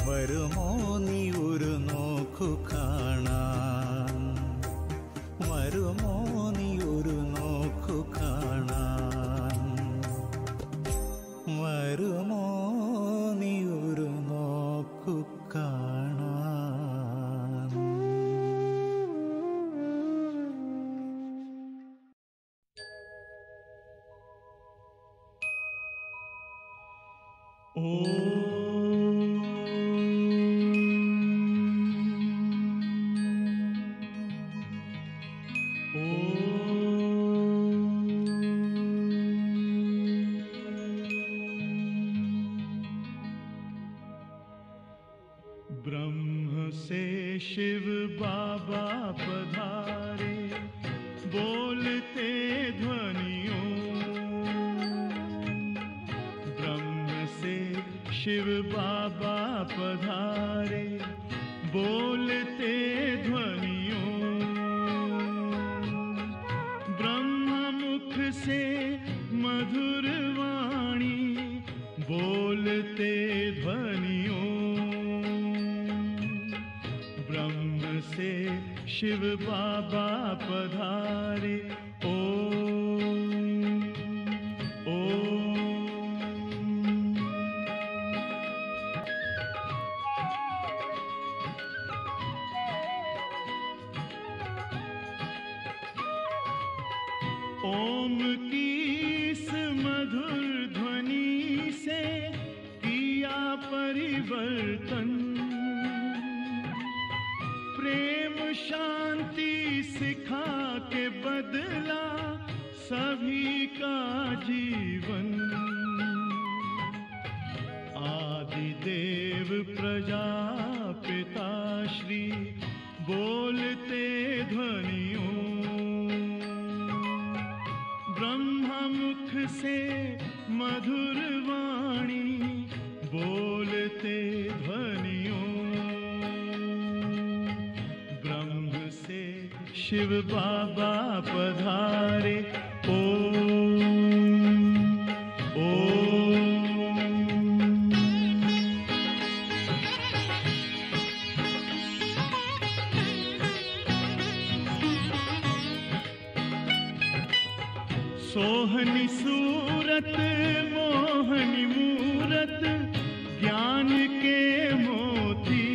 വരുമോ നീ ഒരു നോക്കു കാണാൻ വരുമോ നീ ഒരു നോക്കു കാണാൻ വരുമോ നീ ഒരു നോക്കു കാണാൻ ब्रह्म से शिव बाबा पधारे बोलते ध्वनियों ब्रह्म से शिव बाबा पधारे बोलते ध्वनियों ब्रह्म मुख से मधुर वाणी बोलते ध्वनियों ब्रह्म से शिव बाबा पधारे ओम ओम ओम की इस मधुर ध्वनि से किया परिवर्तन प्रेम शांति सिखा के बदला सभी का जीवन आदि देव प्रजापिता श्री बोलते ध्वनियों ब्रह्म मुख से मधुर वाणी बोलते ध्वनियों ब्रह्म से शिव बाबा पधारे ओम ओम सोहनी सूरत मोहनी मूरत ज्ञान के मोती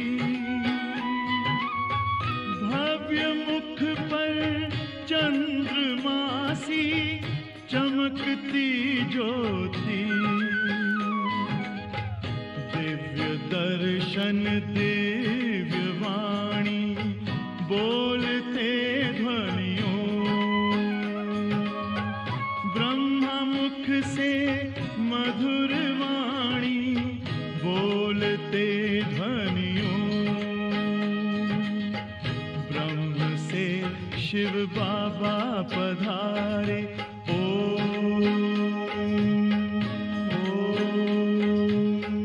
भव्य मुख पर चंद्रमासी चमकती ज्योति दिव्य दर्शन दिव्य वाणी बोलते ध्वनियों ब्रह्म मुख से मधुर वाणी बोलते ध्वनियों ब्रह्म से शिव बाबा पधारे ओम ओम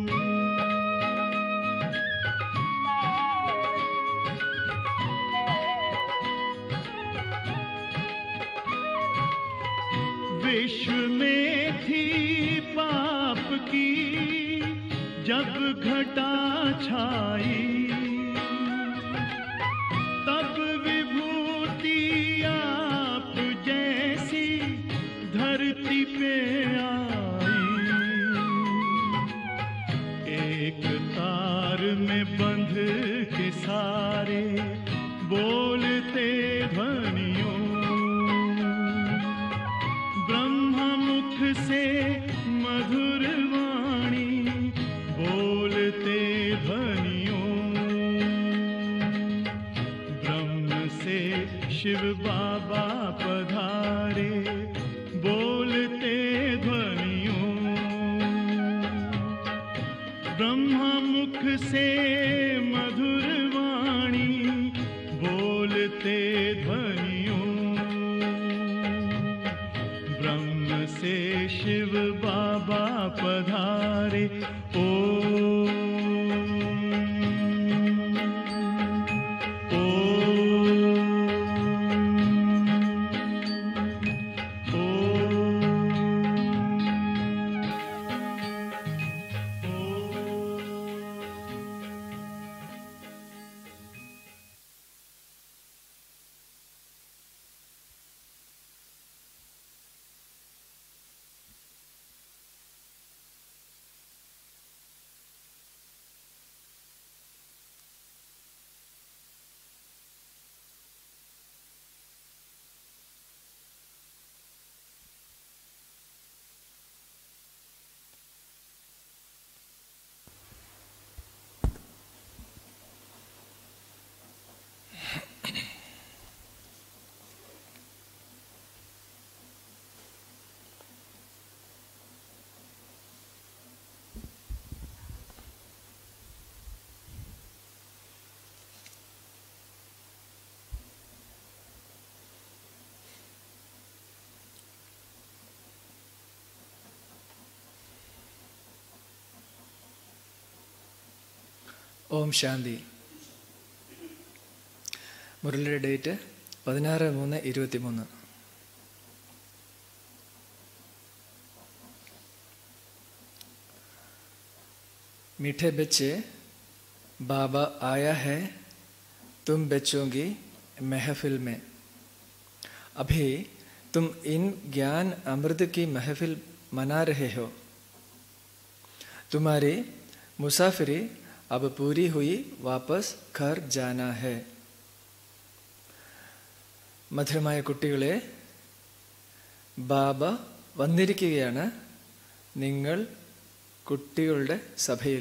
विश्व में थी पाप की जब घटा छाई तब विभूति आप जैसी धरती पे आई एक तार में बंध के सारे बोलते ध्वनियों ब्रह्म मुख से मधुर वाणी बोलते ध्वनियों ब्रह्म से शिव बाबा पधारे बोलते ध्वनियों ब्रह्म मुख से मधुर वाणी बोलते ध्वनियों ब्रह्म से शिव बाबा पधारे ओम ओम ओम ഓം ശാന്തി മുരളിയുടെ ഡേറ്റ് പതിനാറ് മൂന്ന് ഇരുപത്തി മൂന്ന് मीठे बच्चे बाबा आया है तुम बच्चों की महफिल में अभी तुम इन ज्ञान अमृत की महफिल मना रहे हो तुम्हारी मुसाफिरी अब पूरी हुई वापस घर जाना है മധുരമായ കുട്ടികളെ ബാബ വന്നിരിക്കുകയാണ് നിങ്ങൾ കുട്ടികളുടെ സഭയിൽ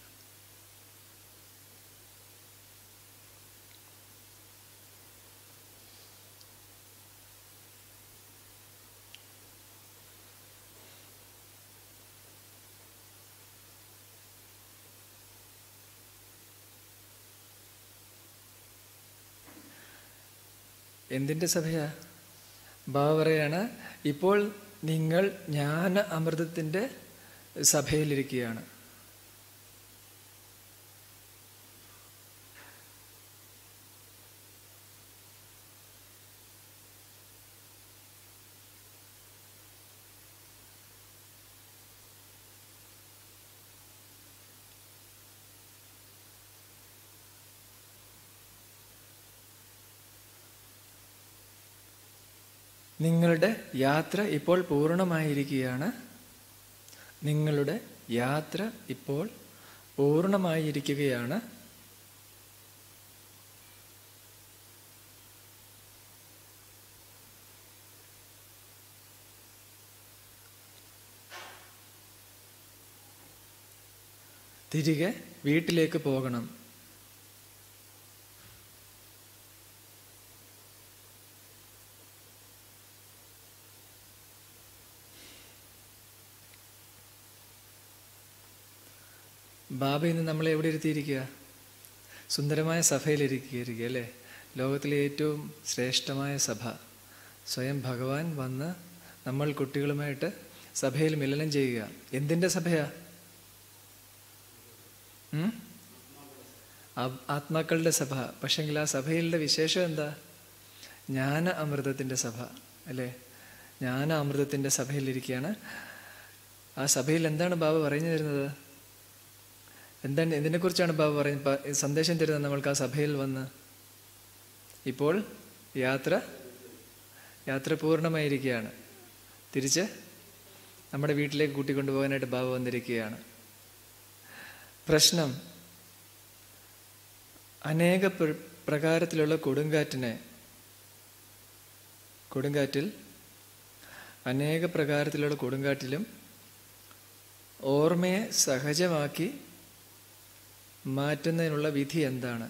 എന്തിൻ്റെ സഭയാ ബാബ പറയാണ് ഇപ്പോൾ നിങ്ങൾ ജ്ഞാന അമൃതത്തിൻ്റെ സഭയിലിരിക്കുകയാണ് നിങ്ങളുടെ യാത്ര ഇപ്പോൾ പൂർണ്ണമായിരിക്കുകയാണ് നിങ്ങളുടെ യാത്ര ഇപ്പോൾ പൂർണ്ണമായിരിക്കുകയാണ് തിരികെ വീട്ടിലേക്ക് പോകണം ബാബ ഇന്ന് നമ്മളെ എവിടെ ഇരുത്തിയിരിക്കുക സുന്ദരമായ സഭയിലിരിക്കുക അല്ലേ ലോകത്തിലെ ഏറ്റവും ശ്രേഷ്ഠമായ സഭ സ്വയം ഭഗവാൻ വന്ന് നമ്മൾ കുട്ടികളുമായിട്ട് സഭയിൽ മിലനം ചെയ്യുക എന്തിൻ്റെ സഭയാ ഉം? ആ- ആത്മാക്കളുടെ സഭ പക്ഷെങ്കിൽ ആ സഭയിലെ വിശേഷം എന്താ ജ്ഞാന അമൃതത്തിൻ്റെ സഭ അല്ലേ ജ്ഞാന അമൃതത്തിൻ്റെ സഭയിലിരിക്കുകയാണ് ആ സഭയിൽ എന്താണ് ബാബ പറഞ്ഞു തരുന്നത് എന്താണ് എന്തിനെക്കുറിച്ചാണ് ബാബ പറയുന്നത് പ- സന്ദേശം തരുന്നത് നമ്മൾക്ക് ആ സഭയിൽ വന്ന് ഇപ്പോൾ യാത്ര യാത്ര പൂർണ്ണമായിരിക്കുകയാണ് തിരിച്ച് നമ്മുടെ വീട്ടിലേക്ക് കൂട്ടിക്കൊണ്ടുപോകാനായിട്ട് ബാബ വന്നിരിക്കുകയാണ് പ്രശ്നം അനേക പ്ര- പ്രകാരത്തിലുള്ള കൊടുങ്കാറ്റിനെ കൊടുങ്കാറ്റിൽ അനേക പ്രകാരത്തിലുള്ള കൊടുങ്കാറ്റിലും ഓർമ്മയെ സഹജമാക്കി മാറ്റുന്നതിനുള്ള വിധി എന്താണ്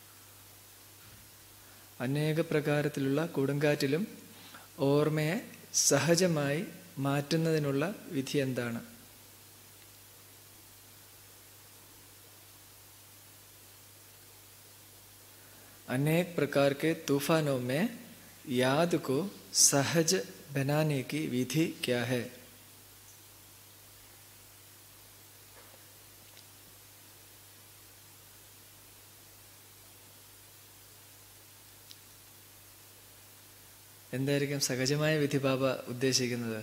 അനേക പ്രകാരത്തിലുള്ള കൊടുങ്കാറ്റിലും ഓർമ്മയെ സഹജമായി മാറ്റുന്നതിനുള്ള വിധി എന്താണ് अनेक प्रकार के तूफानों में याद को सहज बनाने की विधि क्या है എന്തായിരിക്കും സഹജമായ വിധി ബാബ ഉദ്ദേശിക്കുന്നത്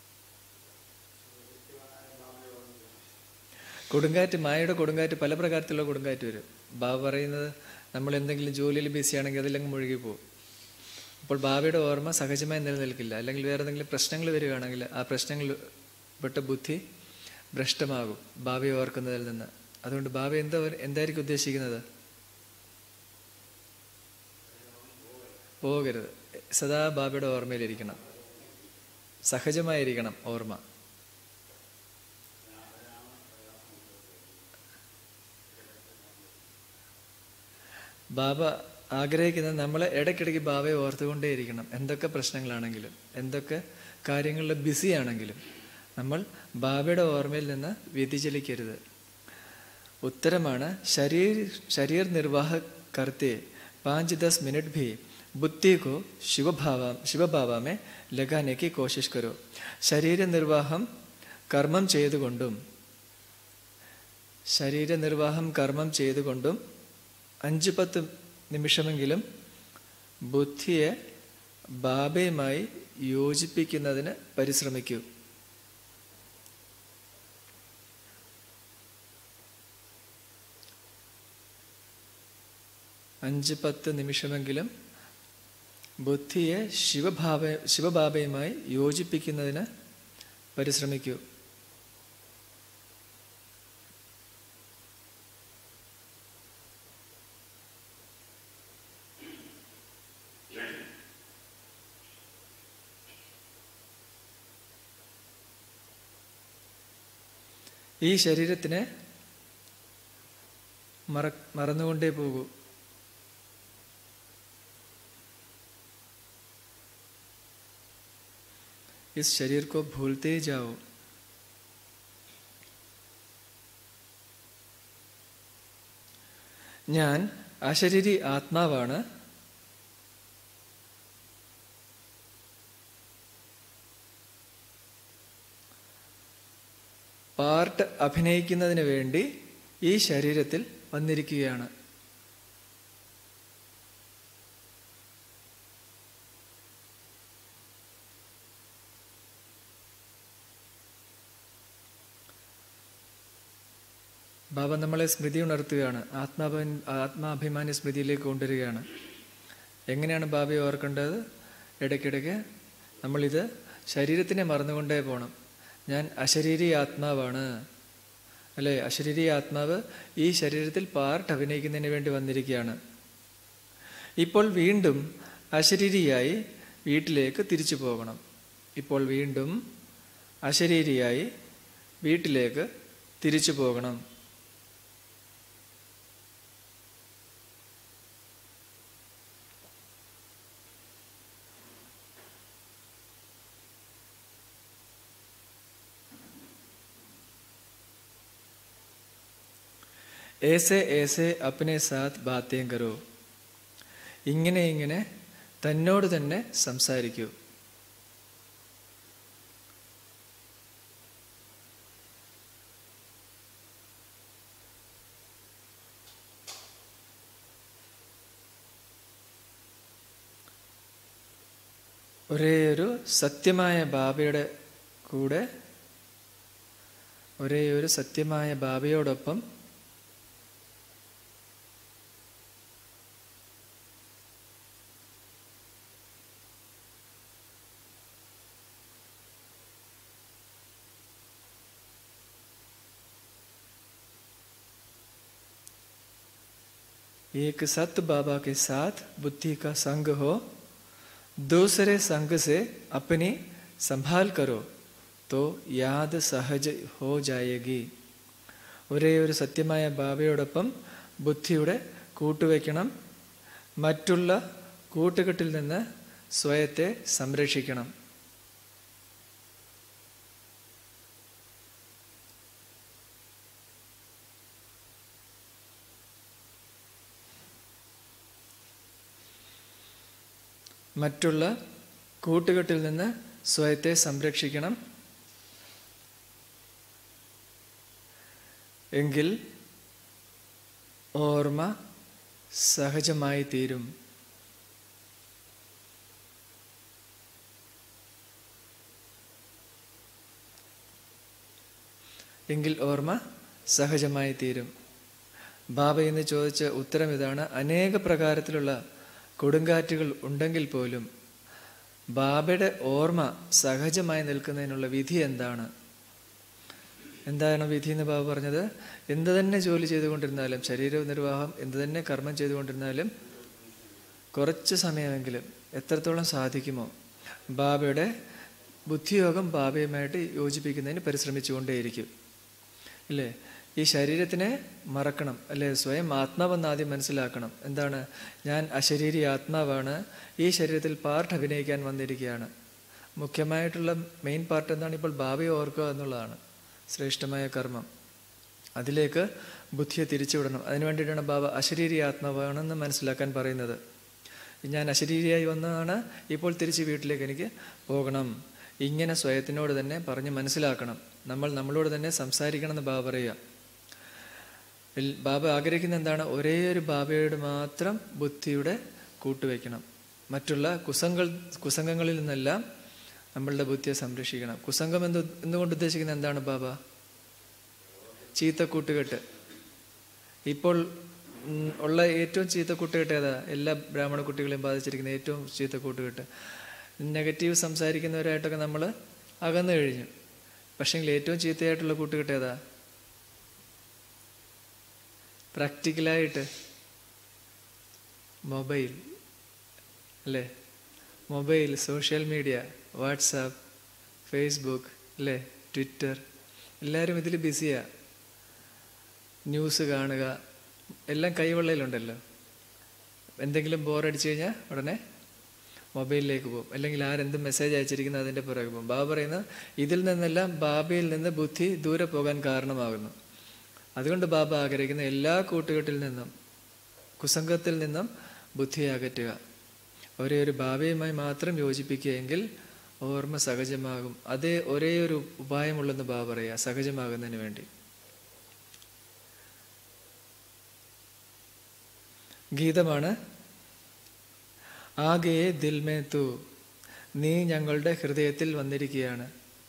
കൊടുങ്കാറ്റ് മായയുടെ കൊടുങ്കാറ്റ് പല പ്രകാരത്തിലുള്ള കൊടുങ്കാറ്റ് വരും ബാബ പറയുന്നത് നമ്മൾ എന്തെങ്കിലും ജോലിയിൽ ബിസി ആണെങ്കിൽ അതിലങ്ങ് മുഴുകി പോകും അപ്പോൾ ബാബയുടെ ഓർമ്മ സഹജമായി നിലനിൽക്കില്ല അല്ലെങ്കിൽ വേറെ എന്തെങ്കിലും പ്രശ്നങ്ങൾ വരികയാണെങ്കിൽ ആ പ്രശ്നങ്ങൾ പെട്ട ബുദ്ധി ഭ്രഷ്ടമാകും ബാബയെ ഓർക്കുന്നതിൽ നിന്ന് അതുകൊണ്ട് ബാബ എന്താ എന്തായിരിക്കും ഉദ്ദേശിക്കുന്നത് പോകരുത് സദാ ബാബയുടെ ഓർമ്മയിലിരിക്കണം സഹജമായിരിക്കണം ഓർമ്മ ബാബ ആഗ്രഹിക്കുന്നത് നമ്മൾ ഇടയ്ക്കിടയ്ക്ക് ബാബയെ ഓർത്തുകൊണ്ടേയിരിക്കണം എന്തൊക്കെ പ്രശ്നങ്ങളാണെങ്കിലും എന്തൊക്കെ കാര്യങ്ങളിൽ ബിസി ആണെങ്കിലും നമ്മൾ ബാബയുടെ ഓർമ്മയിൽ നിന്ന് വ്യതിചലിക്കരുത് ഉത്തരമാണ് ശരീർ ശരീർ നിർവാഹ കർത്തെ पाँच दस मिनट भी बुद्धि को शिव भावा शिव भावा में लगाने की कोशिश करो ശരീര നിർവാഹം കർമ്മം ചെയ്തുകൊണ്ടും ശരീരനിർവാഹം കർമ്മം ചെയ്തുകൊണ്ടും അഞ്ച് പത്ത് നിമിഷമെങ്കിലും ബുദ്ധിയെ ബാബയുമായി യോജിപ്പിക്കുന്നതിന് പരിശ്രമിക്കൂ അഞ്ച് പത്ത് നിമിഷമെങ്കിലും ബുദ്ധിയെ ശിവഭാവ ശിവബാബയുമായി യോജിപ്പിക്കുന്നതിന് പരിശ്രമിക്കൂ ഈ ശരീരത്തിനെ മറ മറന്നുകൊണ്ടേ പോകൂ इस शरीर को भूलते जाओ ഞാൻ അശരീരി ആത്മാവാണ് പാർട്ട് അഭിനയിക്കുന്നതിന് വേണ്ടി ഈ ശരീരത്തിൽ വന്നിരിക്കുകയാണ് ബാബ നമ്മളെ സ്മൃതി ഉണർത്തുകയാണ് ആത്മാഭ ആത്മാഭിമാനി സ്മൃതിയിലേക്ക് കൊണ്ടുവരികയാണ് എങ്ങനെയാണ് ബാബയെ ഓർക്കേണ്ടത് ഇടയ്ക്കിടയ്ക്ക് നമ്മളിത് ശരീരത്തിനെ മറന്നുകൊണ്ടേ പോകണം ഞാൻ അശരീരി ആത്മാവാണ് അല്ലേ അശരീരി ആത്മാവ് ഈ ശരീരത്തിൽ പാർട്ട് അഭിനയിക്കുന്നതിന് വേണ്ടി വന്നിരിക്കുകയാണ് ഇപ്പോൾ വീണ്ടും അശരീരിയായി വീട്ടിലേക്ക് തിരിച്ചു പോകണം ഇപ്പോൾ വീണ്ടും അശരീരിയായി വീട്ടിലേക്ക് തിരിച്ചു പോകണം ഏസെ ഏസെ അപ്പനെ സാത്ത് ബാത്തേം കരോ ഇങ്ങനെ ഇങ്ങനെ തന്നോട് തന്നെ സംസാരിക്കൂ ഒരേ ഒരു സത്യമായ ബാബയുടെ കൂടെ ഒരേ ഒരു സത്യമായ ബാബയോടൊപ്പം एक सत बाबा के साथ बुद्धि का संग हो दूसरे संग से अपनी संभाल करो तो യാദ് സഹജ ഹോ ജായകി ഒരേ ഒരു സത്യമായ ബാബയോടൊപ്പം ബുദ്ധിയുടെ കൂട്ടുവയ്ക്കണം മറ്റുള്ള കൂട്ടുകെട്ടിൽ നിന്ന് സ്വയത്തെ സംരക്ഷിക്കണം മറ്റുള്ള കൂട്ടുകെട്ടിൽ നിന്ന് സ്വയത്തെ സംരക്ഷിക്കണം എങ്കിൽ ഓർമ്മ സഹജമായി തീരും എങ്കിൽ ഓർമ്മ സഹജമായി തീരും ബാബ എന്ന് ചോദിച്ച ഉത്തരം ഇതാണ് അനേക പ്രകാരത്തിലുള്ള കൊടുങ്കാറ്റുകൾ ഉണ്ടെങ്കിൽ പോലും ബാബയുടെ ഓർമ്മ സഹജമായി നിൽക്കുന്നതിനുള്ള വിധി എന്താണ് എന്താണ് വിധി എന്ന് ബാബ പറഞ്ഞത് എന്ത് തന്നെ ജോലി ചെയ്തുകൊണ്ടിരുന്നാലും ശരീര നിർവാഹം എന്ത് തന്നെ കർമ്മം ചെയ്തുകൊണ്ടിരുന്നാലും കുറച്ച് സമയമെങ്കിലും എത്രത്തോളം സാധിക്കുമോ ബാബയുടെ ബുദ്ധിയോഗം ബാബയുമായിട്ട് യോജിപ്പിക്കുന്നതിന് പരിശ്രമിച്ചുകൊണ്ടേയിരിക്കും ഇല്ലേ ഈ ശരീരത്തിനെ മറക്കണം അല്ലേ സ്വയം ആത്മാവെന്ന് ആദ്യം മനസ്സിലാക്കണം എന്താണ് ഞാൻ അശരീരി ആത്മാവാണ് ഈ ശരീരത്തിൽ പാർട്ട് അഭിനയിക്കാൻ വന്നിരിക്കുകയാണ് മുഖ്യമായിട്ടുള്ള മെയിൻ പാർട്ട് എന്താണ് ഇപ്പോൾ ബാബയെ ഓർക്കുക എന്നുള്ളതാണ് ശ്രേഷ്ഠമായ കർമ്മം അതിലേക്ക് ബുദ്ധിയെ തിരിച്ചുവിടണം അതിനു വേണ്ടിയിട്ടാണ് ബാബ അശരീരി ആത്മാവാണെന്ന് മനസ്സിലാക്കാൻ പറയുന്നത് ഞാൻ അശരീരിയായി വന്നതാണ് ഇപ്പോൾ തിരിച്ച് വീട്ടിലേക്ക് എനിക്ക് പോകണം ഇങ്ങനെ സ്വയത്തിനോട് തന്നെ പറഞ്ഞ് മനസ്സിലാക്കണം നമ്മൾ നമ്മളോട് തന്നെ സംസാരിക്കണം എന്ന് ബാബ പറയുക എൽ- ബാബ ആഗ്രഹിക്കുന്ന എന്താണ് ഒരേ ഒരു ബാബയോട് മാത്രം ബുദ്ധിയുടെ കൂട്ടുവെക്കണം മറ്റുള്ള കുസംഗൾ കുസംഗങ്ങളിൽ നിന്നെല്ലാം നമ്മളുടെ ബുദ്ധിയെ സംരക്ഷിക്കണം കുസംഗം എന്ന് എന്നുകൊണ്ട് ഉദ്ദേശിക്കുന്നത് എന്താണ് ബാബ ചീത്ത കൂട്ടുകെട്ട് ഇപ്പോൾ ഉം, ഉള്ള ഏറ്റവും ചീത്ത കൂട്ടുകെട്ട് ഏതാ എല്ലാ ബ്രാഹ്മണ കുട്ടികളെയും ബാധിച്ചിരിക്കുന്ന ഏറ്റവും ചീത്ത കൂട്ടുകെട്ട് നെഗറ്റീവ് സംസാരിക്കുന്നവരായിട്ടൊക്കെ നമ്മൾ അകന്നു കഴിഞ്ഞു പക്ഷേങ്കിൽ ഏറ്റവും ചീത്തയായിട്ടുള്ള കൂട്ടുകെട്ട് ഏതാ പ്രാക്ടിക്കലായിട്ട് മൊബൈൽ അല്ലേ mobile social media WhatsApp Facebook അല്ലേ ട്വിറ്റർ എല്ലാവരും ഇതിൽ ബിസിയാണ് ന്യൂസ് കാണുക എല്ലാം കൈവെള്ളയിലുണ്ടല്ലോ എന്തെങ്കിലും ബോറടിച്ചു കഴിഞ്ഞാൽ ഉടനെ മൊബൈലിലേക്ക് പോകും അല്ലെങ്കിൽ ആരെന്ത് മെസ്സേജ് അയച്ചിരിക്കുന്നു അതിൻ്റെ പുറകെ പോകും ബാബ പറയുന്നത് ഇതിൽ നിന്നെല്ലാം ബാബയിൽ നിന്ന് ബുദ്ധി ദൂരെ പോകാൻ കാരണമാകുന്നു അതുകൊണ്ട് ബാബ ആഗ്രഹിക്കുന്ന എല്ലാ കൂട്ടുകെട്ടിൽ നിന്നും കുസംഗത്തിൽ നിന്നും ബുദ്ധിയെ അകറ്റുക ഒരേ ഒരു ബാബയുമായി മാത്രം യോജിപ്പിക്കുകയെങ്കിൽ ഓർമ്മ സഹജമാകും അതേ ഒരേ ഒരു ഉപായമുള്ളെന്ന് ബാബ പറയുക സഹജമാകുന്നതിന് വേണ്ടി ഗീതമാണ് ആകെ ദിൽമേ തു നീ ഞങ്ങളുടെ ഹൃദയത്തിൽ വന്നിരിക്കുകയാണ്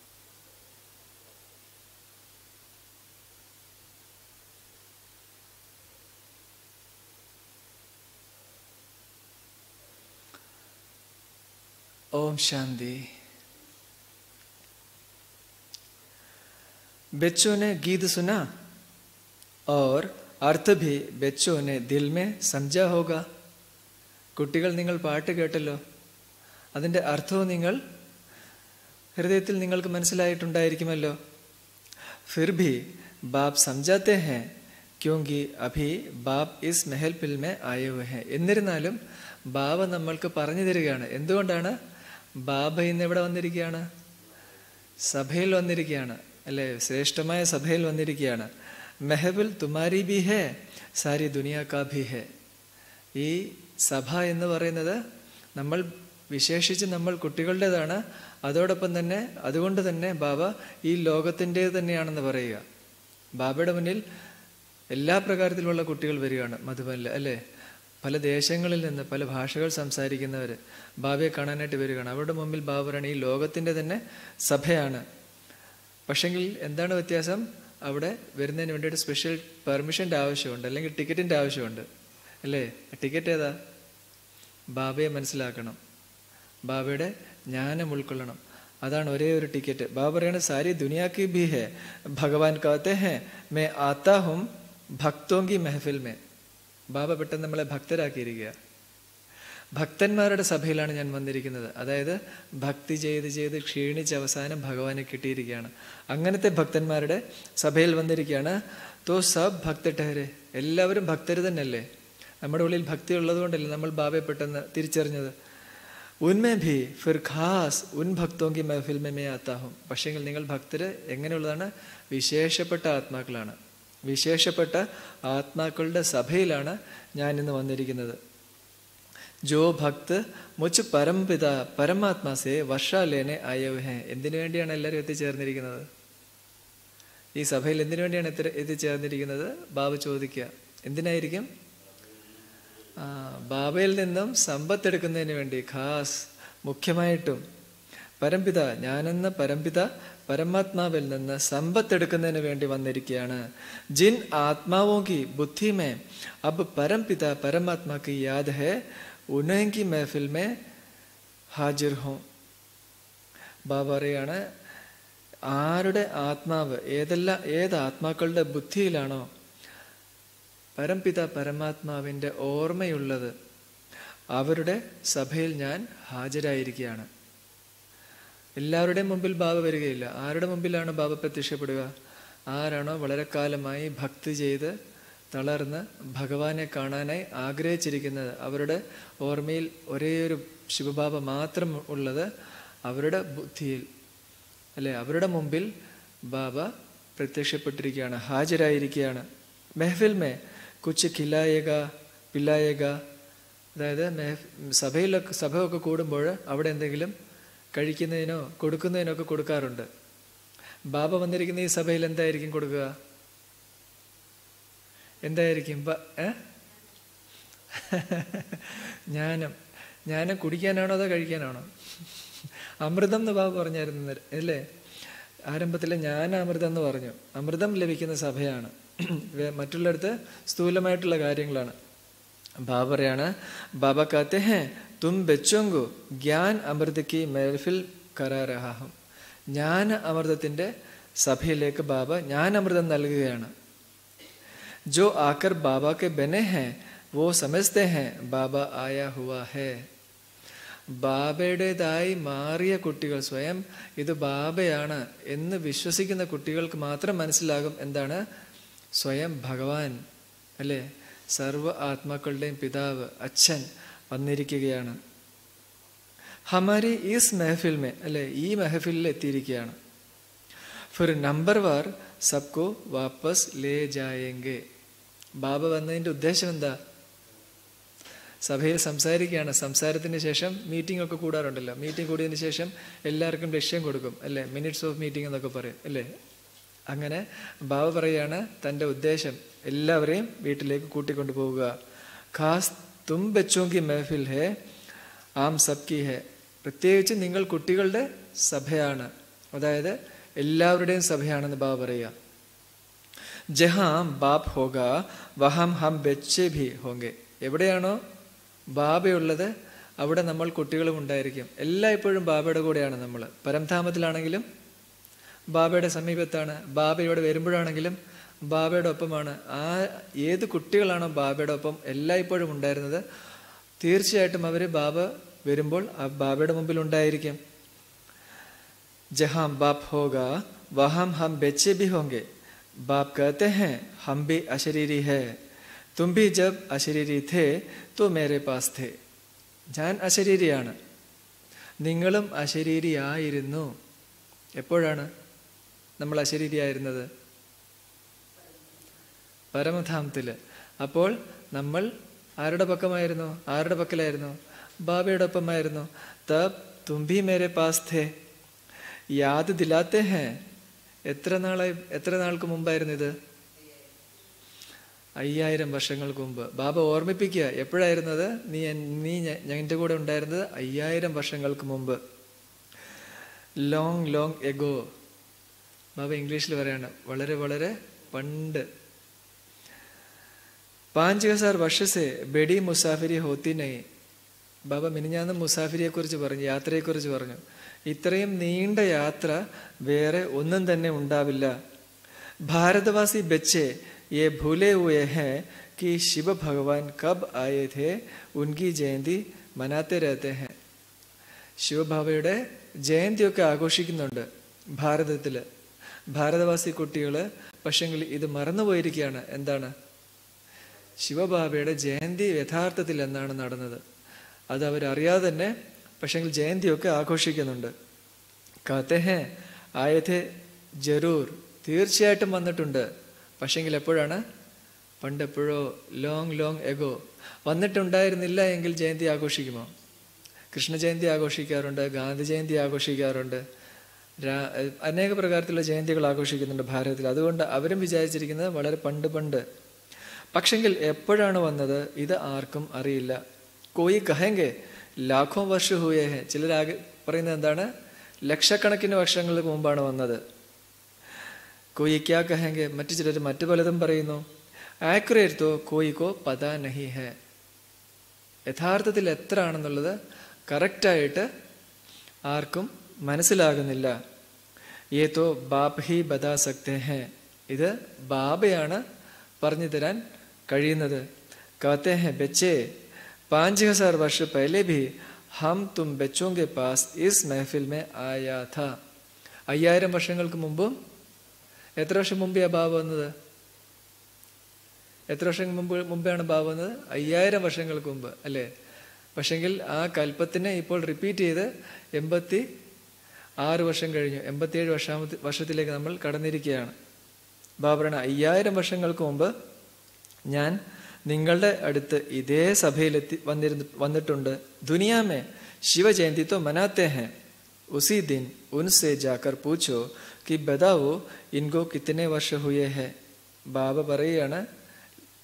ओम शांति बच्चों ने गीत सुना और अर्थ भी बच्चों ने दिल में समझा होगा കുട്ടികൾ നിങ്ങൾ പാട്ട് കേട്ടല്ലോ അതിൻ്റെ അർത്ഥവും നിങ്ങൾ ഹൃദയത്തിൽ നിങ്ങൾക്ക് മനസ്സിലായിട്ടുണ്ടായിരിക്കുമല്ലോ फिर भी बाप समझाते हैं क्योंकि अभी बाप इस महल में आए हुए हैं എന്നിരുന്നാലും ബാബ നമ്മൾക്ക് പറഞ്ഞു തരികയാണ് എന്തുകൊണ്ടാണ് ബാബ ഇന്ന് എവിടെ വന്നിരിക്കുകയാണ് സഭയിൽ വന്നിരിക്കുകയാണ് അല്ലേ ശ്രേഷ്ഠമായ സഭയിൽ വന്നിരിക്കുകയാണ് മെഹബിൽ തുമാരി ബി ഹേ സാരി ദുനിയ കാ ഭി ഹേ ഈ സഭ എന്ന് പറയുന്നത് നമ്മൾ വിശേഷിച്ച് നമ്മൾ കുട്ടികളുടേതാണ് അതോടൊപ്പം തന്നെ അതുകൊണ്ട് തന്നെ ബാബ ഈ ലോകത്തിൻ്റേത് തന്നെയാണെന്ന് പറയുക ബാബയുടെ മുന്നിൽ എല്ലാ പ്രകാരത്തിലുള്ള കുട്ടികൾ വരികയാണ് മധുബനിൽ അല്ലേ പല ദേശങ്ങളിൽ നിന്ന് പല ഭാഷകൾ സംസാരിക്കുന്നവർ ബാബയെ കാണാനായിട്ട് വരികയാണ് അവരുടെ മുമ്പിൽ ബാബ പറയുന്നത് ഈ ലോകത്തിൻ്റെ തന്നെ സഭയാണ് പക്ഷെങ്കിൽ എന്താണ് വ്യത്യാസം അവിടെ വരുന്നതിന് വേണ്ടിയിട്ട് സ്പെഷ്യൽ പെർമിഷൻ്റെ ആവശ്യമുണ്ട് അല്ലെങ്കിൽ ടിക്കറ്റിൻ്റെ ആവശ്യമുണ്ട് അല്ലേ ടിക്കറ്റ് ഏതാ ബാബയെ മനസ്സിലാക്കണം ബാബയുടെ ജ്ഞാനം ഉൾക്കൊള്ളണം അതാണ് ഒരേ ഒരു ടിക്കറ്റ് ബാബ പറയണ സാരി ദുനിയാക്കി ഭി ഹേ ഭഗവാൻ കാത്തെ ഹേ മേ ആത്താ ഹും ഭക്തോങ്കി മെഹഫിൽ മേ ബാബ പെട്ടെന്ന് നമ്മളെ ഭക്തരാക്കിയിരിക്കുക ഭക്തന്മാരുടെ സഭയിലാണ് ഞാൻ വന്നിരിക്കുന്നത് അതായത് ഭക്തി ചെയ്ത് ചെയ്ത് ക്ഷീണിച്ച് അവസാനം ഭഗവാനെ കിട്ടിയിരിക്കുകയാണ് അങ്ങനത്തെ ഭക്തന്മാരുടെ സഭയിൽ വന്നിരിക്കുകയാണ് തോ സബ് ഭക്ത ടെഹരെ എല്ലാവരും ഭക്തർ തന്നെയല്ലേ നമ്മുടെ ഉള്ളിൽ ഭക്തി ഉള്ളത് കൊണ്ടല്ലേ നമ്മൾ ബാബയെ പെട്ടെന്ന് തിരിച്ചറിഞ്ഞത് ഉന്മേ ഭി ഫിർ ഖാസ് ഉൻ ഭക്തോങ്കി മെഹഫിൽ മേ മേ ആത്താഹും പക്ഷേങ്കിൽ നിങ്ങൾ ഭക്തര് എങ്ങനെയുള്ളതാണ് വിശേഷപ്പെട്ട ആത്മാക്കളാണ് വിശേഷപ്പെട്ട ആത്മാക്കളുടെ സഭയിലാണ് ഞാൻ ഇന്ന് വന്നിരിക്കുന്നത് ജോ ഭക്ത് മുച്ച് പരംപിത പരമാത്മാസെ വർഷാലേനെ ആയവ് ഹേ എന്തിനു വേണ്ടിയാണ് എല്ലാവരും എത്തിച്ചേർന്നിരിക്കുന്നത് ഈ സഭയിൽ എന്തിനു വേണ്ടിയാണ് എത്തി എത്തിച്ചേർന്നിരിക്കുന്നത് ബാബ ചോദിക്കുക എന്തിനായിരിക്കും ആ, ബാബയിൽ നിന്നും സമ്പത്തെടുക്കുന്നതിന് വേണ്ടി ഖാസ് മുഖ്യമായിട്ടും പരംപിത ഞാനെന്ന പരംപിത പരമാത്മാവിൽ നിന്ന് സമ്പത്തെടുക്കുന്നതിന് വേണ്ടി വന്നിരിക്കുകയാണ് ജിൻ ആത്മാവോങ്കി ബുദ്ധിമേ അബ് പരംപിത പരമാത്മാക്ക് യാദ് ഹേ ഉനേങ്കി മെഹഫിൽ മേ ഹാജിർ ഹോ ബാബ പറയാണ് ആരുടെ ആത്മാവ് ഏതെല്ലാം ഏത് ആത്മാക്കളുടെ ബുദ്ധിയിലാണോ പരംപിത പരമാത്മാവിൻ്റെ ഓർമ്മയുള്ളത് അവരുടെ സഭയിൽ ഞാൻ ഹാജരായിരിക്കുകയാണ് എല്ലാവരുടെയും മുമ്പിൽ ബാബ വരികയില്ല ആരുടെ മുമ്പിലാണ് ബാബ പ്രത്യക്ഷപ്പെടുക ആരാണോ വളരെ കാലമായി ഭക്തി ചെയ്ത് തളർന്ന് ഭഗവാനെ കാണാനായി ആഗ്രഹിച്ചിരിക്കുന്നത് അവരുടെ ഓർമ്മയിൽ ഒരേ ഒരു ശിവബാബ മാത്രം ഉള്ളത് അവരുടെ ബുദ്ധിയിൽ അല്ലെ അവരുടെ മുമ്പിൽ ബാബ പ്രത്യക്ഷപ്പെട്ടിരിക്കുകയാണ് ഹാജരായിരിക്കുകയാണ് മെഹഫിൽ മേ കുച്ച് ഖിലായക പില്ലായക അതായത് മെഹ് സഭയിലൊക്കെ സഭയൊക്കെ കൂടുമ്പോൾ അവിടെ എന്തെങ്കിലും കഴിക്കുന്നതിനോ കൊടുക്കുന്നതിനോ ഒക്കെ കൊടുക്കാറുണ്ട് ബാബ വന്നിരിക്കുന്ന ഈ സഭയിൽ എന്തായിരിക്കും കൊടുക്കുക എന്തായിരിക്കും ബ ഏ ജ്ഞാനം ജ്ഞാനം കുടിക്കാനാണോ അതോ കഴിക്കാനാണോ അമൃതം എന്ന് ബാബു പറഞ്ഞായിരുന്നു ഇന്നലെ, അല്ലേ ആരംഭത്തിൽ ജ്ഞാനാമൃതം എന്ന് പറഞ്ഞു അമൃതം ലഭിക്കുന്ന സഭയാണ് വേ- മറ്റുള്ളിടത്ത് സ്ഥൂലമായിട്ടുള്ള കാര്യങ്ങളാണ് ബാബ പറയാണ് ബാബ कहते हैं तुम बच्चों को ज्ञान अमृत की महफिल करा रहा हूं ജ്ഞാന അമൃതത്തിന്റെ സഭയിലേക്ക് ബാബ ജ്ഞാനാമൃതം നൽകുകയാണ് जो आकर बाबा के बने हैं वो समझते हैं बाबा आया हुआ है ബാബയുടേതായി മാറിയ കുട്ടികൾ സ്വയം ഇത് ബാബയാണ് എന്ന് വിശ്വസിക്കുന്ന കുട്ടികൾക്ക് മാത്രം മനസ്സിലാകും എന്താണ് സ്വയം ഭഗവാൻ അല്ലേ സർവ ആത്മാക്കളുടെയും പിതാവ് അച്ഛൻ വന്നിരിക്കുകയാണ് ഹമാരി ഈസ് മെഹഫിൽ മേ അല്ലെ ഈ മെഹഫിലിൽ എത്തിയിരിക്കുകയാണ് ഫിർ നമ്പർ വാർ സബ്കോ വാപ്പസ് ലേ ജായെങ്കെ ബാബ വന്നതിന്റെ ഉദ്ദേശം എന്താ സഭയിൽ സംസാരിക്കുകയാണ് സംസാരത്തിന് ശേഷം മീറ്റിംഗ് ഒക്കെ കൂടാറുണ്ടല്ലോ മീറ്റിംഗ് കൂടിയതിന് ശേഷം എല്ലാവർക്കും ലക്ഷ്യം കൊടുക്കും അല്ലേ മിനിറ്റ്സ് ഓഫ് മീറ്റിംഗ് എന്നൊക്കെ പറയും അല്ലേ അങ്ങനെ ബാബ പറയുകയാണ് തൻ്റെ ഉദ്ദേശം എല്ലാവരെയും വീട്ടിലേക്ക് കൂട്ടിക്കൊണ്ടു പോവുക ഖാസ് തും ബച്ചോങ്കി മെഹഫിൽ ഹേ ആം സബ്കി ഹേ പ്രത്യേകിച്ച് നിങ്ങൾ കുട്ടികളുടെ സഭയാണ് അതായത് എല്ലാവരുടെയും സഭയാണെന്ന് ബാബ പറയുക ജഹാം ബാപ് ഹോഗ വഹം ഹം ബെച്ചെ ഭി ഹോങ്കെ എവിടെയാണോ ബാബയുള്ളത് അവിടെ നമ്മൾ കുട്ടികളും ഉണ്ടായിരിക്കും എല്ലായ്പ്പോഴും ബാബയുടെ കൂടെയാണ് നമ്മൾ പരംധാമത്തിലാണെങ്കിലും ബാബയുടെ സമീപത്താണ് ബാബ ഇവിടെ വരുമ്പോഴാണെങ്കിലും ബാബയുടെ ഒപ്പമാണ് ആ ഏത് കുട്ടികളാണോ ബാബയുടെ ഒപ്പം എല്ലായ്പ്പോഴും ഉണ്ടായിരുന്നത് തീർച്ചയായിട്ടും അവർ ബാബ വരുമ്പോൾ ആ ബാബയുടെ മുമ്പിൽ ഉണ്ടായിരിക്കും जहां बाप होगा वहां हम बच्चे भी होंगे बाप कहते हैं हम भी अशरीरी है तुम भी जब अशरीरी थे तो मेरे पास थे ഞാൻ അശരീരിയാണ് നിങ്ങളും അശരീരിയായിരുന്നു എപ്പോഴാണ് നമ്മൾ അശരീരിയായിരുന്നത് പരമധാമത്തില് അപ്പോൾ നമ്മൾ ആരുടെ പക്കമായിരുന്നു ആരുടെ പക്കലായിരുന്നു ബാബയുടെ ഒപ്പമായിരുന്നു തബ് തും ഭി മേരെ പാസ് ഥേ യാദ് ദിലാത്തെ ഹേ എത്ര നാളായി എത്ര നാൾക്ക് മുമ്പായിരുന്നു ഇത് അയ്യായിരം വർഷങ്ങൾക്ക് മുമ്പ് ബാബ ഓർമ്മിപ്പിക്കുക എപ്പോഴായിരുന്നത് നീ എൻ- നീ ഞ- ഞങ്ങളുടെ കൂടെ ഉണ്ടായിരുന്നത് അയ്യായിരം വർഷങ്ങൾക്ക് മുമ്പ് ലോങ് ലോങ് എഗോ ബാബ ഇംഗ്ലീഷിൽ പറയാണ് വളരെ വളരെ പണ്ട് പാഞ്ച് ഹസാർ വർഷസെ ബെഡി മുസാഫിരി ഹോത്തി നൈ ബാബ മിനിഞ്ഞാന്ന് മുസാഫിരിയെ കുറിച്ച് പറഞ്ഞു യാത്രയെക്കുറിച്ച് പറഞ്ഞു ഇത്രയും നീണ്ട യാത്ര വേറെ ഒന്നും തന്നെ ഉണ്ടാവില്ല ഭാരതവാസി ബच्चे ये भूले हुए हैं कि शिव भगवान कब आए थे उनकी जयंती मनाते रहते हैं ശിവഭാവയുടെ ജയന്തിയൊക്കെ ആഘോഷിക്കുന്നുണ്ട് ഭാരതത്തിൽ ഭാരതവാസി കുട്ടികൾ പക്ഷെങ്കിൽ ഇത് മറന്നുപോയിരിക്കുകയാണ് എന്താണ് ശിവബാബയുടെ ജയന്തി യഥാർത്ഥത്തിൽ എന്നാണ് നടന്നത് അത് അവരറിയാതെ തന്നെ പക്ഷെങ്കിൽ ജയന്തിയൊക്കെ ആഘോഷിക്കുന്നുണ്ട് കാത്തേഹേ ആയതേ ജരൂർ തീർച്ചയായിട്ടും വന്നിട്ടുണ്ട് പക്ഷെങ്കിൽ എപ്പോഴാണ് പണ്ട് എപ്പോഴോ ലോങ് ലോങ് എഗോ വന്നിട്ടുണ്ടായിരുന്നില്ല എങ്കിൽ ജയന്തി ആഘോഷിക്കുമോ കൃഷ്ണ ജയന്തി ആഘോഷിക്കാറുണ്ട് ഗാന്ധി ജയന്തി ആഘോഷിക്കാറുണ്ട് രാ- അനേക പ്രകാരത്തിലുള്ള ജയന്തികൾ ആഘോഷിക്കുന്നുണ്ട് ഭാരതത്തിൽ അതുകൊണ്ട് അവരും വിചാരിച്ചിരിക്കുന്നത് വളരെ പണ്ട് പണ്ട് പക്ഷെങ്കിൽ എപ്പോഴാണ് വന്നത് ഇത് ആർക്കും അറിയില്ല കോയി കഹെങ്കെ ലാഖോ വർഷ ഹുയേ ഹെ ചിലരാകെ പറയുന്നത് എന്താണ് ലക്ഷക്കണക്കിന് വർഷങ്ങൾക്ക് മുമ്പാണ് വന്നത് കോയി ക്യാ കഹെങ്കെ മറ്റു ചിലർ മറ്റു പലതും പറയുന്നു ആക്യുറേറ്റ് തോ കോയിക്കോ പതാ നഹി ഹെ യഥാർത്ഥത്തിൽ എത്ര ആണെന്നുള്ളത് കറക്റ്റായിട്ട് ആർക്കും മനസ്സിലാകുന്നില്ല ഏ തോ ബാപ് ഹി ബതാ സക്തേ ഹേ ഇത് ബാബയാണ് പറഞ്ഞു തരാൻ കഴിയുന്നത് कहते हैं बच्चे पाँच हजार वर्ष पहले भी हम तुम बच्चों के पास इस महफिल में आया था അയ്യായിരം വർഷങ്ങൾക്ക് മുമ്പും എത്ര വർഷം മുമ്പേ ബാബ വന്നത് എത്ര വർഷം മുമ്പ് മുമ്പാണ് ബാബ വന്നത് അയ്യായിരം വർഷങ്ങൾക്ക് മുമ്പ് അല്ലേ പക്ഷെങ്കിൽ ആ കൽപ്പത്തിനെ ഇപ്പോൾ റിപ്പീറ്റ് ചെയ്ത് എൺപത്തി ആറ് വർഷം കഴിഞ്ഞു എൺപത്തിയേഴ് വർഷാമത്തെ വർഷത്തിലേക്ക് നമ്മൾ കടന്നിരിക്കുകയാണ് ബാബറണ അയ്യായിരം വർഷങ്ങൾക്ക് മുമ്പ് ഞാൻ നിങ്ങളുടെ അടുത്ത് ഇതേ സഭയിലെത്തി വന്നിരുന്നു വന്നിട്ടുണ്ട് ദുനിയാമേ ശിവജയന്തി तो मनाते हैं उसी दिन उनसे जाकर पूछो कि बताओ इनको कितने वर्ष हुए हैं ബാബ പറയുകയാണ്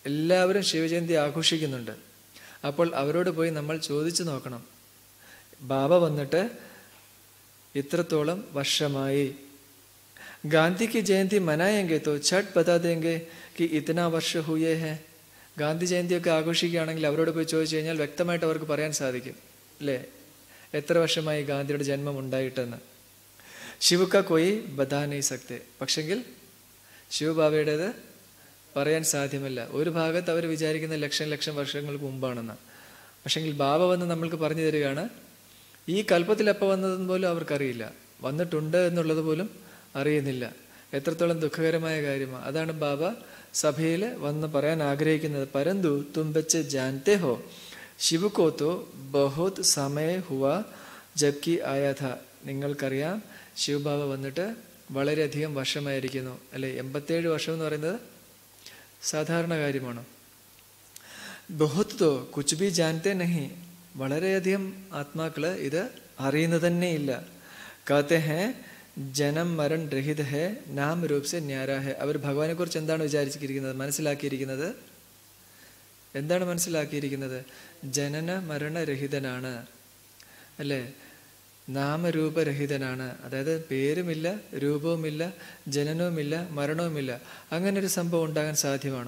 എല്ലാവരും ശിവജയന്തി ആഘോഷിക്കുന്നുണ്ട് അപ്പോൾ അവരോട് പോയി നമ്മൾ ചോദിച്ചു നോക്കണം ബാബ വന്നിട്ട് ഇത്രത്തോളം വർഷമായി गांधी की जयंती मनाएंगे तो छठ बता देंगे कि इतना വർഷ हुए हैं ഗാന്ധി ജയന്തിയൊക്കെ ആഘോഷിക്കുകയാണെങ്കിൽ അവരോട് പോയി ചോദിച്ചു കഴിഞ്ഞാൽ വ്യക്തമായിട്ട് അവർക്ക് പറയാൻ സാധിക്കും അല്ലേ എത്ര വർഷമായി ഗാന്ധിയുടെ ജന്മം ഉണ്ടായിട്ടെന്ന് ശിവുക്ക കോയി ബതാ നെയ് സക്തെ പക്ഷെങ്കിൽ ശിവബാബയുടേത് പറയാൻ സാധ്യമല്ല ഒരു ഭാഗത്ത് അവർ വിചാരിക്കുന്ന ലക്ഷം ലക്ഷം വർഷങ്ങൾക്ക് മുമ്പാണെന്ന് പക്ഷെങ്കിൽ ബാബ വന്ന് നമ്മൾക്ക് പറഞ്ഞു തരികയാണ് ഈ കൽപ്പത്തിൽ എപ്പോൾ വന്നതെന്ന് പോലും അവർക്കറിയില്ല വന്നിട്ടുണ്ട് എന്നുള്ളത് പോലും അറിയുന്നില്ല എത്രത്തോളം ദുഃഖകരമായ കാര്യമാണ് അതാണ് ബാബ സഭയിൽ വന്ന് പറയാൻ ആഗ്രഹിക്കുന്നത് പരന്തു തും ബച്ച് ജാൻത്തെ ഹോ ശിവ് കോ തോ ബഹുത് സമയ ഹുവ ജബ്കി ആയാ ഥ നിങ്ങൾക്കറിയാം ശിവബാബ വന്നിട്ട് വളരെയധികം വർഷമായിരിക്കുന്നു അല്ലെ എൺപത്തേഴ് വർഷം എന്ന് പറയുന്നത് സാധാരണ കാര്യമാണോ ബഹുത് തോ കുച്ച് ബി ജാൻത്തെ നഹി വളരെയധികം ആത്മാക്കള് ഇത് അറിയുന്നത് തന്നെയില്ല കാത്തെ ഹേ ജനം മരൺ രഹിത ഹേ നാം രൂപ സെ ന്യാര ഹേ അവർ ഭഗവാനെ കുറിച്ച് എന്താണ് വിചാരിച്ചിരിക്കുന്നത് മനസ്സിലാക്കിയിരിക്കുന്നത് എന്താണ് മനസ്സിലാക്കിയിരിക്കുന്നത് ജനന മരണരഹിതനാണ് അല്ലേ നാമരൂപരഹിതനാണ് അതായത് പേരുമില്ല രൂപവുമില്ല ജനനവുമില്ല മരണവുമില്ല അങ്ങനെ ഒരു സംഭവം ഉണ്ടാകാൻ സാധ്യമാണോ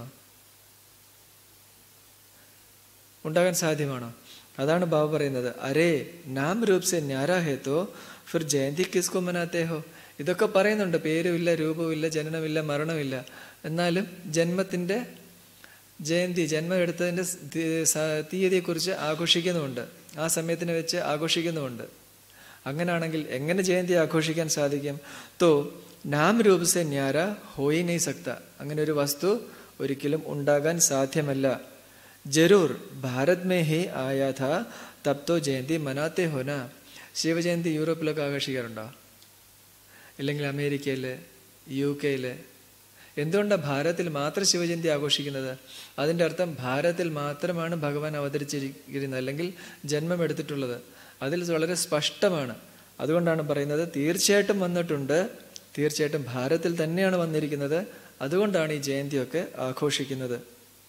ഉണ്ടാകാൻ സാധ്യമാണോ അതാണ് ബാബ പറയുന്നത് അരേ നാം രൂപ് സെ ന്യാരാ ഹേ തോ ഫിർ ജയന്തി കിസ്കോ മനാത്തേ ഹോ ഇതൊക്കെ പറയുന്നുണ്ട് പേരുമില്ല രൂപമില്ല ജനനമില്ല മരണമില്ല എന്നാലും ജന്മത്തിൻ്റെ ജയന്തി ജന്മം എടുത്തതിൻ്റെ തീയതിയെക്കുറിച്ച് ആഘോഷിക്കുന്നുമുണ്ട് ആ സമയത്തിന് വെച്ച് ആഘോഷിക്കുന്നുമുണ്ട് അങ്ങനാണെങ്കിൽ എങ്ങനെ ജയന്തി ആഘോഷിക്കാൻ സാധിക്കും തോ നാം രൂപസെ ന്യാര ഹോയി നെയ് സക്ത അങ്ങനെ ഒരു വസ്തു ഒരിക്കലും ഉണ്ടാകാൻ സാധ്യമല്ല ജരൂർ ഭാരത് മേ ഹി ആയാ ഥാ തബ് തോ ജയന്തി മനാത്തെ ഹോന ശിവജയന്തി യൂറോപ്പിലൊക്കെ ആഘോഷിക്കാറുണ്ടോ ഇല്ലെങ്കിൽ അമേരിക്കയിൽ യു കെയിൽ എന്തുകൊണ്ടാണ് ഭാരതത്തിൽ മാത്രം ശിവജയന്തി ആഘോഷിക്കുന്നത് അതിൻ്റെ അർത്ഥം ഭാരതത്തിൽ മാത്രമാണ് ഭഗവാൻ അവതരിച്ചിരിക്കുന്നത് അല്ലെങ്കിൽ ജന്മം എടുത്തിട്ടുള്ളത് അതിൽ വളരെ സ്പഷ്ടമാണ് അതുകൊണ്ടാണ് പറയുന്നത് തീർച്ചയായിട്ടും വന്നിട്ടുണ്ട് തീർച്ചയായിട്ടും ഭാരതത്തിൽ തന്നെയാണ് വന്നിരിക്കുന്നത് അതുകൊണ്ടാണ് ഈ ജയന്തിയൊക്കെ ആഘോഷിക്കുന്നത്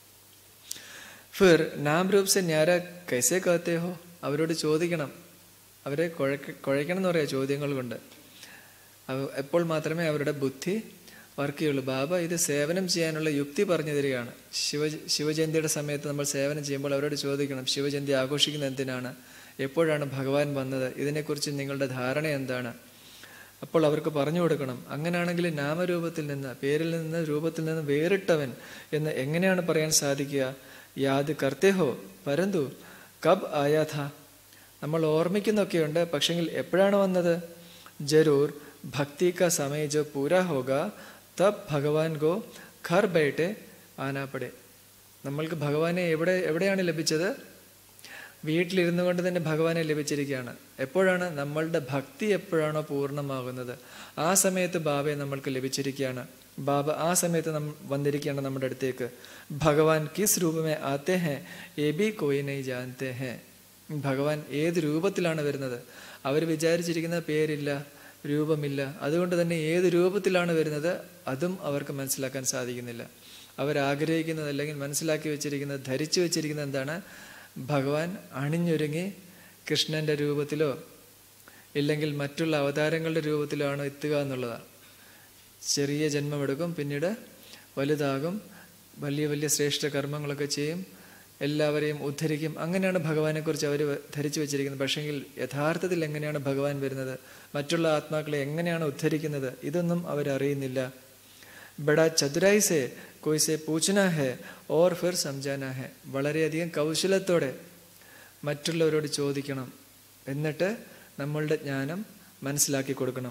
ഫിർ നാം രൂപ് സെ ന്യാര കൈസേ കഹത്തെ ഹോ അവരോട് ചോദിക്കണം അവരെ കുഴക്ക കുഴയ്ക്കണം എന്ന് പറയാം ചോദ്യങ്ങൾ കൊണ്ട് അവ- എപ്പോൾ മാത്രമേ അവരുടെ ബുദ്ധി വർക്ക് ചെയ്യുള്ളൂ ബാബ ഇത് സേവനം ചെയ്യാനുള്ള യുക്തി പറഞ്ഞു തരികയാണ് ശിവ ശിവജയന്തിയുടെ സമയത്ത് നമ്മൾ സേവനം ചെയ്യുമ്പോൾ അവരോട് ചോദിക്കണം ശിവജയന്തി ആഘോഷിക്കുന്നത് എന്തിനാണ് എപ്പോഴാണ് ഭഗവാൻ വന്നത് ഇതിനെക്കുറിച്ച് നിങ്ങളുടെ ധാരണ എന്താണ് അപ്പോൾ അവർക്ക് പറഞ്ഞു കൊടുക്കണം അങ്ങനെയാണെങ്കിൽ നാമരൂപത്തിൽ നിന്ന് പേരിൽ നിന്ന് രൂപത്തിൽ നിന്ന് വേറിട്ടവൻ എന്ന് എങ്ങനെയാണ് പറയാൻ സാധിക്കുക യാത് കർത്തേഹോ പരന്തു കബ് ആയാഥ നമ്മൾ ഓർമ്മിക്കുന്നൊക്കെയുണ്ട് പക്ഷെങ്കിൽ എപ്പോഴാണ് വന്നത് ജരൂർ ഭക്തി കാ സമയ ജോ പൂരാ ഹോഗ തബ് ഭഗവാൻ ഗോ ഘർ ബൈട്ടെ ആനാപ്പടെ നമ്മൾക്ക് ഭഗവാനെ എവിടെ എവിടെയാണ് ലഭിച്ചത് വീട്ടിലിരുന്നു കൊണ്ട് തന്നെ ഭഗവാനെ ലഭിച്ചിരിക്കുകയാണ് എപ്പോഴാണ് നമ്മളുടെ ഭക്തി എപ്പോഴാണോ പൂർണ്ണമാകുന്നത് ആ സമയത്ത് ബാബയെ നമ്മൾക്ക് ലഭിച്ചിരിക്കുകയാണ് ബാബ ആ സമയത്ത് നം വന്നിരിക്കുകയാണ് നമ്മുടെ അടുത്തേക്ക് ഭഗവാൻ കിസ് രൂപമേ ആത്തെ ഹേ എ ബി കോയി നൈ ജാനത്തെ ഹേ ഭഗവാൻ ഏത് രൂപത്തിലാണ് വരുന്നത് അവർ വിചാരിച്ചിരിക്കുന്ന പേരില്ല രൂപമില്ല അതുകൊണ്ട് തന്നെ ഏത് രൂപത്തിലാണ് വരുന്നത് അതും അവർക്ക് മനസ്സിലാക്കാൻ സാധിക്കുന്നില്ല അവരാഗ്രഹിക്കുന്നത് അല്ലെങ്കിൽ മനസ്സിലാക്കി വെച്ചിരിക്കുന്നത് ധരിച്ചു വെച്ചിരിക്കുന്നത് എന്താണ് ഭഗവാൻ അണിഞ്ഞൊരുങ്ങി കൃഷ്ണന്റെ രൂപത്തിലോ ഇല്ലെങ്കിൽ മറ്റുള്ള അവതാരങ്ങളുടെ രൂപത്തിലോ ആണ് എത്തുക എന്നുള്ളതാണ് ചെറിയ ജന്മമെടുക്കും പിന്നീട് വലുതാകും വലിയ വലിയ ശ്രേഷ്ഠ കർമ്മങ്ങളൊക്കെ ചെയ്യും എല്ലാവരെയും ഉദ്ധരിക്കും അങ്ങനെയാണ് ഭഗവാനെക്കുറിച്ച് അവർ ധരിച്ചു വെച്ചിരിക്കുന്നത് പക്ഷെങ്കിൽ യഥാർത്ഥത്തിൽ എങ്ങനെയാണ് ഭഗവാൻ വരുന്നത് മറ്റുള്ള ആത്മാക്കളെ എങ്ങനെയാണ് ഉദ്ധരിക്കുന്നത് ഇതൊന്നും അവരറിയുന്നില്ല ബഡാ ചതുരായി സെ കോയി സെ പൂച്ചന ഹെ ഓർ ഫിർ സംജാന ഹെ വളരെയധികം കൗശലത്തോടെ മറ്റുള്ളവരോട് ചോദിക്കണം എന്നിട്ട് നമ്മളുടെ ജ്ഞാനം മനസ്സിലാക്കി കൊടുക്കണം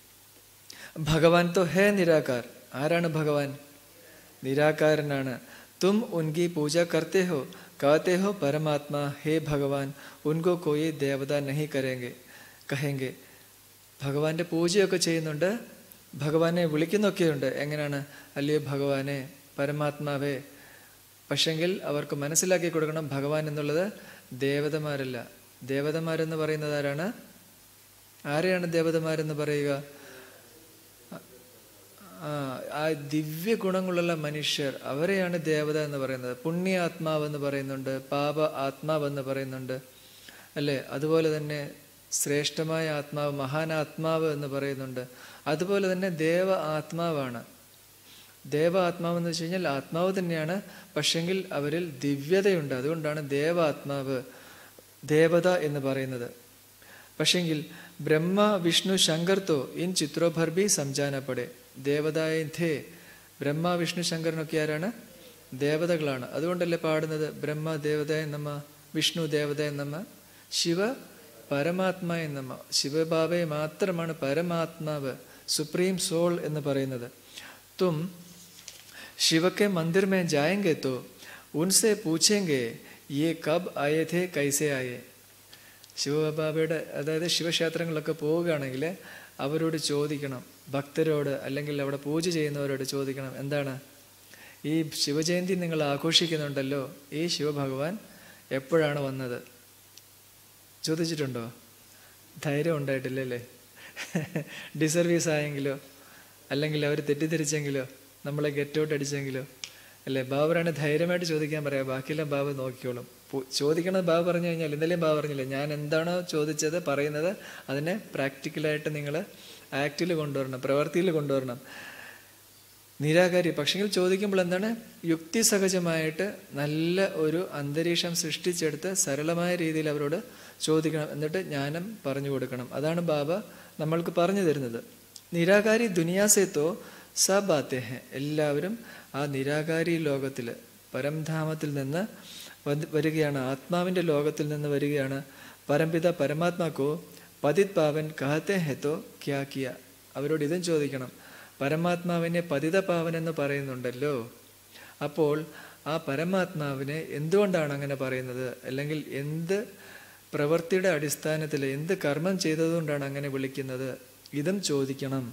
ഭഗവാൻ തോ ഹേ നിരാകാർ ആരാണ് ഭഗവാൻ നിരാകാരനാണ് തും ഉൻകി പൂജ കർത്തെ ഹോ कहते हो परमात्मा हे ഭഗവാൻ ഉൻകോ കോയി ദേവത നഹി കരേങ്കെ കഹേങ്കെ ഭഗവാന്റെ പൂജയൊക്കെ ചെയ്യുന്നുണ്ട് ഭഗവാനെ വിളിക്കുന്നൊക്കെയുണ്ട് എങ്ങനെയാണ് അല്ലയോ ഭഗവാനെ പരമാത്മാവേ പക്ഷെങ്കിൽ അവർക്ക് മനസ്സിലാക്കി കൊടുക്കണം ഭഗവാൻ എന്നുള്ളത് ദേവതമാരല്ല ദേവതമാരെന്ന് പറയുന്നത് ആരാണ് ആരെയാണ് ദേവതമാരെന്ന് പറയുക ആ, ആ ദിവ്യ ഗുണങ്ങളുള്ള മനുഷ്യർ അവരെയാണ് ദേവത എന്ന് പറയുന്നത് പുണ്യ ആത്മാവ് എന്ന് പറയുന്നുണ്ട് പാപ ആത്മാവ് എന്ന് പറയുന്നുണ്ട് അല്ലേ അതുപോലെ തന്നെ ശ്രേഷ്ഠമായ ആത്മാവ് മഹാനാത്മാവ് എന്ന് പറയുന്നുണ്ട് അതുപോലെ തന്നെ ദേവ ആത്മാവാണ് ദേവ ആത്മാവ് എന്ന് വെച്ച് കഴിഞ്ഞാൽ ആത്മാവ് തന്നെയാണ് പക്ഷെങ്കിൽ അവരിൽ ദിവ്യതയുണ്ട് അതുകൊണ്ടാണ് ദേവ ആത്മാവ് ദേവത എന്ന് പറയുന്നത് പക്ഷെങ്കിൽ ബ്രഹ്മ വിഷ്ണു ശങ്കർത്തോ ഇൻ ചിത്രോഭർ ബി സംജാനപ്പെടെ ദേവതായ ധേ ബ്രഹ്മ വിഷ്ണു ശങ്കരനൊക്കെ ആരാണ് ദേവതകളാണ് അതുകൊണ്ടല്ലേ പാടുന്നത് ബ്രഹ്മ ദേവതായ നമ്മ വിഷ്ണു ദേവതായ നമ്മ ശിവ പരമാത്മായ നമ്മ ശിവബാബയെ മാത്രമാണ് പരമാത്മാവ് സുപ്രീം സോൾ എന്ന് പറയുന്നത് തും शिव के मंदिर में जाएंगे तो उनसे पूछेंगे ये कब आए थे कैसे आए ശിവബാബയുടെ അതായത് ശിവക്ഷേത്രങ്ങളിലൊക്കെ പോവുകയാണെങ്കിൽ അവരോട് ചോദിക്കണം ഭക്തരോട് അല്ലെങ്കിൽ അവിടെ പൂജ ചെയ്യുന്നവരോട് ചോദിക്കണം എന്താണ് ഈ ശിവജയന്തി നിങ്ങൾ ആഘോഷിക്കുന്നുണ്ടല്ലോ ഈ ശിവഭഗവാൻ എപ്പോഴാണ് വന്നത് ചോദിച്ചിട്ടുണ്ടോ ധൈര്യം ഉണ്ടായിട്ടില്ലല്ലേ ഡിസർവീസ് ആയെങ്കിലോ അല്ലെങ്കിൽ അവർ തെറ്റിദ്ധരിച്ചെങ്കിലോ നമ്മളെ ഗെറ്റ് ഔട്ട് അടിച്ചെങ്കിലോ അല്ലേ ബാബറാണ് ധൈര്യമായിട്ട് ചോദിക്കാൻ പറയാം ബാക്കിയെല്ലാം ബാബ നോക്കിക്കോളും പു- ചോദിക്കണത് ബാബ പറഞ്ഞു കഴിഞ്ഞാൽ ഇന്നലെയും ബാബ പറഞ്ഞില്ലേ ഞാൻ എന്താണോ ചോദിച്ചത് പറയുന്നത് അതിനെ പ്രാക്ടിക്കലായിട്ട് നിങ്ങൾ ആക്റ്റിൽ കൊണ്ടുവരണം പ്രവൃത്തിയിൽ കൊണ്ടുവരണം നിരാകാരി പക്ഷെങ്കിൽ ചോദിക്കുമ്പോൾ എന്താണ് യുക്തിസഹജമായിട്ട് നല്ല ഒരു അന്തരീക്ഷം സൃഷ്ടിച്ചെടുത്ത് സരളമായ രീതിയിൽ അവരോട് ചോദിക്കണം എന്നിട്ട് ജ്ഞാനം പറഞ്ഞു കൊടുക്കണം അതാണ് ബാബ നമ്മൾക്ക് പറഞ്ഞു തരുന്നത് നിരാകാരി ദുനിയാസേത്തോ സബാത്തെ ഹെ എല്ലാവരും ആ നിരാകാരി ലോകത്തിൽ പരംധാമത്തിൽ നിന്ന് വന്ന് വരികയാണ് ആത്മാവിൻ്റെ ലോകത്തിൽ നിന്ന് വരികയാണ് പരംപിത പരമാത്മാക്കോ പതിത് പാവൻ കഹത്തെ ഹെത്തോ ക്യാ കിയ അവരോട് ഇതും ചോദിക്കണം പരമാത്മാവിനെ പതിത പാവൻ എന്ന് പറയുന്നുണ്ടല്ലോ അപ്പോൾ ആ പരമാത്മാവിനെ എന്തുകൊണ്ടാണ് അങ്ങനെ പറയുന്നത് അല്ലെങ്കിൽ എന്ത് പ്രവൃത്തിയുടെ അടിസ്ഥാനത്തിൽ എന്ത് കർമ്മം ചെയ്തതുകൊണ്ടാണ് അങ്ങനെ വിളിക്കുന്നത് ഇതും ചോദിക്കണം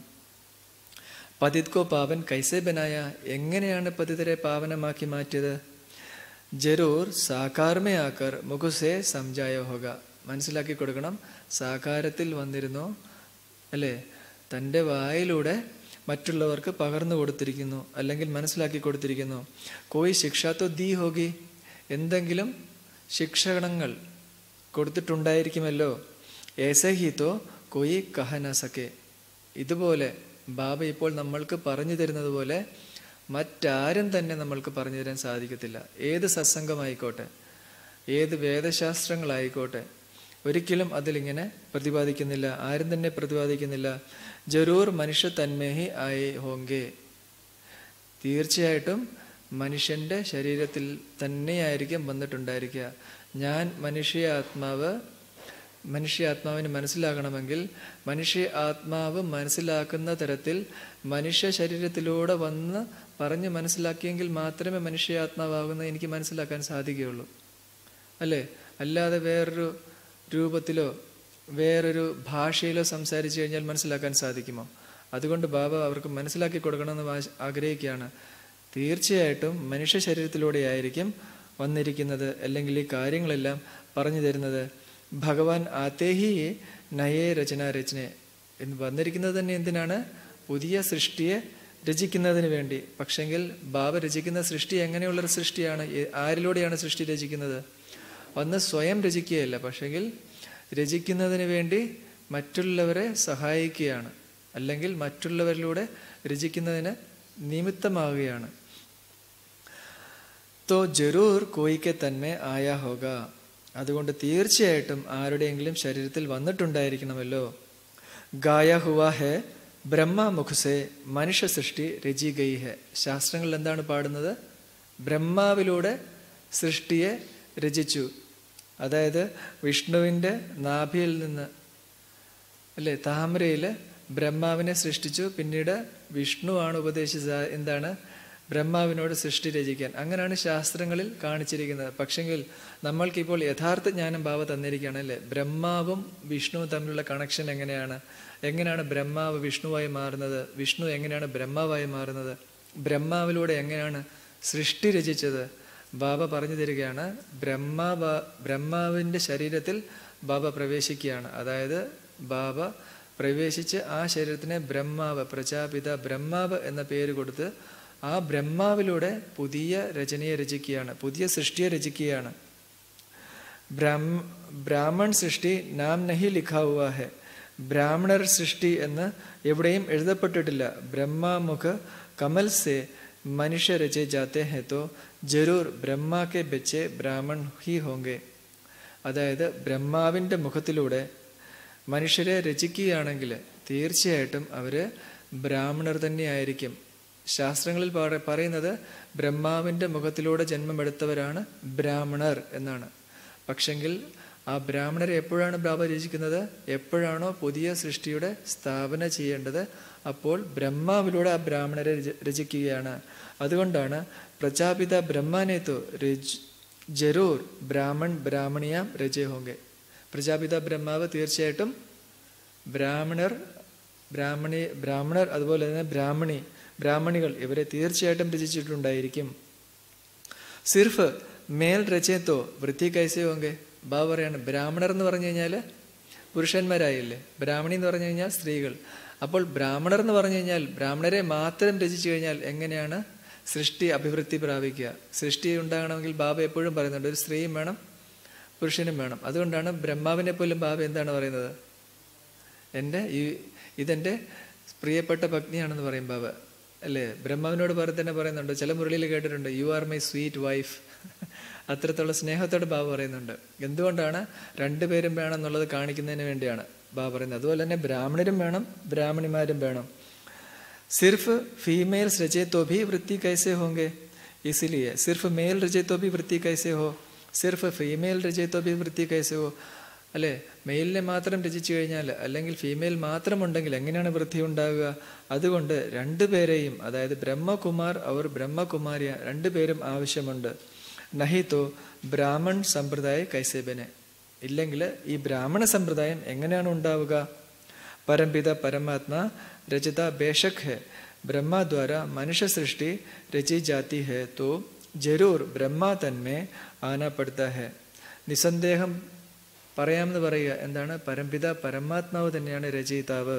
പതിത് കോ പാവൻ കൈസെ ബനായ എങ്ങനെയാണ് പതിതരെ പാവനമാക്കി മാറ്റിയത് ജരൂർ സാകാർമേ ആക്കർ മുഖുസെ സംജായ ഹോക മനസ്സിലാക്കി കൊടുക്കണം സാകാരത്തിൽ വന്നിരുന്നു അല്ലേ തൻ്റെ വായിലൂടെ മറ്റുള്ളവർക്ക് പകർന്നു കൊടുത്തിരിക്കുന്നു അല്ലെങ്കിൽ മനസ്സിലാക്കി കൊടുത്തിരിക്കുന്നു കോയി ശിക്ഷാത്തോ ദീ ഹോഗി എന്തെങ്കിലും ശിക്ഷണങ്ങൾ കൊടുത്തിട്ടുണ്ടായിരിക്കുമല്ലോ ഏസഹിത്തോ കോയി കഹന സക്കെ ഇതുപോലെ ബാബ ഇപ്പോൾ നമ്മൾക്ക് പറഞ്ഞു തരുന്നത് പോലെ മറ്റാരും തന്നെ നമ്മൾക്ക് പറഞ്ഞു തരാൻ സാധിക്കത്തില്ല ഏത് സത്സംഗമായിക്കോട്ടെ ഏത് വേദശാസ്ത്രങ്ങളായിക്കോട്ടെ ഒരിക്കലും അതിലിങ്ങനെ പ്രതിപാദിക്കുന്നില്ല ആരും തന്നെ പ്രതിപാദിക്കുന്നില്ല ജരൂർ മനുഷ്യ തന്മേഹി ആയി ഹോങ്കേ തീർച്ചയായിട്ടും മനുഷ്യൻ്റെ ശരീരത്തിൽ തന്നെയായിരിക്കും വന്നിട്ടുണ്ടായിരിക്കുക ഞാൻ മനുഷ്യ ആത്മാവ് മനുഷ്യ ആത്മാവിന് മനസ്സിലാകണമെങ്കിൽ മനുഷ്യ ആത്മാവ് മനസ്സിലാക്കുന്ന തരത്തിൽ മനുഷ്യ ശരീരത്തിലൂടെ വന്ന് പറഞ്ഞ് മനസ്സിലാക്കിയെങ്കിൽ മാത്രമേ മനുഷ്യ ആത്മാവാകുന്നത് എനിക്ക് മനസ്സിലാക്കാൻ സാധിക്കുകയുള്ളൂ അല്ലേ അല്ലാതെ വേറൊരു രൂപത്തിലോ വേറൊരു ഭാഷയിലോ സംസാരിച്ചു കഴിഞ്ഞാൽ മനസ്സിലാക്കാൻ സാധിക്കുമോ അതുകൊണ്ട് ബാബ അവർക്ക് മനസ്സിലാക്കി കൊടുക്കണമെന്ന് വാശ- ആഗ്രഹിക്കുകയാണ് തീർച്ചയായിട്ടും മനുഷ്യ ശരീരത്തിലൂടെയായിരിക്കും വന്നിരിക്കുന്നത് അല്ലെങ്കിൽ ഈ കാര്യങ്ങളെല്ലാം പറഞ്ഞു തരുന്നത് ഭഗവാൻ ആത്തേഹി നയേ രചന രചന എന്ന് വന്നിരിക്കുന്നത് തന്നെ എന്തിനാണ് പുതിയ സൃഷ്ടിയെ രചിക്കുന്നതിന് വേണ്ടി പക്ഷെങ്കിൽ ബാബ രചിക്കുന്ന സൃഷ്ടി എങ്ങനെയുള്ളൊരു സൃഷ്ടിയാണ് ഏ- ആരിലൂടെയാണ് സൃഷ്ടി രചിക്കുന്നത് ഒന്ന് സ്വയം രചിക്കുകയല്ല പക്ഷെങ്കിൽ രചിക്കുന്നതിന് വേണ്ടി മറ്റുള്ളവരെ സഹായിക്കുകയാണ് അല്ലെങ്കിൽ മറ്റുള്ളവരിലൂടെ രചിക്കുന്നതിന് നിമിത്തമാവുകയാണ് തോ ജരൂർ കോയിക്കെ തന്നെ ആയാ ഹോക അതുകൊണ്ട് തീർച്ചയായിട്ടും ആരുടെയെങ്കിലും ശരീരത്തിൽ വന്നിട്ടുണ്ടായിരിക്കണമല്ലോ ഗായ ഹുവാ ഹെ ബ്രഹ്മ മുഖസെ മനുഷ്യ സൃഷ്ടി രചി ഗൈ ഹെ ശാസ്ത്രങ്ങളിൽ എന്താണ് പാടുന്നത് ബ്രഹ്മാവിലൂടെ സൃഷ്ടിയെ രചിച്ചു അതായത് വിഷ്ണുവിൻ്റെ നാഭിയിൽ നിന്ന് അല്ലേ താമരയിൽ ബ്രഹ്മാവിനെ സൃഷ്ടിച്ചു പിന്നീട് വിഷ്ണുവാണ് ഉപദേശിച്ചത് എന്താണ് ബ്രഹ്മാവിനോട് സൃഷ്ടി രചിക്കാൻ അങ്ങനെയാണ് ശാസ്ത്രങ്ങളിൽ കാണിച്ചിരിക്കുന്നത് പക്ഷെങ്കിൽ നമ്മൾക്കിപ്പോൾ യഥാർത്ഥ ജ്ഞാനം ബാബ തന്നിരിക്കുകയാണ് അല്ലേ ബ്രഹ്മാവും വിഷ്ണുവും തമ്മിലുള്ള കണക്ഷൻ എങ്ങനെയാണ് എങ്ങനെയാണ് ബ്രഹ്മാവ് വിഷ്ണുവായി മാറുന്നത് വിഷ്ണു എങ്ങനെയാണ് ബ്രഹ്മാവായി മാറുന്നത് ബ്രഹ്മാവിലൂടെ എങ്ങനെയാണ് സൃഷ്ടി രചിച്ചത് ബാബ പറഞ്ഞു തരികയാണ് ബ്രഹ്മാ ബ്രഹ്മാവിൻ്റെ ശരീരത്തിൽ ബാബ പ്രവേശിക്കുകയാണ് അതായത് ബാബ പ്രവേശിച്ച് ആ ശരീരത്തിനെ ബ്രഹ്മാവ് പ്രജാപിത ബ്രഹ്മാവ് എന്ന പേര് കൊടുത്ത് ആ ബ്രഹ്മാവിലൂടെ പുതിയ രചനയെ രചിക്കുകയാണ് പുതിയ സൃഷ്ടിയെ രചിക്കുകയാണ് ബ്രാഹ്മ ബ്രാഹ്മൺ സൃഷ്ടി നാം നഹി ലിഖാ ഹുവാ ഹെ ബ്രാഹ്മണർ സൃഷ്ടി എന്ന് എവിടെയും എഴുതപ്പെട്ടിട്ടില്ല ബ്രഹ്മാമുഖ കമൽ സെ മനുഷ്യ രചെ ജാത്തെ ഹെ തോ ജരൂർ ബ്രഹ്മാ കെ ബെച്ചെ ബ്രാഹ്മൺ ഹി ഹോങ്കെ അതായത് ബ്രഹ്മാവിൻ്റെ മുഖത്തിലൂടെ മനുഷ്യരെ രചിക്കുകയാണെങ്കിൽ തീർച്ചയായിട്ടും അവർ ബ്രാഹ്മണർ തന്നെയായിരിക്കും ശാസ്ത്രങ്ങളിൽ പറ- പറയുന്നത് ബ്രഹ്മാവിൻ്റെ മുഖത്തിലൂടെ ജന്മമെടുത്തവരാണ് ബ്രാഹ്മണർ എന്നാണ് പക്ഷെങ്കിൽ ആ ബ്രാഹ്മണരെ എപ്പോഴാണ് ബാബ രചിക്കുന്നത് എപ്പോഴാണോ പുതിയ സൃഷ്ടിയുടെ സ്ഥാപന ചെയ്യേണ്ടത് അപ്പോൾ ബ്രഹ്മാവിലൂടെ ആ ബ്രാഹ്മണരെ രച- രചിക്കുകയാണ് അതുകൊണ്ടാണ് പ്രജാപിത ബ്രഹ്മാനേത്തോ രജ് ജരൂർ ബ്രാഹ്മൺ ബ്രാഹ്മണിയാം രജയ ഹോങ്കെ പ്രജാപിത ബ്രഹ്മാവ് തീർച്ചയായിട്ടും ബ്രാഹ്മണർ ബ്രാഹ്മണി ബ്രാഹ്മണർ അതുപോലെ തന്നെ ബ്രാഹ്മണി ബ്രാഹ്മണികൾ ഇവരെ തീർച്ചയായിട്ടും രചിച്ചിട്ടുണ്ടായിരിക്കും സിർഫ് മേൽ രചയത്തോ വൃത്തി കൈസേ ഹോങ്കെ ബാബ പറയാണ് ബ്രാഹ്മണർ എന്ന് പറഞ്ഞു കഴിഞ്ഞാൽ പുരുഷന്മാരായില്ലേ ബ്രാഹ്മണി എന്ന് പറഞ്ഞു കഴിഞ്ഞാൽ സ്ത്രീകൾ അപ്പോൾ ബ്രാഹ്മണർ എന്ന് പറഞ്ഞു കഴിഞ്ഞാൽ ബ്രാഹ്മണരെ മാത്രം രചിച്ചു കഴിഞ്ഞാൽ എങ്ങനെയാണ് സൃഷ്ടി അഭിവൃദ്ധി പ്രാപിക്കുക സൃഷ്ടി ഉണ്ടാകണമെങ്കിൽ ബാബ എപ്പോഴും പറയുന്നുണ്ട് ഒരു സ്ത്രീയും വേണം പുരുഷനും വേണം അതുകൊണ്ടാണ് ബ്രഹ്മാവിനെ പോലും ബാബ എന്താണ് പറയുന്നത് എൻ്റെ ഈ ഇതെൻ്റെ പ്രിയപ്പെട്ട പത്നിയാണെന്ന് പറയും ബാബ അല്ലേ ബ്രഹ്മാവിനോട് പറ തന്നെ പറയുന്നുണ്ട് ചില മുരളിയിൽ കേട്ടിട്ടുണ്ട് you are my sweet wife അത്രത്തോളം സ്നേഹത്തോട് ബാബ പറയുന്നുണ്ട് എന്തുകൊണ്ടാണ് രണ്ടുപേരും വേണം എന്നുള്ളത് കാണിക്കുന്നതിന് വേണ്ടിയാണ് ബാബ പറയുന്നത് അതുപോലെ തന്നെ ബ്രാഹ്മണരും വേണം ബ്രാഹ്മണിമാരും വേണം सिर्फ फीमेल्स रचे तो भी वृत्ति कैसे होंगे इसीलिए सिर्फ मेल रचे तो भी वृत्ति कैसे हो സിർഫ് ഫീമെയിൽ രചയ तो भी വൃത്തി कैसे हो അല്ലേ മെയിലിനെ മാത്രം രചിച്ചു കഴിഞ്ഞാൽ അല്ലെങ്കിൽ ഫീമെയിൽ മാത്രം ഉണ്ടെങ്കിൽ എങ്ങനെയാണ് വൃത്തി ഉണ്ടാകുക അതുകൊണ്ട് രണ്ടുപേരെയും അതായത് ബ്രഹ്മകുമാർ അവർ ബ്രഹ്മകുമാരിയ രണ്ടുപേരും ആവശ്യമുണ്ട് നഹിത്തോ ബ്രാഹ്മൺ സമ്പ്രദായ കൈസേബനെ ഇല്ലെങ്കിൽ ഈ ബ്രാഹ്മണ സമ്പ്രദായം എങ്ങനെയാണ് ഉണ്ടാവുക परमपिता परमात्मा रचिता बेशक है ब्रह्मा द्वारा मनुष्य सृष्टि रची जाती है तो जरूर ब्रह्मा तन्में आना पड़ता है നിസ്സന്ദേഹം പറയാമെന്ന് പറയുക എന്താണ് പരംപിത പരമാത്മാവ് തന്നെയാണ് രചയിതാവ്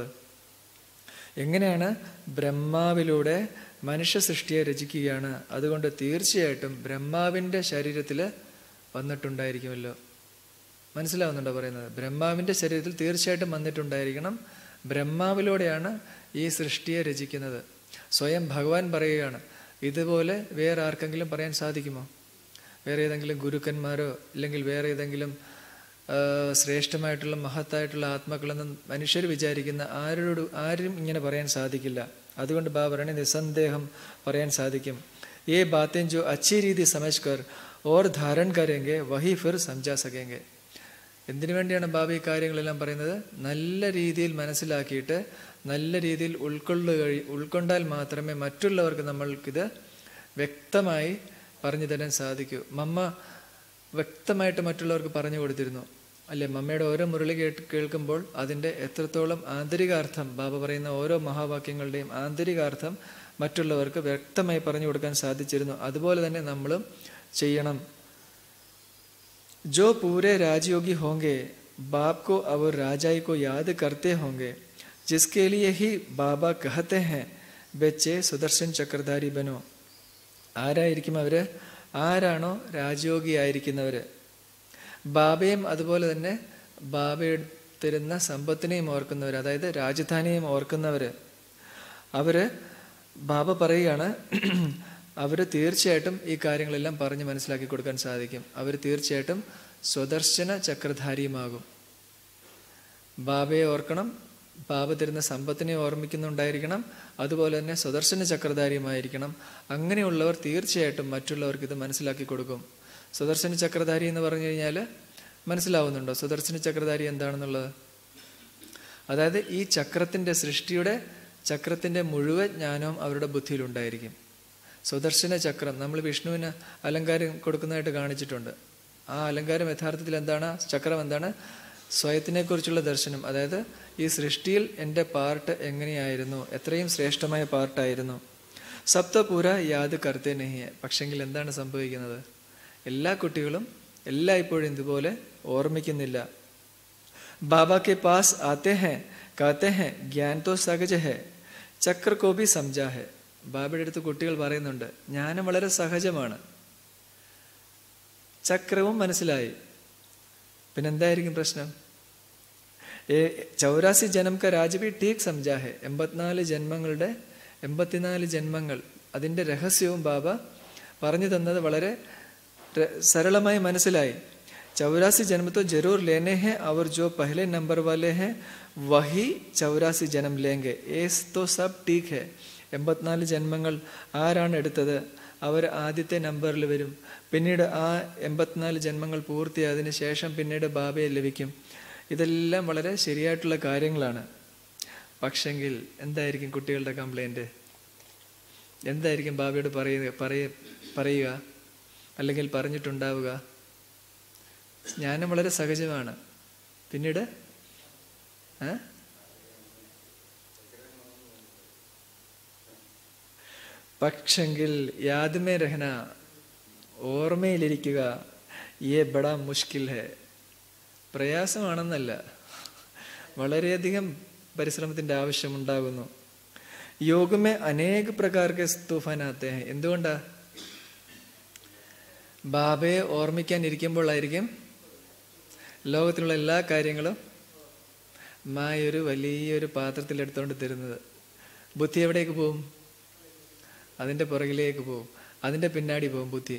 എങ്ങനെയാണ് ബ്രഹ്മാവിലൂടെ മനുഷ്യ സൃഷ്ടിയെ രചിക്കുകയാണ് അതുകൊണ്ട് തീർച്ചയായിട്ടും ബ്രഹ്മാവിൻ്റെ ശരീരത്തിൽ വന്നിട്ടുണ്ടായിരിക്കുമല്ലോ മനസ്സിലാവുന്നുണ്ടോ പറയുന്നത് ബ്രഹ്മാവിൻ്റെ ശരീരത്തിൽ തീർച്ചയായിട്ടും വന്നിട്ടുണ്ടായിരിക്കണം ബ്രഹ്മാവിലൂടെയാണ് ഈ സൃഷ്ടിയെ രചിക്കുന്നത് സ്വയം ഭഗവാൻ പറയുകയാണ് ഇതുപോലെ വേറെ ആർക്കെങ്കിലും പറയാൻ സാധിക്കുമോ വേറെ ഏതെങ്കിലും ഗുരുക്കന്മാരോ അല്ലെങ്കിൽ വേറെ ഏതെങ്കിലും ആ, ശ്രേഷ്ഠമായിട്ടുള്ള മഹത്തായിട്ടുള്ള ആത്മാക്കളെന്ന് മനുഷ്യർ വിചാരിക്കുന്ന ആരോട് ആരും ഇങ്ങനെ പറയാൻ സാധിക്കില്ല അതുകൊണ്ട് ബാബ പറയണേ നിസ്സന്ദേഹം പറയാൻ സാധിക്കും ഏ ബാത്തേം ജോ അച്ഛി രീതി സമജ്കർ ഓർ ധാരൺ കരേങ്കെ വഹി ഫിർ സംജാ സകേങ്കെ എന്തിനു വേണ്ടിയാണ് ബാബ ഈ കാര്യങ്ങളെല്ലാം പറയുന്നത് നല്ല രീതിയിൽ മനസ്സിലാക്കിയിട്ട് നല്ല രീതിയിൽ ഉൾക്കൊള്ളുക കഴി- ഉൾക്കൊണ്ടാൽ മാത്രമേ മറ്റുള്ളവർക്ക് നമ്മൾക്കിത് വ്യക്തമായി പറഞ്ഞു തരാൻ സാധിക്കൂ മമ്മ വ്യക്തമായിട്ട് മറ്റുള്ളവർക്ക് പറഞ്ഞു കൊടുത്തിരുന്നു അല്ലെ മമ്മയുടെ ഓരോ മുരളി കേട്ട് കേൾക്കുമ്പോൾ അതിൻ്റെ എത്രത്തോളം ആന്തരികാർത്ഥം ബാബ പറയുന്ന ഓരോ മഹാവാക്യങ്ങളുടെയും ആന്തരികാർത്ഥം മറ്റുള്ളവർക്ക് വ്യക്തമായി പറഞ്ഞു കൊടുക്കാൻ സാധിച്ചിരുന്നു അതുപോലെ തന്നെ നമ്മളും ചെയ്യണം जो पूरे राजयोगी होंगे बाप को और राजाई को याद करते होंगे जिसके लिए ही बाबा कहते हैं ബെച്ചെ സുദർശൻ ചക്രധാരി ബനോ ആരായിരിക്കും അവര് ആരാണോ രാജയോഗിയായിരിക്കുന്നവര് ബാബയും അതുപോലെ തന്നെ ബാബ തരുന്ന സമ്പത്തിനെയും ഓർക്കുന്നവർ അതായത് രാജധാനിയും ഓർക്കുന്നവര് അവര് ബാബ പറയുകയാണ് അവർ തീർച്ചയായിട്ടും ഈ കാര്യങ്ങളെല്ലാം പറഞ്ഞ് മനസ്സിലാക്കി കൊടുക്കാൻ സാധിക്കും അവർ തീർച്ചയായിട്ടും സ്വദർശന ചക്രധാരിയുമാകും ബാബയെ ഓർക്കണം ബാബ തരുന്ന സമ്പത്തിനെ ഓർമ്മിക്കുന്നുണ്ടായിരിക്കണം അതുപോലെ തന്നെ സ്വദർശന ചക്രധാരിയുമായിരിക്കണം അങ്ങനെയുള്ളവർ തീർച്ചയായിട്ടും മറ്റുള്ളവർക്ക് ഇത് മനസ്സിലാക്കി കൊടുക്കും സ്വദർശന ചക്രധാരി എന്ന് പറഞ്ഞു കഴിഞ്ഞാൽ മനസ്സിലാവുന്നുണ്ടോ സ്വദർശന ചക്രധാരി എന്താണെന്നുള്ളത് അതായത് ഈ ചക്രത്തിൻ്റെ സൃഷ്ടിയുടെ ചക്രത്തിൻ്റെ മുഴുവൻ ജ്ഞാനവും അവരുടെ ബുദ്ധിയിലുണ്ടായിരിക്കും സുദർശന ചക്രം നമ്മൾ വിഷ്ണുവിന് അലങ്കാരം കൊടുക്കുന്നതായിട്ട് കാണിച്ചിട്ടുണ്ട് ആ അലങ്കാരം യഥാർത്ഥത്തിൽ എന്താണ് ചക്രം എന്താണ് സ്വയത്തിനെക്കുറിച്ചുള്ള ദർശനം അതായത് ഈ സൃഷ്ടിയിൽ എൻ്റെ പാർട്ട് എങ്ങനെയായിരുന്നു എത്രയും ശ്രേഷ്ഠമായ പാർട്ടായിരുന്നു സപ്തപൂര യാത് കർത്തേ നഹിയെ പക്ഷെങ്കിൽ എന്താണ് സംഭവിക്കുന്നത് എല്ലാ കുട്ടികളും എല്ലായ്പ്പോഴും ഇതുപോലെ ഓർമ്മിക്കുന്നില്ല बाबा के पास आते हैं कहते हैं ज्ञान तो सहज है ചക്ര को भी समझा है ബാബയുടെ അടുത്ത് കുട്ടികൾ പറയുന്നുണ്ട് ജ്ഞാനം വളരെ സഹജമാണ് ചക്രവും മനസ്സിലായി പിന്നെ എന്തായിരിക്കും പ്രശ്നം ഏ ചൗരാസി ജനം ക രാജബി ടീക് സംജാ ഹെ എൺപത്തിനാല് ജന്മങ്ങളുടെ എൺപത്തിനാല് ജന്മങ്ങൾ അതിൻ്റെ രഹസ്യവും ബാബ പറഞ്ഞു തന്നത് വളരെ ര- സരളമായി മനസ്സിലായി ചൗരാസി ജന്മ तो जरूर लेने हैं और जो पहले नंबर वाले हैं वही ചൗരാസി ജനം ലേങ്കെ ഏസ് तो सब ठीक है എൺപത്തിനാല് ജന്മങ്ങൾ ആരാണ് എടുത്തത് അവർ ആദ്യത്തെ നമ്പറിൽ വരും പിന്നീട് ആ എൺപത്തിനാല് ജന്മങ്ങൾ പൂർത്തിയായതിനു ശേഷം പിന്നീട് ബാബയെ ലഭിക്കും ഇതെല്ലാം വളരെ ശരിയായിട്ടുള്ള കാര്യങ്ങളാണ് പക്ഷെങ്കിൽ എന്തായിരിക്കും കുട്ടികളുടെ കംപ്ലൈൻറ്റ് എന്തായിരിക്കും ബാബയോട് പറയുക പറയ പറയുക അല്ലെങ്കിൽ പറഞ്ഞിട്ടുണ്ടാവുക ജ്ഞാനം വളരെ സഹജമാണ് പിന്നീട് ഏ? പക്ഷെങ്കിൽ യാദ്മേ രഹന ഓർമ്മയിലിരിക്കുക ഏ ബടാ മുഷ്കിൽ ഹെ പ്രയാസമാണെന്നല്ല വളരെയധികം പരിശ്രമത്തിൻ്റെ ആവശ്യമുണ്ടാകുന്നു യോഗമേ അനേക പ്രകാർക്ക് തൂഫാനാത്തെ ഹെ എന്തുകൊണ്ടാ ബാബയെ ഓർമ്മിക്കാൻ ഇരിക്കുമ്പോഴായിരിക്കും ലോകത്തിലുള്ള എല്ലാ കാര്യങ്ങളും മായ ഒരു വലിയൊരു പാത്രത്തിൽ എടുത്തുകൊണ്ട് തരുന്നത് ബുദ്ധി എവിടേക്ക് പോവും അതിൻ്റെ പുറകിലേക്ക് പോവും അതിൻ്റെ പിന്നാടി പോവും ബുദ്ധി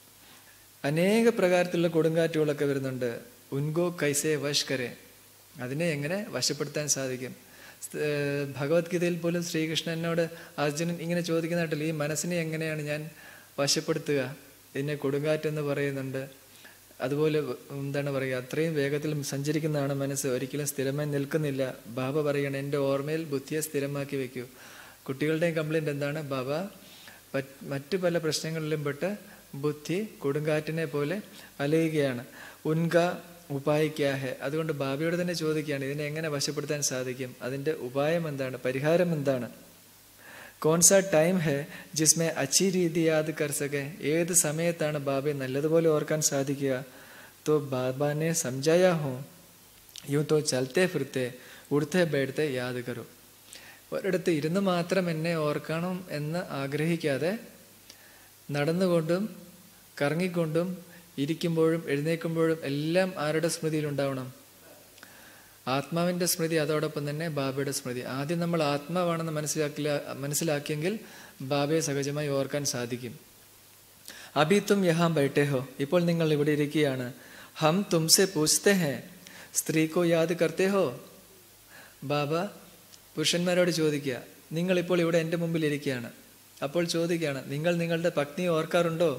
അനേക പ്രകാരത്തിലുള്ള കൊടുങ്കാറ്റുകളൊക്കെ വരുന്നുണ്ട് ഉൻഗോ കൈസേ വഷ്കരെ അതിനെ എങ്ങനെ വശപ്പെടുത്താൻ സാധിക്കും സ്- ഏർ ഭഗവത്ഗീതയിൽ പോലും ശ്രീകൃഷ്ണനോട് അർജുനൻ ഇങ്ങനെ ചോദിക്കുന്നതായിട്ടില്ല ഈ മനസ്സിനെ എങ്ങനെയാണ് ഞാൻ വശപ്പെടുത്തുക ഇതിനെ കൊടുങ്കാറ്റെന്ന് പറയുന്നുണ്ട് അതുപോലെ എന്താണ് പറയുക അത്രയും വേഗത്തിൽ സഞ്ചരിക്കുന്നതാണ് മനസ്സ് ഒരിക്കലും സ്ഥിരമായി നിൽക്കുന്നില്ല ബാബ പറയണം എൻ്റെ ഓർമ്മയിൽ ബുദ്ധിയെ സ്ഥിരമാക്കി വെക്കൂ കുട്ടികളുടെയും കംപ്ലൈൻറ്റ് എന്താണ് ബാബ പറ്റ് മറ്റു പല പ്രശ്നങ്ങളിലും പെട്ട് ബുദ്ധി കൊടുങ്കാറ്റിനെ പോലെ അലയുകയാണ് ഉൻക ഉപായിക്കാഹെ അതുകൊണ്ട് ബാബയോട് തന്നെ ചോദിക്കുകയാണ് ഇതിനെ എങ്ങനെ വശപ്പെടുത്താൻ സാധിക്കും അതിൻ്റെ ഉപായം എന്താണ് പരിഹാരം എന്താണ് कौन सा टाइम है जिसमें अच्छी रीति याद कर सके ഏത് സമയത്താണ് ബാബയെ നല്ലതുപോലെ ഓർക്കാൻ സാധിക്കുക तो बाबा ने समझाया हो यूं तो चलते फिरते ഉടുത്തെ ബേഡത്തെ യാദ് കരു ഒരിടത്ത് ഇരുന്ന് മാത്രം എന്നെ ഓർക്കണം എന്ന് ആഗ്രഹിക്കാതെ നടന്നുകൊണ്ടും കറങ്ങിക്കൊണ്ടും ഇരിക്കുമ്പോഴും എഴുന്നേൽക്കുമ്പോഴും എല്ലാം ആരുടെ സ്മൃതിയിൽ ഉണ്ടാവണം ആത്മാവിൻ്റെ സ്മൃതി അതോടൊപ്പം തന്നെ ബാബയുടെ സ്മൃതി ആദ്യം നമ്മൾ ആത്മാവാണെന്ന് മനസ്സിലാക്കില്ല മനസ്സിലാക്കിയെങ്കിൽ ബാബയെ സഹജമായി ഓർക്കാൻ സാധിക്കും അഭി തും യഹാം ബൈട്ടെ ഹോ ഇപ്പോൾ നിങ്ങൾ ഇവിടെ ഇരിക്കുകയാണ് ഹം തുംസെ പൂछते हैं സ്ത്രീ കോ യാദ് കർത്തേ ഹോ ബാബ പുരുഷന്മാരോട് ചോദിക്കുക നിങ്ങളിപ്പോൾ ഇവിടെ എൻ്റെ മുമ്പിൽ ഇരിക്കുകയാണ് അപ്പോൾ ചോദിക്കുകയാണ് നിങ്ങൾ നിങ്ങളുടെ പത്നിയെ ഓർക്കാറുണ്ടോ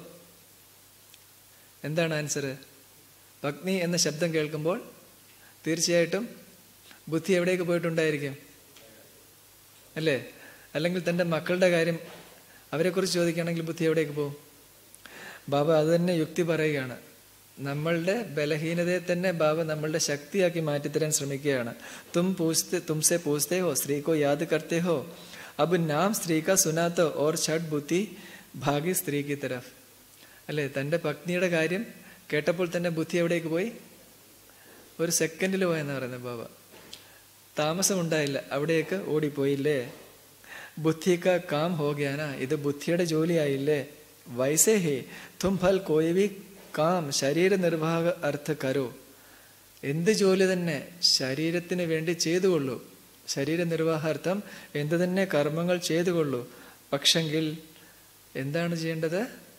എന്താണ് ആൻസർ പത്നി എന്ന ശബ്ദം കേൾക്കുമ്പോൾ തീർച്ചയായിട്ടും ബുദ്ധി എവിടേക്ക് പോയിട്ടുണ്ടായിരിക്കും അല്ലേ അല്ലെങ്കിൽ തൻ്റെ മക്കളുടെ കാര്യം അവരെക്കുറിച്ച് ചോദിക്കുകയാണെങ്കിൽ ബുദ്ധി എവിടേക്ക് പോകും ബാബ അത് തന്നെ യുക്തി പറയുകയാണ് നമ്മളുടെ ബലഹീനതയെ തന്നെ ബാബ നമ്മളുടെ ശക്തിയാക്കി മാറ്റിത്തരാൻ ശ്രമിക്കുകയാണ് തും പൂछते തുംസെ പൂछते हो സ്ത്രീ को याद करते हो अब नाम स्त्री का सुना तो और छठ बुद्धि ഭാഗി സ്ത്രീ की तरफ അല്ലേ തൻ്റെ പത്നിയുടെ കാര്യം കേട്ടപ്പോൾ തന്നെ ബുദ്ധി എവിടേക്ക് പോയി ഒരു സെക്കൻഡിൽ പോയെന്ന് പറയുന്നത് ബാബ താമസമുണ്ടായില്ല അവിടേക്ക് ഓടിപ്പോയില്ലേ ബുദ്ധിക്ക കാം ഹോഗ്യാന ഇത് ബുദ്ധിയുടെ ജോലിയായില്ലേ വൈസേ ഹേ തും ഫൽ കോയി വി കാം ശരീര നിർവാഹ അർത്ഥ കരോ എന്ത് ജോലി തന്നെ ശരീരത്തിന് വേണ്ടി ചെയ്തുകൊള്ളൂ ശരീര നിർവാഹാർത്ഥം എന്ത് തന്നെ കർമ്മങ്ങൾ ചെയ്തുകൊള്ളൂ പക്ഷെങ്കിൽ എന്താണ് ചെയ്യേണ്ടത്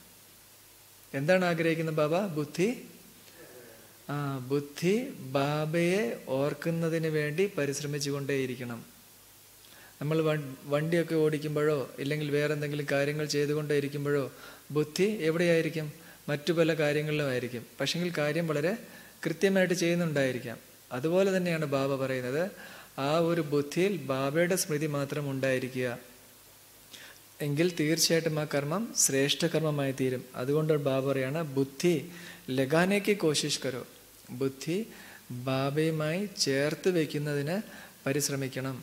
എന്താണ് ആഗ്രഹിക്കുന്നത് ബാബ ബുദ്ധി ആ ബുദ്ധി ബാബയെ ഓർക്കുന്നതിന് വേണ്ടി പരിശ്രമിച്ചു കൊണ്ടേയിരിക്കണം നമ്മൾ വൺ- വണ്ടിയൊക്കെ ഓടിക്കുമ്പോഴോ ഇല്ലെങ്കിൽ വേറെ എന്തെങ്കിലും കാര്യങ്ങൾ ചെയ്തുകൊണ്ടേ ഇരിക്കുമ്പോഴോ ബുദ്ധി എവിടെയായിരിക്കും മറ്റു പല കാര്യങ്ങളിലും ആയിരിക്കും പക്ഷെങ്കിൽ കാര്യം വളരെ കൃത്യമായിട്ട് ചെയ്യുന്നുണ്ടായിരിക്കാം അതുപോലെ തന്നെയാണ് ബാബ പറയുന്നത് ആ ഒരു ബുദ്ധിയിൽ ബാബയുടെ സ്മൃതി മാത്രം ഉണ്ടായിരിക്കുക എങ്കിൽ തീർച്ചയായിട്ടും ആ കർമ്മം ശ്രേഷ്ഠ കർമ്മമായി തീരും അതുകൊണ്ട് ബാബ പറയാണ് ബുദ്ധി ലഗാനേക്ക് കോശിഷ് കരോ ബുദ്ധി ബാബയുമായി ചേർത്ത് വയ്ക്കുന്നതിന് പരിശ്രമിക്കണം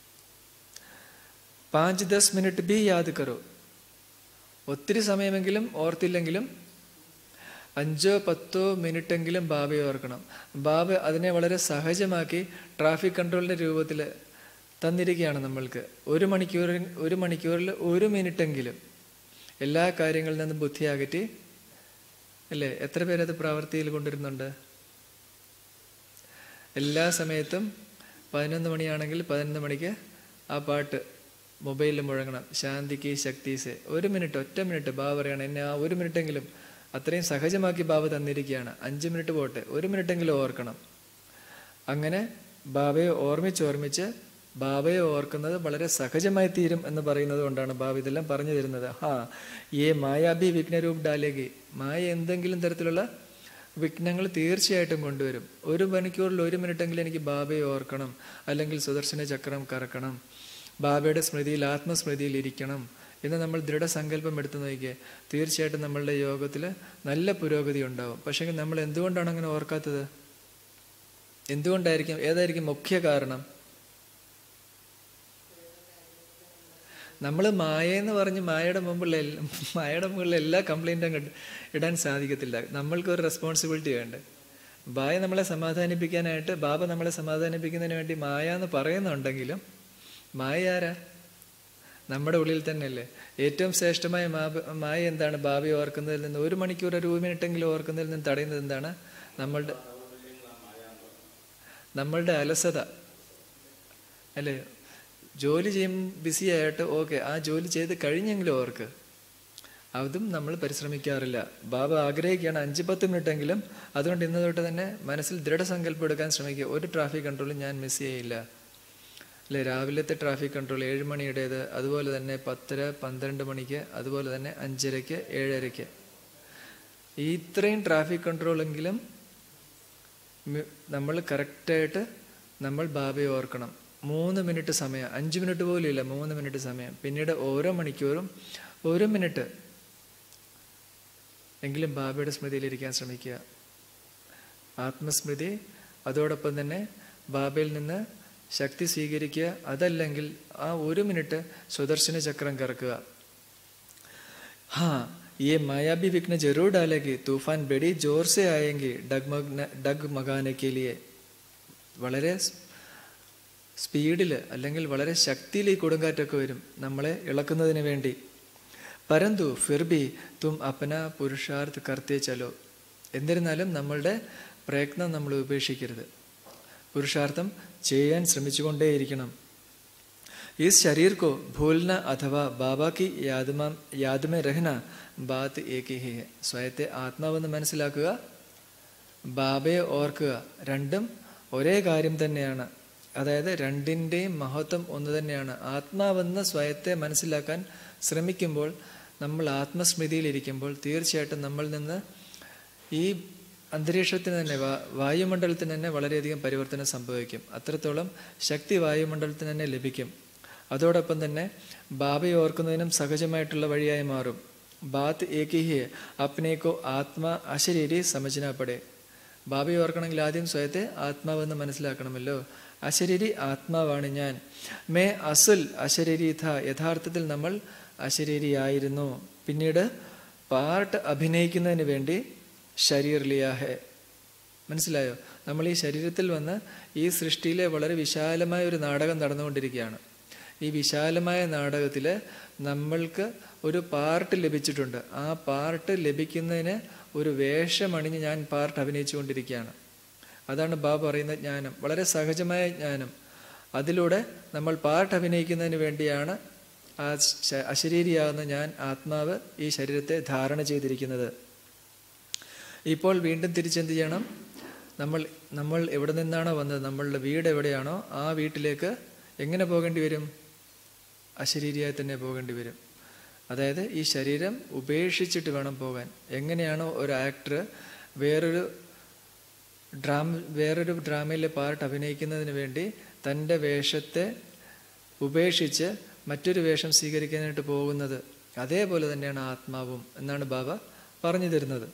പാഞ്ച് ദസ് മിനിറ്റ് ബി യാദ് കരോ ഒത്തിരി സമയമെങ്കിലും ഓർത്തില്ലെങ്കിലും അഞ്ചോ പത്തോ മിനിറ്റെങ്കിലും ബാബയെ ഓർക്കണം ബാബ അതിനെ വളരെ സഹജമാക്കി ട്രാഫിക് കൺട്രോളിൻ്റെ രൂപത്തിൽ തന്നിരിക്കുകയാണ് നമ്മൾക്ക് ഒരു മണിക്കൂറിൽ ഒരു മണിക്കൂറിൽ ഒരു മിനിറ്റെങ്കിലും എല്ലാ കാര്യങ്ങളിൽ നിന്നും ബുദ്ധി അകറ്റി അല്ലേ എത്ര പേരത് പ്രാവർത്തിയിൽ കൊണ്ടുവരുന്നുണ്ട് എല്ലാ സമയത്തും പതിനൊന്ന് മണിയാണെങ്കിൽ പതിനൊന്ന് മണിക്ക് ആ പാട്ട് മൊബൈലിൽ മുഴങ്ങണം ശാന്തിക്ക് ശക്തീസെ ഒരു മിനിറ്റ് ഒറ്റ മിനിറ്റ് ബാബ പറയണം എന്നെ ആ ഒരു മിനിറ്റെങ്കിലും അത്രയും സഹജമാക്കി ബാബ തന്നിരിക്കുകയാണ് അഞ്ച് മിനിറ്റ് പോട്ടെ ഒരു മിനിറ്റെങ്കിലും ഓർക്കണം അങ്ങനെ ബാബയെ ഓർമ്മിച്ച് ഓർമ്മിച്ച് ബാബയെ ഓർക്കുന്നത് വളരെ സഹജമായി തീരും എന്ന് പറയുന്നത് കൊണ്ടാണ് ബാബ ഇതെല്ലാം പറഞ്ഞു തരുന്നത് ഹാ ഏ മായാബി വിഘ്നരൂപ് ഡാലേഗി മായ എന്തെങ്കിലും തരത്തിലുള്ള വിഘ്നങ്ങൾ തീർച്ചയായിട്ടും കൊണ്ടുവരും ഒരു മണിക്കൂറിൽ ഒരു മിനിറ്റെങ്കിലും എനിക്ക് ബാബയെ ഓർക്കണം അല്ലെങ്കിൽ സുദർശന ചക്രം കറക്കണം ബാബയുടെ സ്മൃതിയിൽ ആത്മസ്മൃതിയിൽ ഇരിക്കണം എന്ന് നമ്മൾ ദൃഢസങ്കല്പം എടുത്തു നോക്കിയേ തീർച്ചയായിട്ടും നമ്മളുടെ യോഗത്തിൽ നല്ല പുരോഗതി ഉണ്ടാവും പക്ഷേ നമ്മൾ എന്തുകൊണ്ടാണ് അങ്ങനെ ഓർക്കാത്തത് എന്തുകൊണ്ടായിരിക്കും ഏതായിരിക്കും മുഖ്യ കാരണം നമ്മൾ മായ എന്ന് പറഞ്ഞ് മായയുടെ മുമ്പുള്ള എല്ലാ മായയുടെ മുകളിൽ എല്ലാ കംപ്ലൈൻറ്റും കണ്ട് ഇടാൻ സാധിക്കത്തില്ല നമ്മൾക്കൊരു റെസ്പോൺസിബിലിറ്റി വേണ്ട ബായ നമ്മളെ സമാധാനിപ്പിക്കാനായിട്ട് ബാബ നമ്മളെ സമാധാനിപ്പിക്കുന്നതിന് വേണ്ടി മായ എന്ന് പറയുന്നുണ്ടെങ്കിലും മായ ആരാ നമ്മുടെ ഉള്ളിൽ തന്നെയല്ലേ ഏറ്റവും ശ്രേഷ്ഠമായ മാബ മായ എന്താണ് ബാബയെ ഓർക്കുന്നതിൽ നിന്ന് ഒരു മണിക്കൂർ ഒരു മിനിറ്റെങ്കിലും ഓർക്കുന്നതിൽ നിന്ന് തടയുന്നത് എന്താണ് നമ്മളുടെ നമ്മളുടെ അലസത അല്ലേ ജോലി ചെയ്യും ബിസി ആയിട്ട് ഓക്കെ ആ ജോലി ചെയ്ത് കഴിഞ്ഞെങ്കിലും ഓർക്ക് അതും നമ്മൾ പരിശ്രമിക്കാറില്ല ബാബ ആഗ്രഹിക്കുകയാണ് അഞ്ച് പത്ത് മിനിറ്റെങ്കിലും അതുകൊണ്ട് ഇന്ന് തൊട്ട് തന്നെ മനസ്സിൽ ദൃഢസങ്കല്പം എടുക്കാൻ ശ്രമിക്കുക ഒരു ട്രാഫിക് കൺട്രോളും ഞാൻ മിസ് ചെയ്യില്ല അല്ലെ രാവിലത്തെ ട്രാഫിക് കൺട്രോൾ ഏഴ് മണിയുടേത് അതുപോലെ തന്നെ പത്തര പന്ത്രണ്ട് മണിക്ക് അതുപോലെ തന്നെ അഞ്ചരയ്ക്ക് ഏഴരയ്ക്ക് ഈ ഇത്രയും ട്രാഫിക് കൺട്രോളെങ്കിലും മി- നമ്മൾ കറക്റ്റായിട്ട് നമ്മൾ ബാബയെ ഓർക്കണം മൂന്ന് മിനിറ്റ് സമയം അഞ്ച് മിനിറ്റ് പോലും ഇല്ല മൂന്ന് മിനിറ്റ് സമയം പിന്നീട് ഓരോ മണിക്കൂറും ഒരു മിനിറ്റ് എങ്കിലും ബാബയുടെ സ്മൃതിയിലിരിക്കാൻ ശ്രമിക്കുക ആത്മസ്മൃതി അതോടൊപ്പം തന്നെ ബാബയിൽ നിന്ന് ശക്തി സ്വീകരിക്കുക അതല്ലെങ്കിൽ ആ ഒരു മിനിറ്റ് സുദർശന ചക്രം കറക്കുക हाँ ये मायावी विघ्न जरूर डालेगी तूफान बड़ी जोर से आएंगी डगमग डगमगाने के लिए വളരെ സ്പീഡിൽ അല്ലെങ്കിൽ വളരെ ശക്തിയിൽ ഈ കൊടുങ്കാറ്റൊക്കെ വരും നമ്മളെ ഇളക്കുന്നതിന് വേണ്ടി പരന്തു ഫിർബി തും അപ്പന പുരുഷാർത്ഥ് കർത്തേ ചലോ എന്നിരുന്നാലും നമ്മളുടെ പ്രയത്നം നമ്മൾ ഉപേക്ഷിക്കരുത് പുരുഷാർത്ഥം ചെയ്യാൻ ശ്രമിച്ചുകൊണ്ടേയിരിക്കണം इस शरीर को भूलना अथवा बाबा की याद में याद में रहना बात एक ही है സ്വയത്തെ ആത്മാവെന്ന് മനസ്സിലാക്കുക ബാബയെ ഓർക്കുക രണ്ടും ഒരേ കാര്യം തന്നെയാണ് അതായത് രണ്ടിൻ്റെയും മഹത്വം ഒന്ന് തന്നെയാണ് ആത്മാവെന്ന് സ്വയത്തെ മനസ്സിലാക്കാൻ ശ്രമിക്കുമ്പോൾ നമ്മൾ ആത്മസ്മൃതിയിലിരിക്കുമ്പോൾ തീർച്ചയായിട്ടും നമ്മളിൽ നിന്ന് ഈ അന്തരീക്ഷത്തിന് തന്നെ വാ- വായുമണ്ഡലത്തിന് തന്നെ വളരെയധികം പരിവർത്തനം സംഭവിക്കും അത്രത്തോളം ശക്തി വായുമണ്ഡലത്തിന് തന്നെ ലഭിക്കും അതോടൊപ്പം തന്നെ ബാബയെ ഓർക്കുന്നതിനും സഹജമായിട്ടുള്ള വഴിയായി മാറും ബാത്ത് ഏകി ഹി അപ്നേക്കോ ആത്മാ അശരീരി സമജനാപ്പടെ ബാബയെ ഓർക്കണമെങ്കിൽ ആദ്യം സ്വയത്തെ ആത്മാവെന്ന് മനസ്സിലാക്കണമല്ലോ അശരീരി ആത്മാവാണ് ഞാൻ മേ അസുൽ അശരീരി ഥ യഥാർത്ഥത്തിൽ നമ്മൾ അശരീരിയായിരുന്നു പിന്നീട് പാർട്ട് അഭിനയിക്കുന്നതിന് വേണ്ടി ശരീർ ലിയാ ഹെ മനസ്സിലായോ നമ്മൾ ഈ ശരീരത്തിൽ വന്ന് ഈ സൃഷ്ടിയിലെ വളരെ വിശാലമായ ഒരു നാടകം നടന്നുകൊണ്ടിരിക്കുകയാണ് ഈ വിശാലമായ നാടകത്തിൽ നമ്മൾക്ക് ഒരു പാർട്ട് ലഭിച്ചിട്ടുണ്ട് ആ പാർട്ട് ലഭിക്കുന്നതിന് ഒരു വേഷമണിഞ്ഞ് ഞാൻ പാർട്ട് അഭിനയിച്ചുകൊണ്ടിരിക്കുകയാണ് അതാണ് ബാബ പറയുന്ന ജ്ഞാനം വളരെ സഹജമായ ജ്ഞാനം അതിലൂടെ നമ്മൾ പാർട്ട് അഭിനയിക്കുന്നതിന് വേണ്ടിയാണ് ആ ശ- അശരീരിയാകുന്ന ഞാൻ ആത്മാവ് ഈ ശരീരത്തെ ധാരണ ചെയ്തിരിക്കുന്നത് ഇപ്പോൾ വീണ്ടും തിരിച്ചെന്ത് ചെയ്യണം നമ്മൾ നമ്മൾ എവിടെ നിന്നാണോ വന്നത് നമ്മളുടെ വീട് എവിടെയാണോ ആ വീട്ടിലേക്ക് എങ്ങനെ പോകേണ്ടി വരും അശരീരിയായി തന്നെ പോകേണ്ടി വരും അതായത് ഈ ശരീരം ഉപേക്ഷിച്ചിട്ട് വേണം പോകാൻ എങ്ങനെയാണോ ഒരു ആക്ടർ വേറൊരു ഡ്രാമ വേറൊരു ഡ്രാമയിലെ പാർട്ട് അഭിനയിക്കുന്നതിന് വേണ്ടി തൻ്റെ വേഷത്തെ ഉപേക്ഷിച്ച് മറ്റൊരു വേഷം സ്വീകരിക്കാനായിട്ട് പോകുന്നത് അതേപോലെ തന്നെയാണ് ആത്മാവും എന്നാണ് ബാബ പറഞ്ഞു തരുന്നത്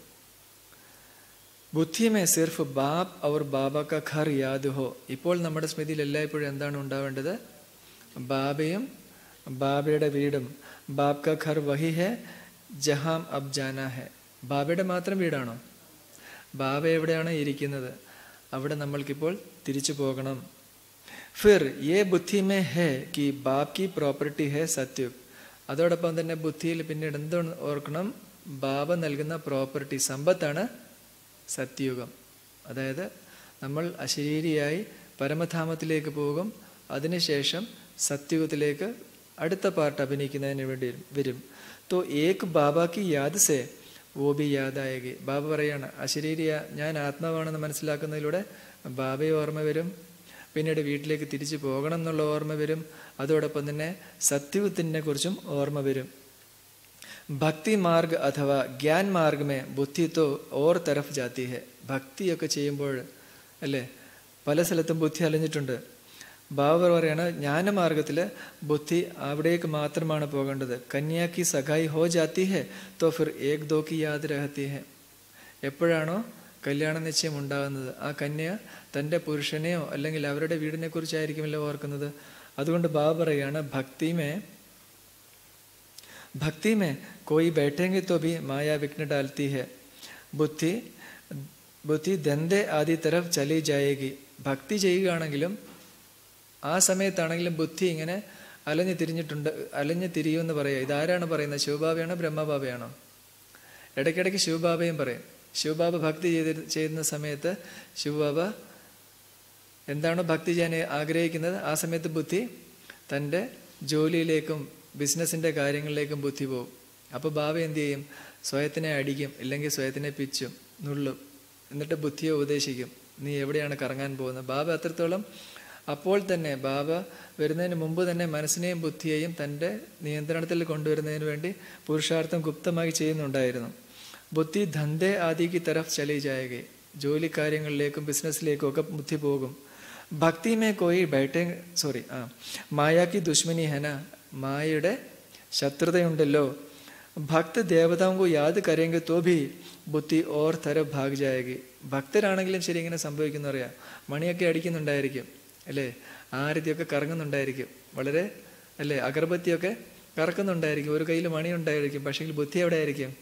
ബുദ്ധി മേ സിർഫ് ബാബ് അവർ ബാബ ക ഘർ യാദ് ഹോ ഇപ്പോൾ നമ്മുടെ സ്മൃതിയിൽ എല്ലായ്പ്പോഴും എന്താണ് ഉണ്ടാവേണ്ടത് ബാബയും ബാബയുടെ വീടും ബാബ് ക ഘർ വഹി ഹെ ജഹാം അബ് ജാന ഹെ ബാബയുടെ മാത്രം വീടാണോ ബാബ എവിടെയാണോ ഇരിക്കുന്നത് അവിടെ നമ്മൾക്കിപ്പോൾ തിരിച്ചു പോകണം फिर ये बुद्धि में है कि बाप की प्रॉपर्टी है സത്യുഗ് അതോടൊപ്പം തന്നെ ബുദ്ധിയിൽ പിന്നീട് എന്ത് ഓർക്കണം ബാബ നൽകുന്ന പ്രോപ്പർട്ടി സമ്പത്താണ് സത്യുഗം അതായത് നമ്മൾ അശരീരിയായി പരമധാമത്തിലേക്ക് പോകും അതിനുശേഷം സത്യുഗത്തിലേക്ക് അടുത്ത പാർട്ട് അഭിനയിക്കുന്നതിന് വേണ്ടി വരും തോ ഏക് ബാബാക്ക് യാദ് സേ ഓ ബി യാദായകി ബാബ പറയാണ് അശരീരിയ ഞാൻ ആത്മാവാണെന്ന് മനസ്സിലാക്കുന്നതിലൂടെ ബാബയെ ഓർമ്മ വരും പിന്നീട് വീട്ടിലേക്ക് തിരിച്ചു പോകണം എന്നുള്ള ഓർമ്മ വരും അതോടൊപ്പം തന്നെ സത്യവത്തിനെ കുറിച്ചും ഓർമ്മ വരും ഭക്തി മാർഗ് അഥവാ ജ്ഞാൻ മാർഗമേ ബുദ്ധി തോ ഓർ തരഫ് ജാതി ഹെ ഭക്തിയൊക്കെ ചെയ്യുമ്പോൾ അല്ലേ പല സ്ഥലത്തും ബുദ്ധി അലഞ്ഞിട്ടുണ്ട് ബാബർ പറയാണ് ജ്ഞാനമാർഗത്തിൽ ബുദ്ധി അവിടേക്ക് മാത്രമാണ് പോകേണ്ടത് കന്യാക്കി സഖായി ഹോ ജാത്തി ഹെ തോ ഫിർ ഏക് ദോ കി യാദ് രഹത്തി ഹെ എപ്പോഴാണോ കല്യാണ നിശ്ചയം ഉണ്ടാകുന്നത് ആ കന്യ തൻ്റെ പുരുഷനെയോ അല്ലെങ്കിൽ അവരുടെ വീടിനെ കുറിച്ചായിരിക്കുമല്ലോ ഓർക്കുന്നത് അതുകൊണ്ട് ബാബ പറയാണ് ഭക്തിമേ भक्ति में कोई बैठेंगे तो भी माया विघ्न डालती है ബുദ്ധി ബുദ്ധി ദന്തേ ആദി തരഫ് ചലി ജായേഗി ഭക്തി ചെയ്യുകയാണെങ്കിലും ആ സമയത്താണെങ്കിലും ബുദ്ധി ഇങ്ങനെ അലഞ്ഞു തിരിഞ്ഞിട്ടുണ്ട് അലഞ്ഞു തിരിയുമെന്ന് പറയുക ഇതാരാണ് പറയുന്നത് ശിവബാബയാണോ ബ്രഹ്മബാബയാണോ ഇടയ്ക്കിടയ്ക്ക് ശിവബാബയും പറയും ശിവബാബ ഭക്തി ചെയ്ത് ചെയ്യുന്ന സമയത്ത് ശിവബാബ എന്താണോ ഭക്തി ചെയ്യാൻ ആഗ്രഹിക്കുന്നത് ആ സമയത്ത് ബുദ്ധി തൻ്റെ ജോലിയിലേക്കും ബിസിനസ്സിൻ്റെ കാര്യങ്ങളിലേക്കും ബുദ്ധി പോകും അപ്പോൾ ബാബ എന്ത് ചെയ്യും സ്വയത്തിനെ അടിക്കും ഇല്ലെങ്കിൽ സ്വയത്തിനെ പിച്ചും നുള്ളും എന്നിട്ട് ബുദ്ധിയെ ഉപദേശിക്കും നീ എവിടെയാണ് കറങ്ങാൻ പോകുന്നത് ബാബ അത്രത്തോളം അപ്പോൾ തന്നെ ബാബ വരുന്നതിന് മുമ്പ് തന്നെ മനസ്സിനെയും ബുദ്ധിയെയും തൻ്റെ നിയന്ത്രണത്തിൽ കൊണ്ടുവരുന്നതിന് വേണ്ടി പുരുഷാർത്ഥം ഗുപ്തമായി ചെയ്യുന്നുണ്ടായിരുന്നു ബുദ്ധി ധന്ദേ ആദിക്ക് തരഫ് ചലി ജായകെ ജോലി കാര്യങ്ങളിലേക്കും ബിസിനസ്സിലേക്കും ഒക്കെ ബുദ്ധി പോകും ഭക്തി മേ കോയി ബൈറ്റേ സോറി ആ മായാക്കി ദുശ്മനി ഹെന മായയുടെ ശത്രുതയുണ്ടല്ലോ ഭക്ത ദേവതാങ്കോ യാത് കരയെങ്കിൽ തോ ഭി ബുദ്ധി ഓർ തര ഭാഗ് ജായകി ഭക്തരാണെങ്കിലും ശരി ഇങ്ങനെ സംഭവിക്കുന്ന അറിയാം മണിയൊക്കെ അടിക്കുന്നുണ്ടായിരിക്കും അല്ലേ ആരതിയൊക്കെ കറങ്ങുന്നുണ്ടായിരിക്കും വളരെ അല്ലേ അഗർബത്തിയൊക്കെ കറക്കുന്നുണ്ടായിരിക്കും ഒരു കയ്യിൽ മണി ഉണ്ടായിരിക്കും പക്ഷേ ബുദ്ധി എവിടെ ആയിരിക്കും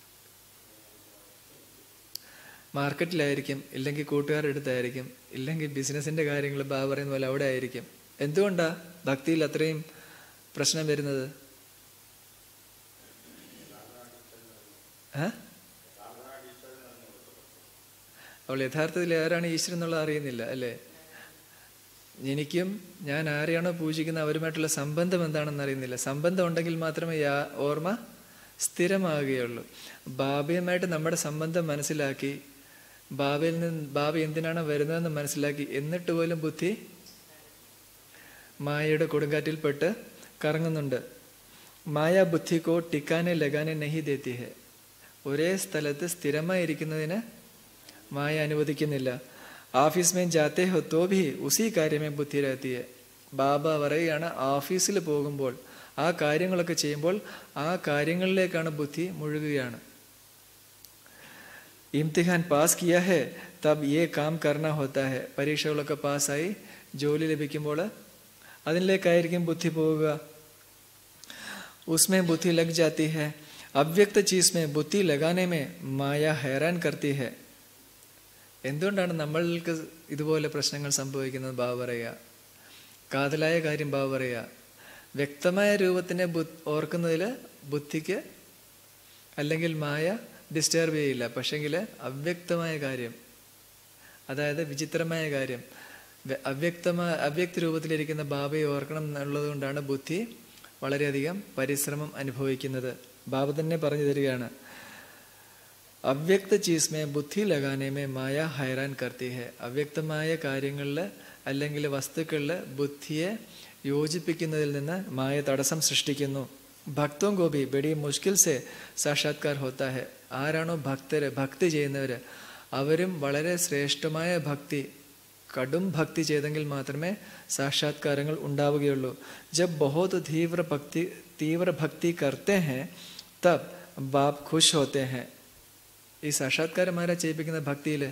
മാർക്കറ്റിലായിരിക്കും ഇല്ലെങ്കിൽ കൂട്ടുകാരുടെ അടുത്തായിരിക്കും ഇല്ലെങ്കിൽ ബിസിനസ്സിന്റെ കാര്യങ്ങൾ ബാ പറയുന്ന പോലെ അവിടെ ആയിരിക്കും എന്തുകൊണ്ടാ ഭക്തിയിൽ അത്രയും പ്രശ്നം വരുന്നത് അവൾ യഥാർത്ഥത്തിൽ ആരാണ് ഈശ്വരൻ എന്നുള്ളത് അറിയുന്നില്ല അല്ലേ എനിക്കും ഞാൻ ആരെയാണോ പൂജിക്കുന്ന അവരുമായിട്ടുള്ള സംബന്ധം എന്താണെന്ന് അറിയുന്നില്ല സംബന്ധം ഉണ്ടെങ്കിൽ മാത്രമേ യാ ഓർമ്മ സ്ഥിരമാകുകയുള്ളൂ ബാബയുമായിട്ട് നമ്മുടെ സംബന്ധം മനസ്സിലാക്കി ബാബയിൽ നിന്ന് ബാബ എന്തിനാണ് വരുന്നതെന്ന് മനസ്സിലാക്കി എന്നിട്ട് പോലും ബുദ്ധി മായയുടെ കൊടുങ്കാറ്റിൽപ്പെട്ട് കറങ്ങുന്നുണ്ട് മായ ബുദ്ധിക്കോ ടിക്കാനെ ലഗാനെ നഹി ദേത്തി ഹെ ഒരേ സ്ഥലത്ത് സ്ഥിരമായിരിക്കുന്നതിന് മായ അനുവദിക്കുന്നില്ല ഓഫീസ് മേ ജാത്തേ ഹോ തോ ഭി ഉസി കാര്യമേ ബുദ്ധി രഹത്തി ഹെ ബാബ പറയുകയാണ് ഓഫീസിൽ പോകുമ്പോൾ ആ കാര്യങ്ങളൊക്കെ ചെയ്യുമ്പോൾ ആ കാര്യങ്ങളിലേക്കാണ് ബുദ്ധി മുഴുകുകയാണ് ഇംതിഹാൻ പാസ് കിയ ഹെ തബ് ഏ കാം കർണ ഹോത്താ ഹെ പരീക്ഷകളൊക്കെ പാസ്സായി ജോലി ലഭിക്കുമ്പോൾ അതിലേക്കായിരിക്കും ബുദ്ധി പോവുക ഉസ്മേ ബുദ്ധി ലഗ് ജാത്തി ഹെ അവ്യക്ത ചീസ് മേ ബുദ്ധി ലഗാനെ മേ മായ ഹൈറാൻ കർത്തി ഹെ എന്തുകൊണ്ടാണ് നമ്മൾക്ക് ഇതുപോലെ പ്രശ്നങ്ങൾ സംഭവിക്കുന്നത് ബാബ പറയുക കാതലായ കാര്യം ബാബ പറയുക വ്യക്തമായ രൂപത്തിനെ ഓർക്കുന്നതിൽ ബുദ്ധിക്ക് അല്ലെങ്കിൽ മായ ഡിസ്റ്റർബ് ചെയ്യില്ല പക്ഷെങ്കിൽ അവ്യക്തമായ കാര്യം അതായത് വിചിത്രമായ കാര്യം അവ്യക്തമായ അവ്യക്ത രൂപത്തിലിരിക്കുന്ന ബാബയെ ഓർക്കണം എന്നുള്ളത് കൊണ്ടാണ് ബുദ്ധി വളരെയധികം പരിശ്രമം അനുഭവിക്കുന്നത് ബാബ തന്നെ പറഞ്ഞു തരികയാണ് അവ്യക്ത ചീസ് മേ ബുദ്ധി ലഗാനെ മേ മായ ഹൈറാൻ കർത്തി ഹെ അവ്യക്തമായ കാര്യങ്ങളിൽ അല്ലെങ്കിൽ വസ്തുക്കളിൽ ബുദ്ധിയെ യോജിപ്പിക്കുന്നതിൽ നിന്ന് മായ തടസ്സം സൃഷ്ടിക്കുന്നു ഭക്തോം ഗോപി ബഡി മുഷ്കിൽ സെ സാക്ഷാത്കാർ ഹോത്താ ഹെ ആരാണോ ഭക്തര് ഭക്തി ചെയ്യുന്നവര് അവരും വളരെ ശ്രേഷ്ഠമായ ഭക്തി കടും ഭക്തി ചെയ്തെങ്കിൽ മാത്രമേ സാക്ഷാത്കാരങ്ങൾ ഉണ്ടാവുകയുള്ളൂ ജബ് ബഹുത് തീവ്ര ഭക്തി തീവ്ര ഭക്തി കർത്തേ ഹെ തബ് ബാപ് ഖുഷ് ഹോത്തെ ഹെ ഈ സാക്ഷാത്കാരം ആരാ ചെയ്യിപ്പിക്കുന്ന ഭക്തിയിൽ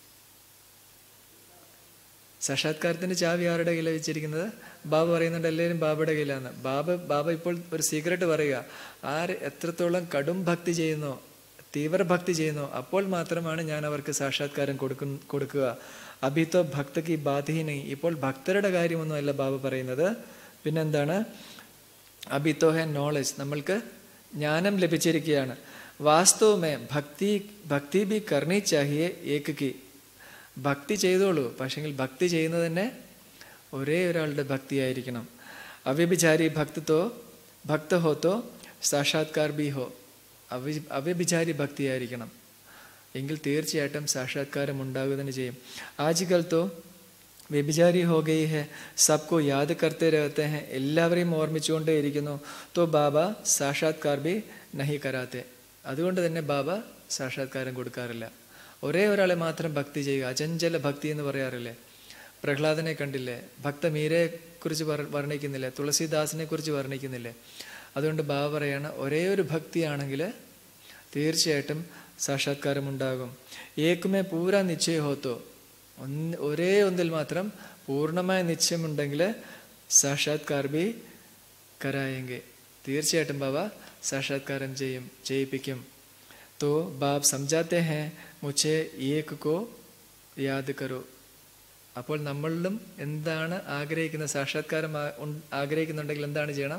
സാക്ഷാത്കാരത്തിന്റെ ചാവി ആരുടെ കയ്യില വെച്ചിരിക്കുന്നത് ബാബ പറയുന്നുണ്ട് എല്ലാവരും ബാബയുടെ കയ്യിലാണ് ബാബ ബാബ ഇപ്പോൾ ഒരു സീക്രട്ട് പറയുക ആര് എത്രത്തോളം കടും ഭക്തി ചെയ്യുന്നോ തീവ്രഭക്തി ചെയ്യുന്നു അപ്പോൾ മാത്രമാണ് ഞാൻ അവർക്ക് സാക്ഷാത്കാരം കൊടുക്കു കൊടുക്കുക അഭിത്തോ ഭക്തക്ക് ബാധീനൈ ഇപ്പോൾ ഭക്തരുടെ കാര്യമൊന്നുമല്ല ബാബ പറയുന്നത് പിന്നെന്താണ് അഭിത്തോ ഹെ നോളജ് നമ്മൾക്ക് ജ്ഞാനം ലഭിച്ചിരിക്കുകയാണ് വാസ്തവമേ ഭക്തി ഭക്തി ബി കർണി ചാഹിയെ ഏകി ഭക്തി ചെയ്തോളൂ പക്ഷെങ്കിൽ ഭക്തി ചെയ്യുന്നത് തന്നെ ഒരേ ഒരാളുടെ ഭക്തിയായിരിക്കണം അവ്യഭിചാരി ഭക്തത്തോ ഭക്ത ഹോത്തോ സാക്ഷാത്കാർ ബി ഹോ അവി അവ്യഭിചാരി ഭക്തിയായിരിക്കണം എങ്കിൽ തീർച്ചയായിട്ടും സാക്ഷാത്കാരം ഉണ്ടാകുക തന്നെ ചെയ്യും ആജുകൽ തോ വ്യഭിചാരി ഹോ ഗയി ഹെ സബ്കോ യാദ് കർത്തേ രഹത്തെ ഹെ എല്ലാവരെയും ഓർമ്മിച്ചുകൊണ്ടേ ഇരിക്കുന്നു തോ ബാബ സാക്ഷാത്കാർ ബി നഹി കരാത്തെ അതുകൊണ്ട് തന്നെ ബാബ സാക്ഷാത്കാരം കൊടുക്കാറില്ല ഒരേ ഒരാളെ മാത്രം ഭക്തി ചെയ്യുക അചഞ്ചല ഭക്തി എന്ന് പറയാറില്ലേ പ്രഹ്ലാദനെ കണ്ടില്ലേ ഭക്ത മീരയെ കുറിച്ച് വർണ്ണിക്കുന്നില്ലേ തുളസിദാസിനെ കുറിച്ച് വർണ്ണിക്കുന്നില്ലേ അതുകൊണ്ട് ബാബ പറയാണ് ഒരേ ഒരു ഭക്തിയാണെങ്കിൽ തീർച്ചയായിട്ടും സാക്ഷാത്കാരം ഉണ്ടാകും ഏക്കുമേ പൂരാ നിശ്ചയ ഹോത്തോ ഒന്ന് ഒരേ ഒന്നിൽ മാത്രം പൂർണ്ണമായ നിശ്ചയമുണ്ടെങ്കിൽ സാക്ഷാത്കാർ ബി കരായെങ്കിൽ തീർച്ചയായിട്ടും ബാബ സാക്ഷാത്കാരം ചെയ്യും ചെയ്യിപ്പിക്കും तो बाप समझाते हैं मुझे एक को യാദ് കരോ അപ്പോൾ നമ്മളിലും എന്താണ് ആഗ്രഹിക്കുന്ന സാക്ഷാത്കാരം ആഗ്രഹിക്കുന്നുണ്ടെങ്കിൽ എന്താണ് ചെയ്യണം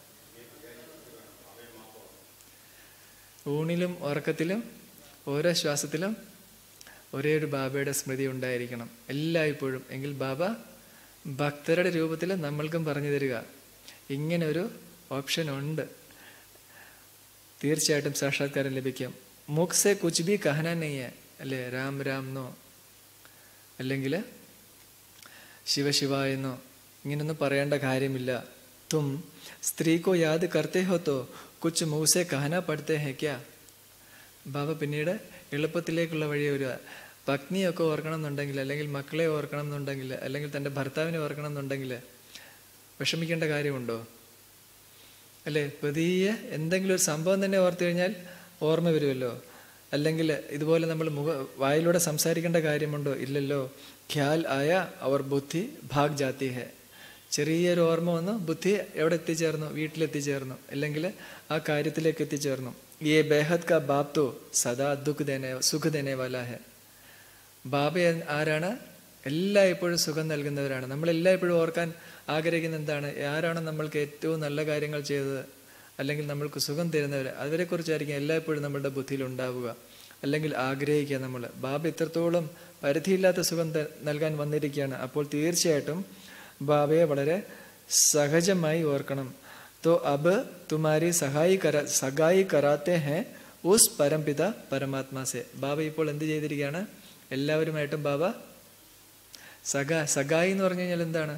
ഊണിലും ഉറക്കത്തിലും ഓരോ ശ്വാസത്തിലും ഒരേ ഒരു ബാബയുടെ സ്മൃതി ഉണ്ടായിരിക്കണം എല്ലായ്പ്പോഴും എങ്കിൽ ബാബ ഭക്തരുടെ രൂപത്തിൽ നമ്മൾക്കും പറഞ്ഞു തരിക ഇങ്ങനെ ഒരു ഓപ്ഷൻ ഉണ്ട് തീർച്ചയായിട്ടും സാക്ഷാത്കാരം ലഭിക്കും മുഖ്സെ കുച്ച് ബി കഹന നെയ്യ അല്ലേ രാം രാം എന്നോ അല്ലെങ്കിൽ ശിവശിവ എന്നോ ഇങ്ങനൊന്നും പറയേണ്ട കാര്യമില്ല തും സ്ത്രീക്കോ യാദ് കർത്തേ ഹോ തോ കുച്ച് മൂസെ കഹന പഠിത്തേ ഹേ ക്യാ ബാബ പിന്നീട് എളുപ്പത്തിലേക്കുള്ള വഴി വരിക പത്നിയൊക്കെ ഓർക്കണം എന്നുണ്ടെങ്കിൽ അല്ലെങ്കിൽ മക്കളെ ഓർക്കണം എന്നുണ്ടെങ്കിൽ അല്ലെങ്കിൽ തൻ്റെ ഭർത്താവിനെ ഓർക്കണം എന്നുണ്ടെങ്കിൽ വിഷമിക്കേണ്ട കാര്യമുണ്ടോ അല്ലേ പുതിയ എന്തെങ്കിലും ഒരു സംഭവം തന്നെ ഓർത്തു കഴിഞ്ഞാൽ ഓർമ്മ വരുമല്ലോ അല്ലെങ്കിൽ ഇതുപോലെ നമ്മൾ മുഖ വായിലൂടെ സംസാരിക്കേണ്ട കാര്യമുണ്ടോ ഇല്ലല്ലോ ഖ്യാൽ ആയ അവർ ബുദ്ധി ഭാഗ് ജാത്തി ഹെ ചെറിയൊരു ഓർമ്മ വന്നു ബുദ്ധി എവിടെ എത്തിച്ചേർന്നു വീട്ടിലെത്തിച്ചേർന്നു അല്ലെങ്കിൽ ആ കാര്യത്തിലേക്ക് എത്തിച്ചേർന്നു ഈ ബേഹദ് കാ ബാപ് തോ സദാ ദുഃഖ് ദേനെ സുഖ ദേനെ വാല ഹെ ബാബ ആരാണ് എല്ലായ്പ്പോഴും സുഖം നൽകുന്നവരാണ് നമ്മൾ എല്ലായ്പ്പോഴും ഓർക്കാൻ ആഗ്രഹിക്കുന്ന എന്താണ് ആരാണ് നമ്മൾക്ക് ഏറ്റവും നല്ല കാര്യങ്ങൾ ചെയ്തത് അല്ലെങ്കിൽ നമ്മൾക്ക് സുഖം തരുന്നവർ അവരെക്കുറിച്ചായിരിക്കും എല്ലായ്പ്പോഴും നമ്മളുടെ ബുദ്ധിയിൽ ഉണ്ടാവുക അല്ലെങ്കിൽ ആഗ്രഹിക്കുക നമ്മൾ ബാബ ഇത്രത്തോളം പരിധിയില്ലാത്ത സുഖം നൽകാൻ വന്നിരിക്കുകയാണ് അപ്പോൾ തീർച്ചയായിട്ടും ബാബയെ വളരെ സഹജമായി ഓർക്കണം तो अब तुम्हारी സഹായി കര സഹായി കരാത്തെ ഹേ ഉസ് പരംപിത പരമാത്മാ സെ ബാബ ഇപ്പോൾ എന്ത് ചെയ്തിരിക്കുകയാണ് എല്ലാവരുമായിട്ടും ബാബ സഗ സഗായി എന്ന് പറഞ്ഞു കഴിഞ്ഞാൽ എന്താണ്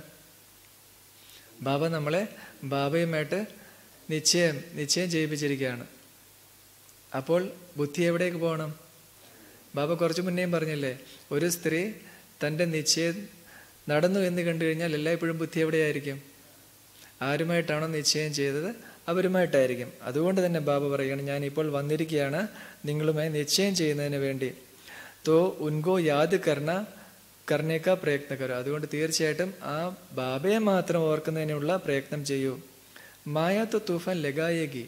ബാബ നമ്മളെ ബാബയുമായിട്ട് നിശ്ചയം നിശ്ചയം ചെയ്യിപ്പിച്ചിരിക്കുകയാണ് അപ്പോൾ ബുദ്ധി എവിടേക്ക് പോകണം ബാബ കുറച്ചു മുന്നേയും പറഞ്ഞില്ലേ ഒരു സ്ത്രീ തൻ്റെ നിശ്ചയം നടന്നു എന്ന് കണ്ടു കഴിഞ്ഞാൽ എല്ലായ്പ്പോഴും ബുദ്ധി എവിടെയായിരിക്കും ആരുമായിട്ടാണോ നിശ്ചയം ചെയ്തത് അവരുമായിട്ടായിരിക്കും അതുകൊണ്ട് തന്നെ ബാബ പറയുകയാണ് ഞാൻ ഇപ്പോൾ വന്നിരിക്കുകയാണ് നിങ്ങളുമായി നിശ്ചയം ചെയ്യുന്നതിന് വേണ്ടി തോ ഉൻകോ യാദ് കർണ കർണേക്ക പ്രയത്നകരോ അതുകൊണ്ട് തീർച്ചയായിട്ടും ആ ബാബയെ മാത്രം ഓർക്കുന്നതിനുള്ള പ്രയത്നം ചെയ്യൂ മായ തോ തൂഫാൻ ലഗായേകി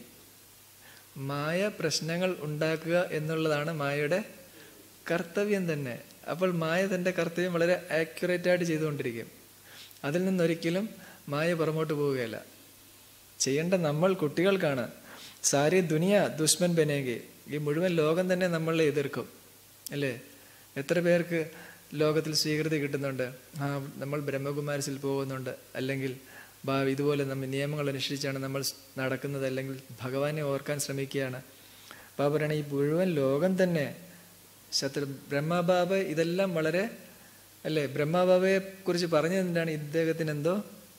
മായ പ്രശ്നങ്ങൾ ഉണ്ടാക്കുക എന്നുള്ളതാണ് മായയുടെ കർത്തവ്യം തന്നെ അപ്പോൾ മായ തൻ്റെ കർത്തവ്യം വളരെ ആക്യുറേറ്റ് ആയിട്ട് ചെയ്തുകൊണ്ടിരിക്കും അതിൽ നിന്നൊരിക്കലും മായ പുറമോട്ട് പോവുകയില്ല ചെയ്യേണ്ട നമ്മൾ കുട്ടികൾക്കാണ് സാരി ദുനിയ ദുഷ്മൻ ബനേകി ഈ മുഴുവൻ ലോകം തന്നെ നമ്മളെ എതിർക്കും അല്ലേ എത്ര പേർക്ക് ലോകത്തിൽ സ്വീകൃതി കിട്ടുന്നുണ്ട് ആ നമ്മൾ ബ്രഹ്മകുമാരസിൽ പോകുന്നുണ്ട് അല്ലെങ്കിൽ ഭാവി ഇതുപോലെ നമ്മൾ നിയമങ്ങൾ അനുസരിച്ചാണ് നമ്മൾ നടക്കുന്നത് അല്ലെങ്കിൽ ഭഗവാനെ ഓർക്കാൻ ശ്രമിക്കുകയാണ് ബാബ പറയണ ഈ മുഴുവൻ ലോകം തന്നെ ശത്രു ബ്രഹ്മബാബ ഇതെല്ലാം വളരെ അല്ലേ ബ്രഹ്മബാബയെ കുറിച്ച് പറഞ്ഞത് എന്താണ് ഇദ്ദേഹത്തിന് എന്തോ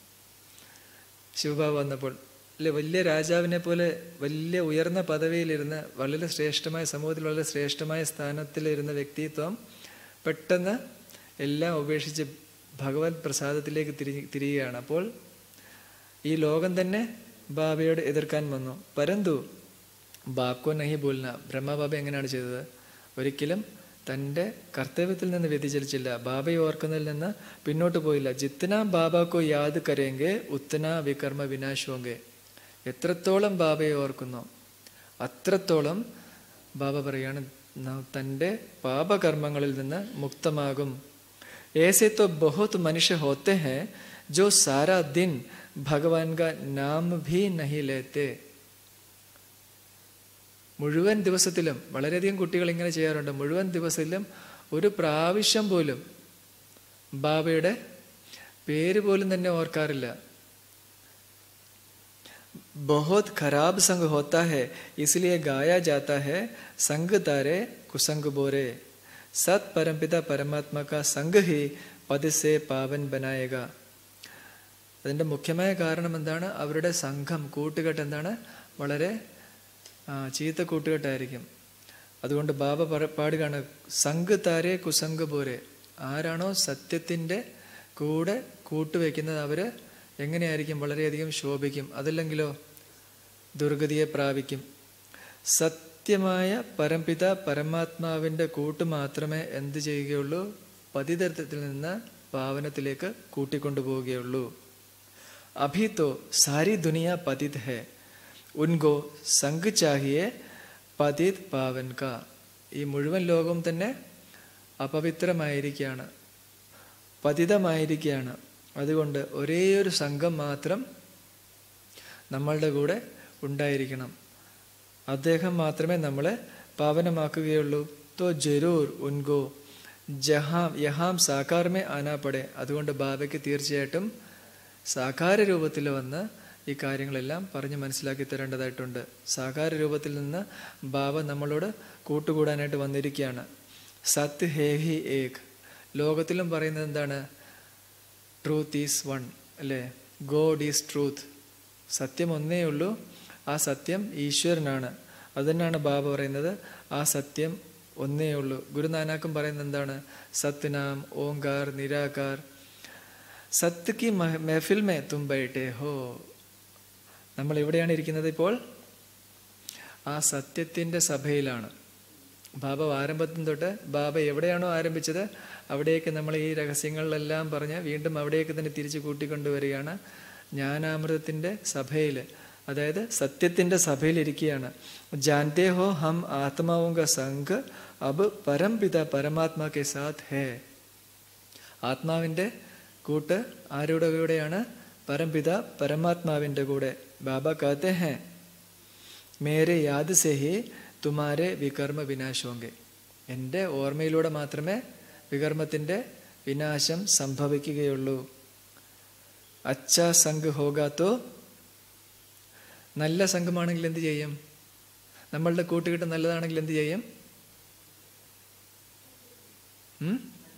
ശിവബാബ വന്നപ്പോൾ അല്ലെ വലിയ രാജാവിനെ പോലെ വലിയ ഉയർന്ന പദവിയിലിരുന്ന് വളരെ ശ്രേഷ്ഠമായ സമൂഹത്തിൽ വളരെ ശ്രേഷ്ഠമായ സ്ഥാനത്തിലിരുന്ന വ്യക്തിത്വം പെട്ടെന്ന് എല്ലാം ഉപേക്ഷിച്ച് ഭഗവത് പ്രസാദത്തിലേക്ക് തിരി തിരിയുകയാണ് അപ്പോൾ ഈ ലോകം തന്നെ ബാബയോട് എതിർക്കാൻ വന്നു പരന്തു ബാക്കോ നഹി ബോൽന ബ്രഹ്മബാബ എങ്ങനെയാണ് ചെയ്തത് ഒരിക്കലും തൻ്റെ കർത്തവ്യത്തിൽ നിന്ന് വ്യതിചലിച്ചില്ല ബാബയെ ഓർക്കുന്നതിൽ നിന്ന് പിന്നോട്ട് പോയില്ല ജിത്തന ബാബാക്കോ യാദ് കരയെങ്കിൽ ഉത്തന വികർമ്മ വിനാശോങ്കെ എത്രത്തോളം ബാബയെ ഓർക്കുന്നോ അത്രത്തോളം ബാബ പറയാണ് ന- തൻ്റെ പാപകർമ്മങ്ങളിൽ നിന്ന് മുക്തമാകും ऐसे तो बहुत मनुष्य होते हैं जो सारा दिन भगवान का नाम भी नहीं लेते മുഴുവൻ ദിവസത്തിലും വളരെയധികം കുട്ടികൾ ഇങ്ങനെ ചെയ്യാറുണ്ട് മുഴുവൻ ദിവസത്തിലും ഒരു പ്രാവശ്യം പോലും ബാബയുടെ പേര് പോലും തന്നെ ഓർക്കാറില്ല बहुत खराब संग होता है इसलिए गाया जाता है संग तारे कुसंग बोरे सत परमपिता परमात्मा का संग ही പത് സേ പാവൻ ബനായക അതിൻ്റെ മുഖ്യമായ കാരണം എന്താണ് അവരുടെ സംഘം കൂട്ടുകെട്ട് എന്താണ് വളരെ ആ, ചീത്ത കൂട്ടുകെട്ടായിരിക്കും അതുകൊണ്ട് ബാബ പറ പാടുകയാണ് സംഘ് താരെ കുസംഗ് പോരെ ആരാണോ സത്യത്തിൻ്റെ കൂടെ കൂട്ടുവെക്കുന്നത് അവർ എങ്ങനെയായിരിക്കും വളരെയധികം ശോഭിക്കും അതല്ലെങ്കിലോ ദുർഗതിയെ പ്രാപിക്കും സത്യമായ പരംപിത പരമാത്മാവിൻ്റെ കൂട്ട് മാത്രമേ എന്ത് ചെയ്യുകയുള്ളൂ പതിതരത്തിൽ നിന്ന് പാവനത്തിലേക്ക് കൂട്ടിക്കൊണ്ടുപോവുകയുള്ളൂ अभी तो सारी दुनिया पतित है उनको संग चाहिए പതിത് പാവൻ കാ ഈ മുഴുവൻ ലോകവും തന്നെ അപവിത്രമായിരിക്കുകയാണ് പതിതമായിരിക്കുകയാണ് അതുകൊണ്ട് ഒരേ ഒരു സംഘം മാത്രം നമ്മളുടെ കൂടെ ഉണ്ടായിരിക്കണം അദ്ദേഹം മാത്രമേ നമ്മളെ പാവനമാക്കുകയുള്ളൂ തോ ജരൂർ ഉൻഗോ ജഹാം യഹാം സാകാർമേ ആനാപ്പടെ അതുകൊണ്ട് ബാബയ്ക്ക് തീർച്ചയായിട്ടും സാകാര രൂപത്തിൽ വന്ന് ഈ കാര്യങ്ങളെല്ലാം പറഞ്ഞ് മനസ്സിലാക്കി തരേണ്ടതായിട്ടുണ്ട് സാകാര രൂപത്തിൽ നിന്ന് ബാബ നമ്മളോട് കൂട്ടുകൂടാനായിട്ട് വന്നിരിക്കുകയാണ് സത് ഹേ ഹി ഏക് ലോകത്തിലും പറയുന്നത് എന്താണ് ട്രൂത്ത് ഈസ് വൺ അല്ലേ ഗോഡ് ഈസ് ട്രൂത്ത് സത്യം ഒന്നേ ഉള്ളൂ ആ സത്യം ഈശ്വരനാണ് അതുതന്നെയാണ് ബാബ പറയുന്നത് ആ സത്യം ഒന്നേ ഉള്ളൂ ഗുരുനാനാക്കും പറയുന്നത് എന്താണ് സത്നാം ഓങ്കാർ നിരാകാർ സത്ത് കി മഹ- മെഹഫിൽ മേ തും ബൈട്ടെ ഹോ നമ്മൾ എവിടെയാണ് ഇരിക്കുന്നത് ഇപ്പോൾ ആ സത്യത്തിൻ്റെ സഭയിലാണ് ബാബ ആരംഭത്തിൽ തൊട്ട് ബാബ എവിടെയാണോ ആരംഭിച്ചത് അവിടേക്ക് നമ്മൾ ഈ രഹസ്യങ്ങളിലെല്ലാം പറഞ്ഞ് വീണ്ടും അവിടേക്ക് തന്നെ തിരിച്ചു കൂട്ടിക്കൊണ്ടുവരികയാണ് ജ്ഞാനാമൃതത്തിൻ്റെ സഭയിൽ അതായത് സത്യത്തിൻ്റെ സഭയിലിരിക്കുകയാണ് ജാൻതേ ഹോ ഹം ആത്മാവും ക സംഘ് അബ് പരംപിത പരമാത്മാ കെ സാത്ത് ഹേ ആത്മാവിൻ്റെ കൂട്ട് ആരുടെ കൂടെയാണ് പരംപിത പരമാത്മാവിൻ്റെ കൂടെ ബാബ कहते हैं മേരെ യാദ് സെ ഹി തുമാരെ വികർമ്മ വിനാശോങ്കെ എൻ്റെ ഓർമ്മയിലൂടെ മാത്രമേ വികർമ്മത്തിൻ്റെ വിനാശം സംഭവിക്കുകയുള്ളൂ അച്ഛ സംഘ് ഹോഗാത്തോ നല്ല സംഘമാണെങ്കിൽ എന്ത് ചെയ്യും നമ്മളുടെ കൂട്ടുകെട്ട് നല്ലതാണെങ്കിൽ എന്ത് ചെയ്യും ഉം?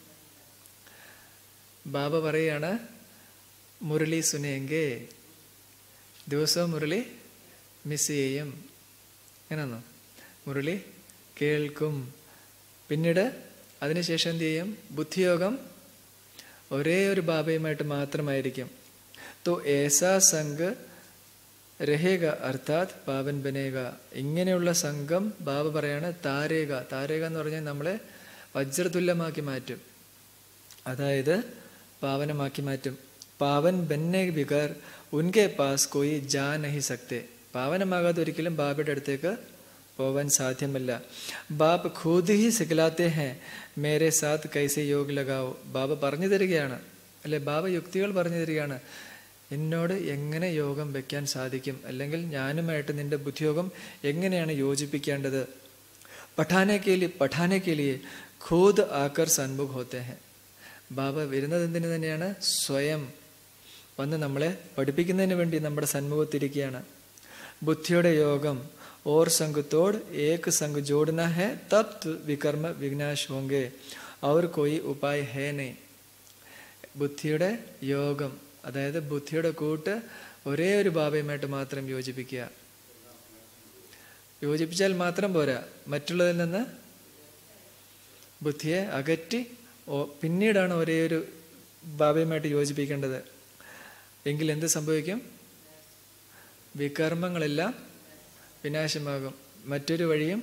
ബാബ പറയാണ് മുരളി സുനേങ്കെ ദിവസവും മുരളി മിസ് ചെയ്യും എങ്ങനെയാണോ മുരളി കേൾക്കും പിന്നീട് അതിനുശേഷം എന്ത് ചെയ്യും ബുദ്ധിയോഗം ഒരേ ഒരു ബാബയുമായിട്ട് മാത്രമായിരിക്കും തോ ഏസാ സംഘ് രഹേക അർത്ഥാത് പാവൻ ബനേക ഇങ്ങനെയുള്ള സംഘം ബാബ പറയാണ് താരേക താരേക എന്ന് പറഞ്ഞാൽ നമ്മളെ വജ്രതുല്യമാക്കി മാറ്റും അതായത് പാവനമാക്കി മാറ്റും പാവൻ ബന്നെ ബിഗർ ഉൻകെ പാസ് കോയി ജാ നഹി സക്തെ പാവനമാകാതെ ഒരിക്കലും ബാബയുടെ അടുത്തേക്ക് പോവാൻ സാധ്യമല്ല ബാബ് ഖുദ് ഹി സിഖലാത്തെ ഹേ മേരെ സാത്ത് കൈസെ യോഗ് ലഗാവോ ബാബ പറഞ്ഞു തരികയാണ് അല്ലെ ബാബ യുക്തികൾ പറഞ്ഞു തരികയാണ് എന്നോട് എങ്ങനെ യോഗം വെക്കാൻ സാധിക്കും അല്ലെങ്കിൽ ഞാനുമായിട്ട് നിന്റെ ബുദ്ധിയോഗം എങ്ങനെയാണ് യോജിപ്പിക്കേണ്ടത് പഠാനെ കേലി പഠാനെ കേലിയെ ഖുദ് ആക്കർ സന്മുഖ് ഹോത്തെ ഹെ ബാബ വരുന്നത് എന്തിനു തന്നെയാണ് സ്വയം വന്ന് നമ്മളെ പഠിപ്പിക്കുന്നതിന് വേണ്ടി നമ്മുടെ സന്മുഖത്തിരിക്കുകയാണ് ബുദ്ധിയുടെ യോഗം ഓർ സംഘത്തോട് ഏക് സംഘ് ജോഡന ഹെ തബ് തു വികർമ്മ വിഘ്നാശ് ഹോങ്കെ അവർ കോയി ഉപായ് ഹേ നെ ബുദ്ധിയുടെ യോഗം അതായത് ബുദ്ധിയുടെ കൂട്ട് ഒരേ ഒരു ബാബയുമായിട്ട് മാത്രം യോജിപ്പിക്കുക യോജിപ്പിച്ചാൽ മാത്രം പോരാ മറ്റുള്ളതിൽ നിന്ന് ബുദ്ധിയെ അകറ്റി ഓ- പിന്നീടാണ് ഒരേ ഒരു ബാബയുമായിട്ട് യോജിപ്പിക്കേണ്ടത് എങ്കിൽ എന്ത് സംഭവിക്കും വികർമ്മങ്ങളെല്ലാം വിനാശമാകും മറ്റൊരു വഴിയും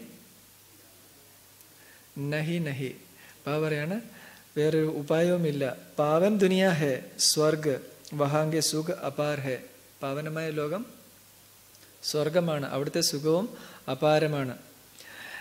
നഹി നഹി ബാബ പറയാണ് വേറൊരു ഉപായവുമില്ല പാവൻ ദുനിയ ഹേ സ്വർഗ് വഹാങ്കെ സുഖ അപാർ ഹേ പാവനമായ ലോകം സ്വർഗമാണ് അവിടുത്തെ സുഖവും അപാരമാണ്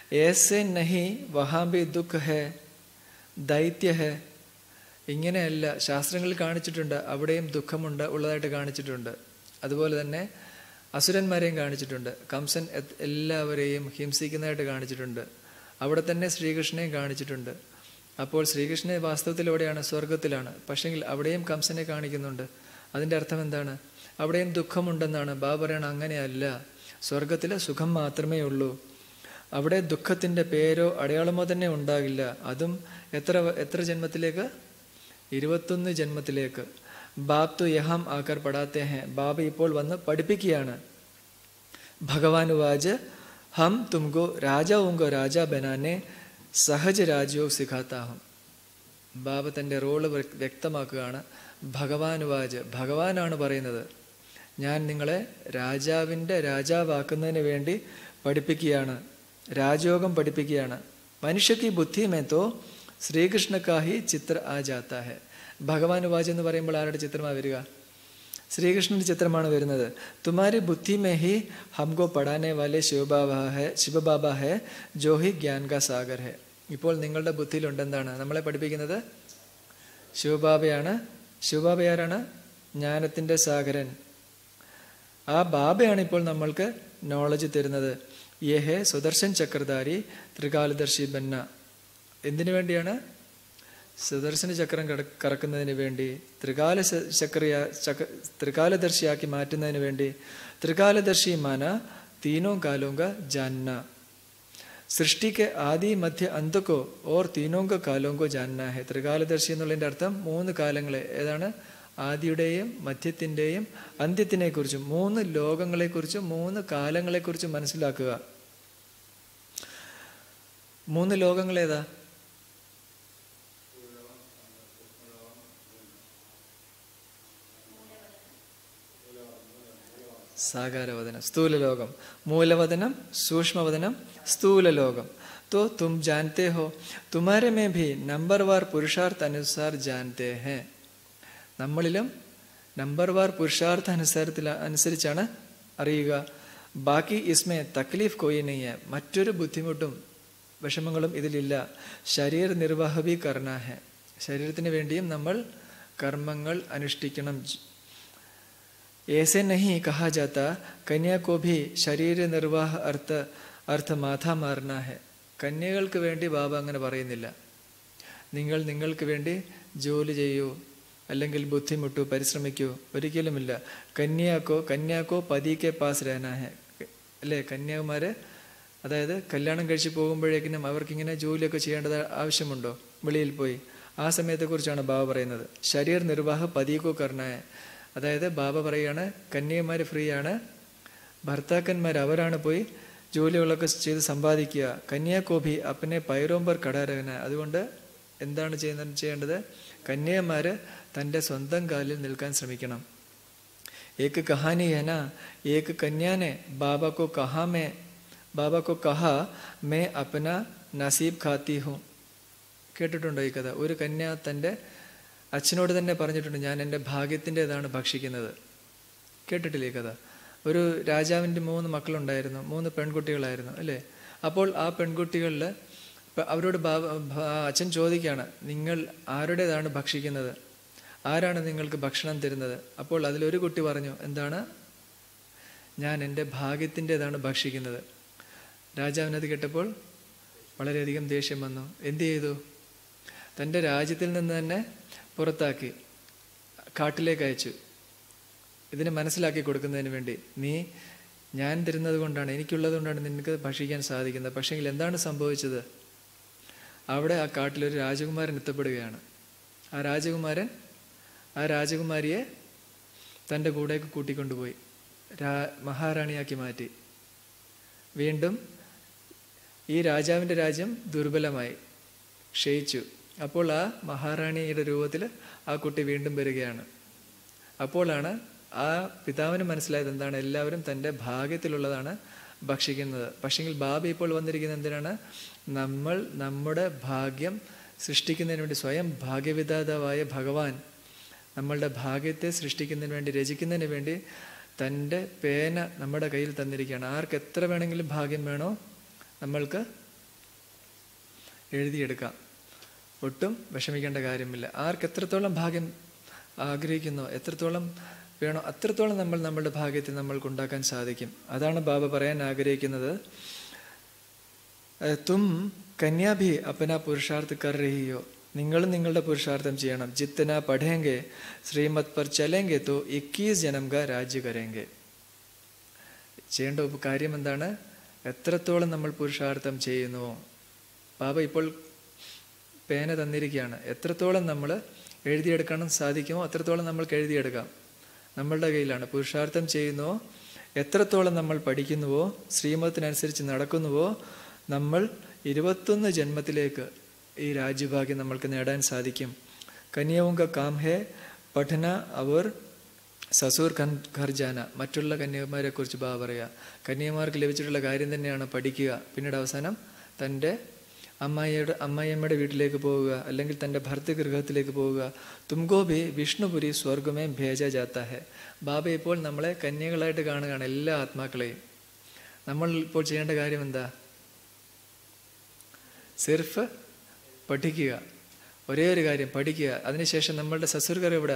ഏസെ നഹി വഹാബി ദുഃഖ് ഹെ ദൈത്യ ഹെ ഇങ്ങനെയല്ല ശാസ്ത്രങ്ങളിൽ കാണിച്ചിട്ടുണ്ട് അവിടെയും ദുഃഖമുണ്ട് ഉള്ളതായിട്ട് കാണിച്ചിട്ടുണ്ട് അതുപോലെ തന്നെ അസുരന്മാരെയും കാണിച്ചിട്ടുണ്ട് കംസൻ എ- എല്ലാവരെയും ഹിംസിക്കുന്നതായിട്ട് കാണിച്ചിട്ടുണ്ട് അവിടെ തന്നെ ശ്രീകൃഷ്ണനെയും കാണിച്ചിട്ടുണ്ട് അപ്പോൾ ശ്രീകൃഷ്ണനെ വാസ്തവത്തിൽ എവിടെയാണ് സ്വർഗത്തിലാണ് പക്ഷെങ്കിൽ അവിടെയും കംസനെ കാണിക്കുന്നുണ്ട് അതിൻ്റെ അർത്ഥം എന്താണ് അവിടെയും ദുഃഖമുണ്ടെന്നാണ് ബാബ പറയണ അങ്ങനെയല്ല സ്വർഗത്തിൽ സുഖം മാത്രമേ ഉള്ളൂ അവിടെ ദുഃഖത്തിൻ്റെ പേരോ അടയാളമോ തന്നെ ഉണ്ടാകില്ല അതും എത്ര എത്ര ജന്മത്തിലേക്ക് ഇരുപത്തൊന്ന് ജന്മത്തിലേക്ക് ബാബ് തു യഹാം ആക്കർ പടാത്തെ ഹെ ബാബ ഇപ്പോൾ വന്ന് പഠിപ്പിക്കുകയാണ് ഭഗവാൻ വാജ് ഹം തുമകോ രാജാവുങ്കോ രാജാ ബനാനെ സഹജ രാജ്യവും സിഖാത്താഹും ബാബ തൻ്റെ റോള് വ്യ- വ്യക്തമാക്കുകയാണ് ഭഗവാൻ വാജ് ഭഗവാനാണ് പറയുന്നത് ഞാൻ നിങ്ങളെ രാജാവിൻ്റെ രാജാവാക്കുന്നതിന് വേണ്ടി പഠിപ്പിക്കുകയാണ് രാജയോഗം പഠിപ്പിക്കുകയാണ് മനുഷ്യക്ക് ബുദ്ധി മേത്തോ ശ്രീകൃഷ്ണക്കാഹി ചിത്ര ആ ജാത്ത ഹെ ഭഗവാൻ വാജ് എന്ന് പറയുമ്പോൾ ആരുടെ ചിത്രമാണ് വരിക ശ്രീകൃഷ്ണന്റെ ചിത്രമാണ് വരുന്നത് തുമാരി ബുദ്ധി മേ ഹി ഹംകോ പഠാനെ വാലെ ശിവബാബ ഹെ ശിവബാബ ഹെ ജോ ഹി ജ്ഞാൻ കാ സാഗർ ഹെ ഇപ്പോൾ നിങ്ങളുടെ ബുദ്ധിയിലുണ്ട് എന്താണ് നമ്മളെ പഠിപ്പിക്കുന്നത് ശിവബാബയാണ് ശിവബാബ ആരാണ് ജ്ഞാനത്തിൻ്റെ സാഗരൻ ആ ബാബയാണ് ഇപ്പോൾ നമ്മൾക്ക് നോളജ് തരുന്നത് യേഹെ സുദർശൻ ചക്രധാരി ത്രികാലദർശി ബന്ന എന്തിനു വേണ്ടിയാണ് സുദർശന ചക്രം കട കറക്കുന്നതിന് വേണ്ടി ത്രികാല ശ- ചക്രിയ ചക്ര ത്രികാലദർശിയാക്കി മാറ്റുന്നതിന് വേണ്ടി ത്രികാലദർശി മാന തീനോ കാലോങ്ക ജാന്ന സൃഷ്ടിക്ക് ആദി മധ്യ അന്തക്കോ ഓർ തീനോങ്ക കാലോങ്കോ ജാന്ന ഹെ ത്രികാലദർശി എന്നുള്ളതിൻ്റെ അർത്ഥം മൂന്ന് കാലങ്ങളെ ഏതാണ് ആദിയുടെയും മധ്യത്തിൻ്റെയും അന്ത്യത്തിനെക്കുറിച്ചും മൂന്ന് ലോകങ്ങളെക്കുറിച്ചും മൂന്ന് കാലങ്ങളെക്കുറിച്ചും മനസ്സിലാക്കുക മൂന്ന് ലോകങ്ങൾ ഏതാ सागारवदनम स्थूल लोकम मूलवदनम सूक्ष्मवदनम स्थूल लोकम तो तुम जानते हो तुम्हारे में भी नंबर वार पुरुषार्थ अनुसार जानते हैं നമ്മളിലും നമ്പർ വാർ പുരുഷാർത്ഥ അനുസരത്തിൽ അനുസരിച്ചാണ് അറിയുക ബാക്കി ഇസ്മേ തക്ലീഫ് കോയി നെയ്യ മറ്റൊരു ബുദ്ധിമുട്ടും വിഷമങ്ങളും ഇതിലില്ല ശരീര നിർവാഹബി കർണ ഹെ ശരീരത്തിന് വേണ്ടിയും നമ്മൾ കർമ്മങ്ങൾ അനുഷ്ഠിക്കണം ऐसे नहीं कहा जाता कन्या को भी ശരീര നിർവാഹ അർത്ഥ അർത്ഥ മാഥ മാറണ ഹെ കന്യകൾക്ക് വേണ്ടി ബാബ അങ്ങനെ പറയുന്നില്ല നിങ്ങൾ നിങ്ങൾക്ക് വേണ്ടി ജോലി ചെയ്യൂ അല്ലെങ്കിൽ ബുദ്ധിമുട്ടു പരിശ്രമിക്കൂ ഒരിക്കലുമില്ല കന്യാക്കോ കന്യാക്കോ പതിക്കെ പാസ് രഹന ഹെ അല്ലേ കന്യാകുമാര് അതായത് കല്യാണം കഴിച്ച് പോകുമ്പോഴേക്കിനും അവർക്കിങ്ങനെ ജോലിയൊക്കെ ചെയ്യേണ്ടത് ആവശ്യമുണ്ടോ വെളിയിൽ പോയി ആ സമയത്തെക്കുറിച്ചാണ് ബാബ പറയുന്നത് ശരീർ നിർവാഹ പതിക്കോ കർണായ അതായത് ബാബ പറയുകയാണ് കന്യകമാർ ഫ്രീ ആണ് ഭർത്താക്കന്മാർ അവരാണ് പോയി ജോലികളൊക്കെ ചെയ്ത് സമ്പാദിക്കുക കന്യാകോഭി അപ്പനെ പൈരോമ്പർ കടാരകന അതുകൊണ്ട് എന്താണ് ചെയ്യുന്ന ചെയ്യേണ്ടത് കന്യകമാര് തൻ്റെ സ്വന്തം കാലിൽ നിൽക്കാൻ ശ്രമിക്കണം एक कहानी है ना एक कन्या ने बाबा को कहा मैं बाबा को कहा मैं अपना നസീബ് ഖാത്തി ഹും കേട്ടിട്ടുണ്ടോ ഈ കഥ ഒരു കന്യ തൻ്റെ അച്ഛനോട് തന്നെ പറഞ്ഞിട്ടുണ്ട് ഞാൻ എൻ്റെ ഭാഗ്യത്തിൻ്റെതാണ് ഭക്ഷിക്കുന്നത് കേട്ടിട്ടില്ലേ ഈ കഥ ഒരു രാജാവിൻ്റെ മൂന്ന് മക്കളുണ്ടായിരുന്നു മൂന്ന് പെൺകുട്ടികളായിരുന്നു അല്ലേ അപ്പോൾ ആ പെൺകുട്ടികളിൽ അവരോട് ബാബ ഭ- അച്ഛൻ ചോദിക്കുകയാണ് നിങ്ങൾ ആരുടേതാണ് ഭക്ഷിക്കുന്നത് ആരാണ് നിങ്ങൾക്ക് ഭക്ഷണം തരുന്നത് അപ്പോൾ അതിലൊരു കുട്ടി പറഞ്ഞു എന്താണ് ഞാൻ എൻ്റെ ഭാഗ്യത്തിൻ്റെതാണ് ഭക്ഷിക്കുന്നത് രാജാവിനത് കേട്ടപ്പോൾ വളരെയധികം ദേഷ്യം വന്നു എന്തു ചെയ്തു തൻ്റെ രാജ്യത്തിൽ നിന്ന് തന്നെ പുറത്താക്കി കാട്ടിലേക്ക് അയച്ചു ഇതിനെ മനസ്സിലാക്കി കൊടുക്കുന്നതിന് വേണ്ടി നീ ഞാൻ തരുന്നത് കൊണ്ടാണ് എനിക്കുള്ളത് കൊണ്ടാണ് നിനക്ക് ഭക്ഷിക്കാൻ സാധിക്കുന്നത് പക്ഷെങ്കിൽ എന്താണ് സംഭവിച്ചത് അവിടെ ആ കാട്ടിലൊരു രാജകുമാരൻ എത്തപ്പെടുകയാണ് ആ രാജകുമാരൻ ആ രാജകുമാരിയെ തൻ്റെ കൂടേക്ക് കൂട്ടിക്കൊണ്ടുപോയി രാ മഹാറാണിയാക്കി മാറ്റി വീണ്ടും ഈ രാജാവിൻ്റെ രാജ്യം ദുർബലമായി ക്ഷയിച്ചു അപ്പോൾ ആ മഹാറാണിയുടെ രൂപത്തിൽ ആ കുട്ടി വീണ്ടും വരികയാണ് അപ്പോഴാണ് ആ പിതാവിന് മനസ്സിലായത് എന്താണ് എല്ലാവരും തൻ്റെ ഭാഗ്യത്തിലുള്ളതാണ് ഭക്ഷിക്കുന്നത് പക്ഷെങ്കിൽ ബാബ ഇപ്പോൾ വന്നിരിക്കുന്നത് എന്തിനാണ് നമ്മൾ നമ്മുടെ ഭാഗ്യം സൃഷ്ടിക്കുന്നതിന് വേണ്ടി സ്വയം ഭാഗ്യവിധാതാവായ ഭഗവാൻ നമ്മളുടെ ഭാഗ്യത്തെ സൃഷ്ടിക്കുന്നതിന് വേണ്ടി രചിക്കുന്നതിന് വേണ്ടി തൻ്റെ പേന നമ്മുടെ കയ്യിൽ തന്നിരിക്കുകയാണ് ആർക്ക് എത്ര വേണമെങ്കിലും ഭാഗ്യം വേണോ നമ്മൾക്ക് എഴുതിയെടുക്കാം ഒട്ടും വിഷമിക്കേണ്ട കാര്യമില്ല ആർക്ക് എത്രത്തോളം ഭാഗ്യം ആഗ്രഹിക്കുന്നോ എത്രത്തോളം വേണോ അത്രത്തോളം നമ്മൾ നമ്മളുടെ ഭാഗ്യത്തെ നമ്മൾക്ക് ഉണ്ടാക്കാൻ സാധിക്കും അതാണ് ബാബ പറയാൻ ആഗ്രഹിക്കുന്നത് തും കന്യാഭി അപ്പന പുരുഷാർത്ഥ കർ രഹിയോ നിങ്ങളും നിങ്ങളുടെ പുരുഷാർത്ഥം ചെയ്യണം ജിത്തന പഠേങ്കെ ശ്രീമത് പർ ചലേങ്കെ തോ ഇക്കീസ് ജനംക രാജ്യ കരേങ്കെ ചെയ്യേണ്ട ഉപ- കാര്യം എന്താണ് എത്രത്തോളം നമ്മൾ പുരുഷാർത്ഥം ചെയ്യുന്നുവോ ബാബ ഇപ്പോൾ പേന തന്നിരിക്കുകയാണ് എത്രത്തോളം നമ്മൾ എഴുതിയെടുക്കണം സാധിക്കുമോ അത്രത്തോളം നമ്മൾക്ക് എഴുതിയെടുക്കാം നമ്മളുടെ കയ്യിലാണ് പുരുഷാർത്ഥം ചെയ്യുന്നുവോ എത്രത്തോളം നമ്മൾ പഠിക്കുന്നുവോ ശ്രീമത്തിനനുസരിച്ച് നടക്കുന്നുവോ നമ്മൾ ഇരുപത്തൊന്ന് ജന്മത്തിലേക്ക് ഈ രാജ്യഭാഗ്യം നമ്മൾക്ക് നേടാൻ സാധിക്കും കന്യവുങ്ക കാം ഹേ പഠന അവർ സസൂർ ഖൻ ഖർജാന മറ്റുള്ള കന്യകുമാരെ കുറിച്ച് ബാ പറയുക കന്യകുമാർക്ക് ലഭിച്ചിട്ടുള്ള കാര്യം തന്നെയാണ് പഠിക്കുക പിന്നീട് അവസാനം തൻ്റെ അമ്മായിയുടെ അമ്മായിയമ്മയുടെ വീട്ടിലേക്ക് പോവുക അല്ലെങ്കിൽ തൻ്റെ ഭർത്തൃഗൃഹത്തിലേക്ക് പോവുക തുംകോ ഭി വിഷ്ണുപുരി സ്വർഗമേ ഭേജ ജാത്ത ഹെ ബാബ ഇപ്പോൾ നമ്മളെ കന്യകളായിട്ട് കാണുകയാണ് എല്ലാ ആത്മാക്കളെയും നമ്മൾ ഇപ്പോൾ ചെയ്യേണ്ട കാര്യം എന്താ സിർഫ് പഠിക്കുക ഒരേ ഒരു കാര്യം പഠിക്കുക അതിനുശേഷം നമ്മളുടെ സസുർഗർ എവിടാ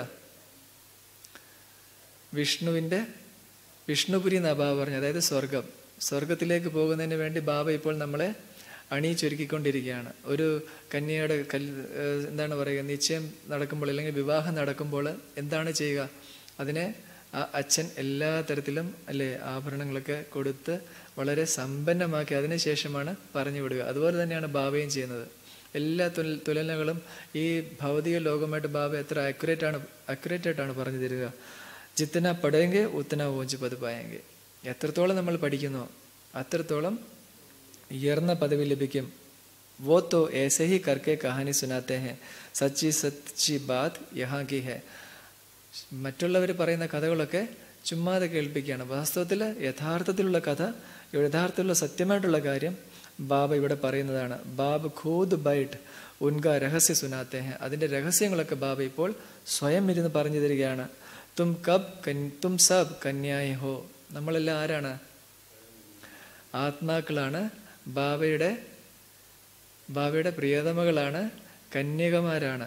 വിഷ്ണുവിൻ്റെ വിഷ്ണുപുരി എന്നാ ബാബ പറഞ്ഞു അതായത് സ്വർഗം സ്വർഗത്തിലേക്ക് പോകുന്നതിന് വേണ്ടി ബാബ ഇപ്പോൾ നമ്മളെ അണിയിച്ചൊരുക്കിക്കൊണ്ടിരിക്കുകയാണ് ഒരു കന്യയുടെ കല് ഏഹ് എന്താണ് പറയുക നിശ്ചയം നടക്കുമ്പോൾ അല്ലെങ്കിൽ വിവാഹം നടക്കുമ്പോൾ എന്താണ് ചെയ്യുക അതിനെ ആ അച്ഛൻ എല്ലാ തരത്തിലും അല്ലേ ആഭരണങ്ങളൊക്കെ കൊടുത്ത് വളരെ സമ്പന്നമാക്കി അതിനുശേഷമാണ് പറഞ്ഞു വിടുക അതുപോലെ തന്നെയാണ് ബാബയും ചെയ്യുന്നത് എല്ലാ തുല തുലനകളും ഈ ഭൗതിക ലോകമായിട്ട് ബാബ എത്ര അക്യുറേറ്റ് ആണ് അക്യുറേറ്റ് ആയിട്ടാണ് പറഞ്ഞു തരിക ജിത്തന പടയെങ്കിൽ ഉത്തന ഊഞ്ചി പതുപ്പായെങ്കിൽ എത്രത്തോളം നമ്മൾ പഠിക്കുന്നോ അത്രത്തോളം ഉയർന്ന പദവി ലഭിക്കും वो तो ऐसे ही करके कहानी सुनाते हैं सच्ची सच्ची बात यहाँ की है മറ്റുള്ളവർ പറയുന്ന കഥകളൊക്കെ ചുമ്മാതെ കേൾപ്പിക്കുകയാണ് വാസ്തവത്തിൽ യഥാർത്ഥത്തിലുള്ള കഥ യഥാർത്ഥത്തിലുള്ള സത്യമായിട്ടുള്ള കാര്യം ബാബ ഇവിടെ പറയുന്നതാണ് ബാബ് ഖൂദ് ബൈറ്റ് ഉൻക രഹസ്യ സുനാത്തെ ഹെ അതിൻ്റെ രഹസ്യങ്ങളൊക്കെ ബാബ ഇപ്പോൾ സ്വയം ഇരുന്ന് പറഞ്ഞു തരികയാണ് തും കബ് കൻ തും സബ് കന്യായി ഹോ നമ്മളെല്ലാം ആരാണ് ആത്മാക്കളാണ് ബാബയുടെ ബാബയുടെ പ്രിയതമകളാണ് കന്യകമാരാണ്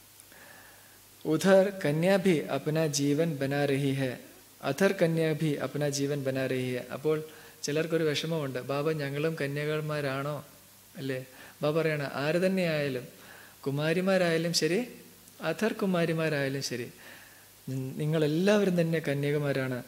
ഉധർ കന്യാ ഭി അപ്ന ജീവൻ ബനാ രഹി ഹെ അധർ കന്യാ ഭി അപ്ന ജീവൻ ബനാ രഹി ഹെ അപ്പോൾ ചിലർക്കൊരു വിഷമമുണ്ട് ബാബ ഞങ്ങളും കന്യകന്മാരാണോ അല്ലേ ബാബ പറയണ ആര് തന്നെയായാലും കുമാരിമാരായാലും ശരി അധർ കുമാരിമാരായാലും ശരി നി- നിങ്ങളെല്ലാവരും തന്നെ കന്യകമാരാണ്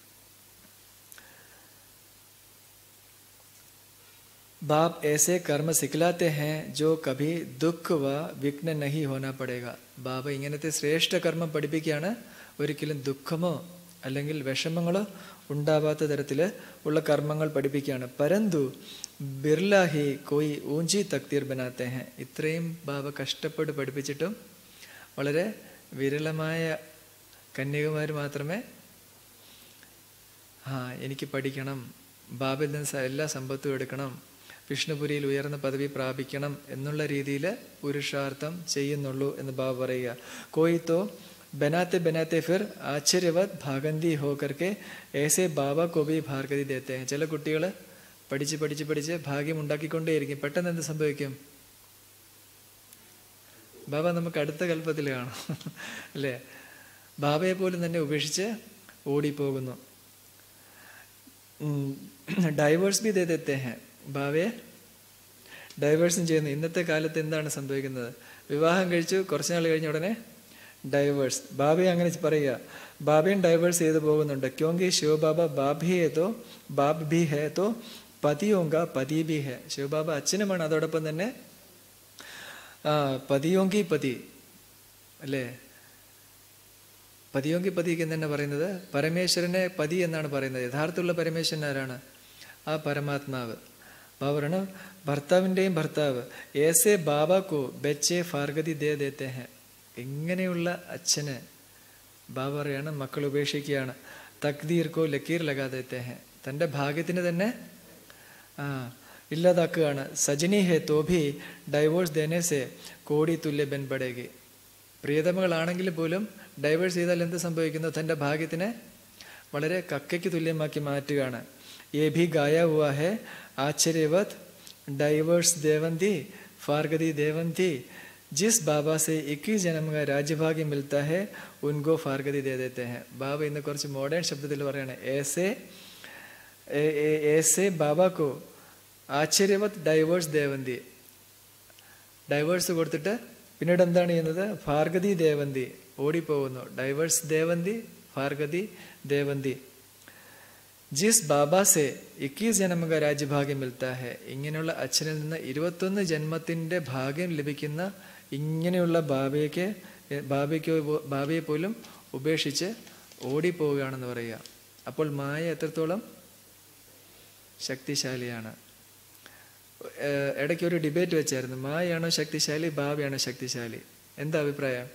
बाप ऐसे कर्म सिखलाते हैं जो कभी दुख व विघ्न नहीं होना पड़ेगा ബാബ ഇങ്ങനത്തെ ശ്രേഷ്ഠ കർമ്മം പഠിപ്പിക്കുകയാണ് ഒരിക്കലും ദുഃഖമോ അല്ലെങ്കിൽ വിഷമങ്ങളോ ഉണ്ടാവാത്ത തരത്തിൽ ഉള്ള കർമ്മങ്ങൾ പഠിപ്പിക്കുകയാണ് പരന്തു ബിർലാഹി കോയി ഊഞ്ചി തക്തീർ ബനാത്തെ ഹെ ഇത്രയും ബാബ കഷ്ടപ്പെട്ട് പഠിപ്പിച്ചിട്ടും വളരെ വിരളമായ കന്യകുമാർ മാത്രമേ ആ എനിക്ക് പഠിക്കണം ബാബയിൽ നിന്ന് സ- എല്ലാ സമ്പത്തും എടുക്കണം വിഷ്ണുപുരിയിൽ ഉയർന്ന പദവി പ്രാപിക്കണം എന്നുള്ള രീതിയിൽ പുരുഷാർത്ഥം ചെയ്യുന്നുള്ളൂ എന്ന് ബാബ പറയുക കോയിത്തോ ബനാത്തെ ബനാത്തെ ഫിർ ആശ്ചര്യവത് ഭാഗന്തി ഹോക്കർക്ക് ഏസെ ബാബ കോബി ഭാർഗതി ദേത്തെ ചില കുട്ടികൾ പഠിച്ച് പഠിച്ച് പഠിച്ച് ഭാഗ്യം ഉണ്ടാക്കിക്കൊണ്ടേയിരിക്കും പെട്ടെന്ന് എന്ത് സംഭവിക്കും ബാബ നമുക്ക് അടുത്ത കൽപ്പത്തിൽ കാണാം അല്ലേ ബാബയെ പോലും തന്നെ ഉപേക്ഷിച്ച് ഓടിപ്പോകുന്നു ഡൈവേഴ്സ് ബി ദേ ദേത്തെ ഹെ ഭാവയെ ഡൈവേഴ്സും ചെയ്യുന്നു ഇന്നത്തെ കാലത്ത് എന്താണ് സംഭവിക്കുന്നത് വിവാഹം കഴിച്ചു കുറച്ച് നാൾ കഴിഞ്ഞ ഉടനെ ഡൈവേഴ്സ് ബാബയെ അങ്ങനെ പറയുക ബാബയും ഡൈവേഴ്സ് ചെയ്തു പോകുന്നുണ്ട് ക്യോങ്കി ശിവബാബ ബാബ് ഹി ഹേ തോ ബാബ് ഭി ഹേ തോ പതിയോങ്ക പതി ഭി ഹേ ശിവബാബ അച്ഛനുമാണ് അതോടൊപ്പം തന്നെ ആ, പതിയോങ്കി പതി അല്ലേ പതിയോങ്കി പതിക്ക് തന്നെ പറയുന്നത് പരമേശ്വരനെ പതി എന്നാണ് പറയുന്നത് യഥാർത്ഥമുള്ള പരമേശ്വരൻ ആരാണ് ആ പരമാത്മാവ് ബാബറാണ് ഭർത്താവിൻ്റെയും ഭർത്താവ് ഏസെ ബാബാക്കോ ബെച്ചെ ഫാർഗതി ദേ ദേത്തെ ഹെ ഇങ്ങനെയുള്ള അച്ഛന് ബാബ പറയാണ് മക്കൾ ഉപേക്ഷിക്കുകയാണ് തക്ദീർക്കോ ലക്കീർ ലഗാ ദേത്തെ ഹെ തൻ്റെ ഭാഗ്യത്തിന് തന്നെ ആ ഇല്ലാതാക്കുകയാണ് സജനി ഹെ തോഭി ഡൈവോഴ്സ് ദേനെ സെ കോടി തുല്യ ബെൻ പടേകി പ്രിയതമകളാണെങ്കിൽ പോലും ഡൈവേഴ്സ് ചെയ്താൽ എന്ത് സംഭവിക്കുന്നു തൻ്റെ ഭാഗ്യത്തിനെ വളരെ കക്കയ്ക്ക് തുല്യമാക്കി മാറ്റുകയാണ് ഏ ഭി ഗായ ഹുവാ ഹെ ആശ്ചര്യവത് ഡൈവേഴ്സ് ദേവന്തി फारगदी देवंती जिस बाबा से 21 जन्म का राज्यभाग्य मिलता है उनको फारगതി दे देते हैं ബാബ ഇന്ന് കുറച്ച് മോഡേൺ ശബ്ദത്തിൽ പറയാണ് ऐसे ए- ए- ऐसे बाबा को ആശ്ചര്യവത് ഡൈവേഴ്സ് ദേവന്തി ഡൈവേഴ്സ് കൊടുത്തിട്ട് പിന്നീട് എന്താണ് ചെയ്യുന്നത് ഭാർഗതി ദേവന്തി ഓടിപ്പോകുന്നു ഡൈവേഴ്സ് ദേവന്തി ഭാർഗതി ദേവന്തി ജിസ് ബാബാസെ ഇക്കീസ് ജന്മക രാജ്യഭാഗ്യം മിൽത്താ ഹെ ഇങ്ങനെയുള്ള അച്ഛനിൽ നിന്ന് ഇരുപത്തൊന്ന് ജന്മത്തിന്റെ ഭാഗ്യം ലഭിക്കുന്ന ഇങ്ങനെയുള്ള ബാബയ്ക്ക് ബാബയ്ക്കോ ബാബയെ പോലും ഉപേക്ഷിച്ച് ഓടിപ്പോവുകയാണെന്ന് പറയുക അപ്പോൾ മായ എത്രത്തോളം ശക്തിശാലിയാണ് ഏഹ് ഇടയ്ക്ക് ഒരു ഡിബേറ്റ് വെച്ചായിരുന്നു മായാണോ ശക്തിശാലി ബാബയാണോ ശക്തിശാലി എന്താ അഭിപ്രായം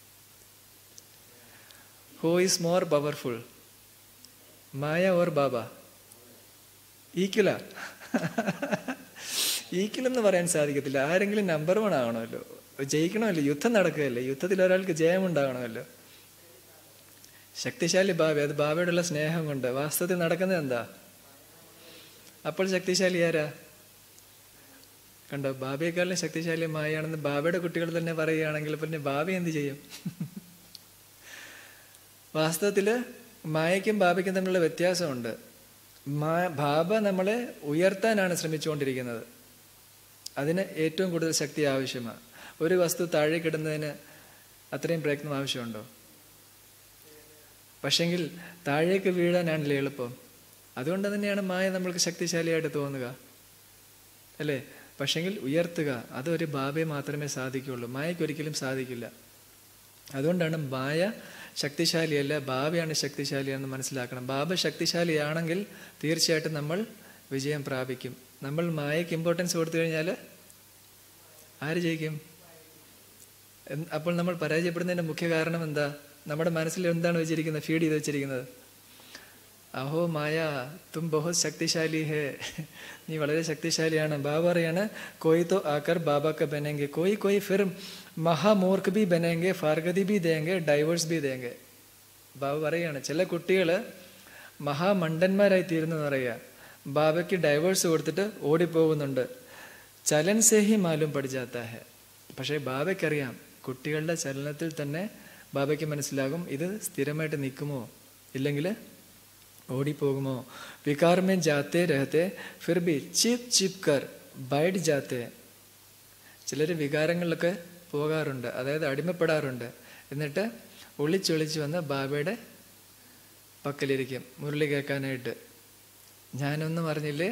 who is more powerful Maya or Baba ഈക്വല ഈക്വൽ എന്ന് പറയാൻ സാധിക്കത്തില്ല ആരെങ്കിലും നമ്പർ വൺ ആവണമല്ലോ ജയിക്കണമല്ലോ യുദ്ധം നടക്കുകയല്ലേ യുദ്ധത്തിൽ ഒരാൾക്ക് ജയമുണ്ടാകണമല്ലോ ശക്തിശാലി ബാബ അത് ബാബയോടുള്ള സ്നേഹം കൊണ്ട് വാസ്തവത്തിൽ നടക്കുന്നത് എന്താ അപ്പോൾ ശക്തിശാലി ആരാ കണ്ടോ ബാബയെക്കാളും ശക്തിശാലി മായാണെന്ന് ബാബയുടെ കുട്ടികൾ തന്നെ പറയുകയാണെങ്കിൽ പിന്നെ ബാബ എന്ത് ചെയ്യും വാസ്തവത്തിൽ മായയ്ക്കും ബാബയ്ക്കും തമ്മിലുള്ള വ്യത്യാസമുണ്ട് മാ ബാബ നമ്മളെ ഉയർത്താനാണ് ശ്രമിച്ചുകൊണ്ടിരിക്കുന്നത് അതിന് ഏറ്റവും കൂടുതൽ ശക്തി ആവശ്യമാണ് ഒരു വസ്തു താഴേക്ക് ഇടുന്നതിന് അത്രയും പ്രയത്നം ആവശ്യമുണ്ടോ പക്ഷെങ്കിൽ താഴേക്ക് വീഴാനാണല്ലേ എളുപ്പം അതുകൊണ്ട് തന്നെയാണ് മായ നമ്മൾക്ക് ശക്തിശാലിയായിട്ട് തോന്നുക അല്ലേ പക്ഷെങ്കിൽ ഉയർത്തുക അതൊരു ബാബയെ മാത്രമേ സാധിക്കുകയുള്ളൂ മായയ്ക്ക് ഒരിക്കലും സാധിക്കില്ല അതുകൊണ്ടാണ് മായ ശക്തിശാലിയല്ല ബാബയാണ് ശക്തിശാലിയാണെന്ന് മനസ്സിലാക്കണം ബാബ ശക്തിശാലിയാണെങ്കിൽ തീർച്ചയായിട്ടും നമ്മൾ വിജയം പ്രാപിക്കും നമ്മൾ മായയ്ക്ക് ഇമ്പോർട്ടൻസ് കൊടുത്തു കഴിഞ്ഞാൽ ആര് ജയിക്കും എന്ന് അപ്പോൾ നമ്മൾ പരാജയപ്പെടുന്നതിൻ്റെ മുഖ്യ കാരണം എന്താ നമ്മുടെ മനസ്സിൽ എന്താണ് വെച്ചിരിക്കുന്നത് ഫീഡ് ചെയ്ത് വെച്ചിരിക്കുന്നത് അഹോ മായ തും ബഹുത് ശക്തിശാലി ഹേ നീ വളരെ ശക്തിശാലിയാണ് ബാബ പറയാണ് കോയി തോ ആക്കർ ബാബാക്ക ബനെങ്കെ കോയി കോയി ഫിർ മഹാമൂർക്ക് ബി ബനെങ്കെ ഫാർഗതി ബി ദേങ്കെ ഡൈവേഴ്സ് ബി ദേങ്കെ ബാബ പറയാണ് ചില കുട്ടികൾ മഹാമണ്ടന്മാരായി തീരുന്നു പറയുക ബാബയ്ക്ക് ഡൈവേഴ്സ് കൊടുത്തിട്ട് ഓടിപ്പോകുന്നുണ്ട് ചലൻ സേ ഹി മാലും പഠിച്ചാത്ത ഹെ പക്ഷേ ബാബയ്ക്കറിയാം കുട്ടികളുടെ ചലനത്തിൽ തന്നെ ബാബയ്ക്ക് മനസ്സിലാകും ഇത് സ്ഥിരമായിട്ട് നിൽക്കുമോ ഇല്ലെങ്കിൽ ഓടിപ്പോകുമോ വികാർ में जाते रहते फिर भी ചിപ് ചിപ് കർ ബൈഡ് ജാത്തെ ചിലർ വികാരങ്ങളിലൊക്കെ പോകാറുണ്ട് അതായത് അടിമപ്പെടാറുണ്ട് എന്നിട്ട് ഒളിച്ചൊളിച്ച് വന്ന് ബാബയുടെ പക്കലിരിക്കും മുരളി കേൾക്കാനായിട്ട് ഞാനൊന്നും അറിഞ്ഞില്ലേ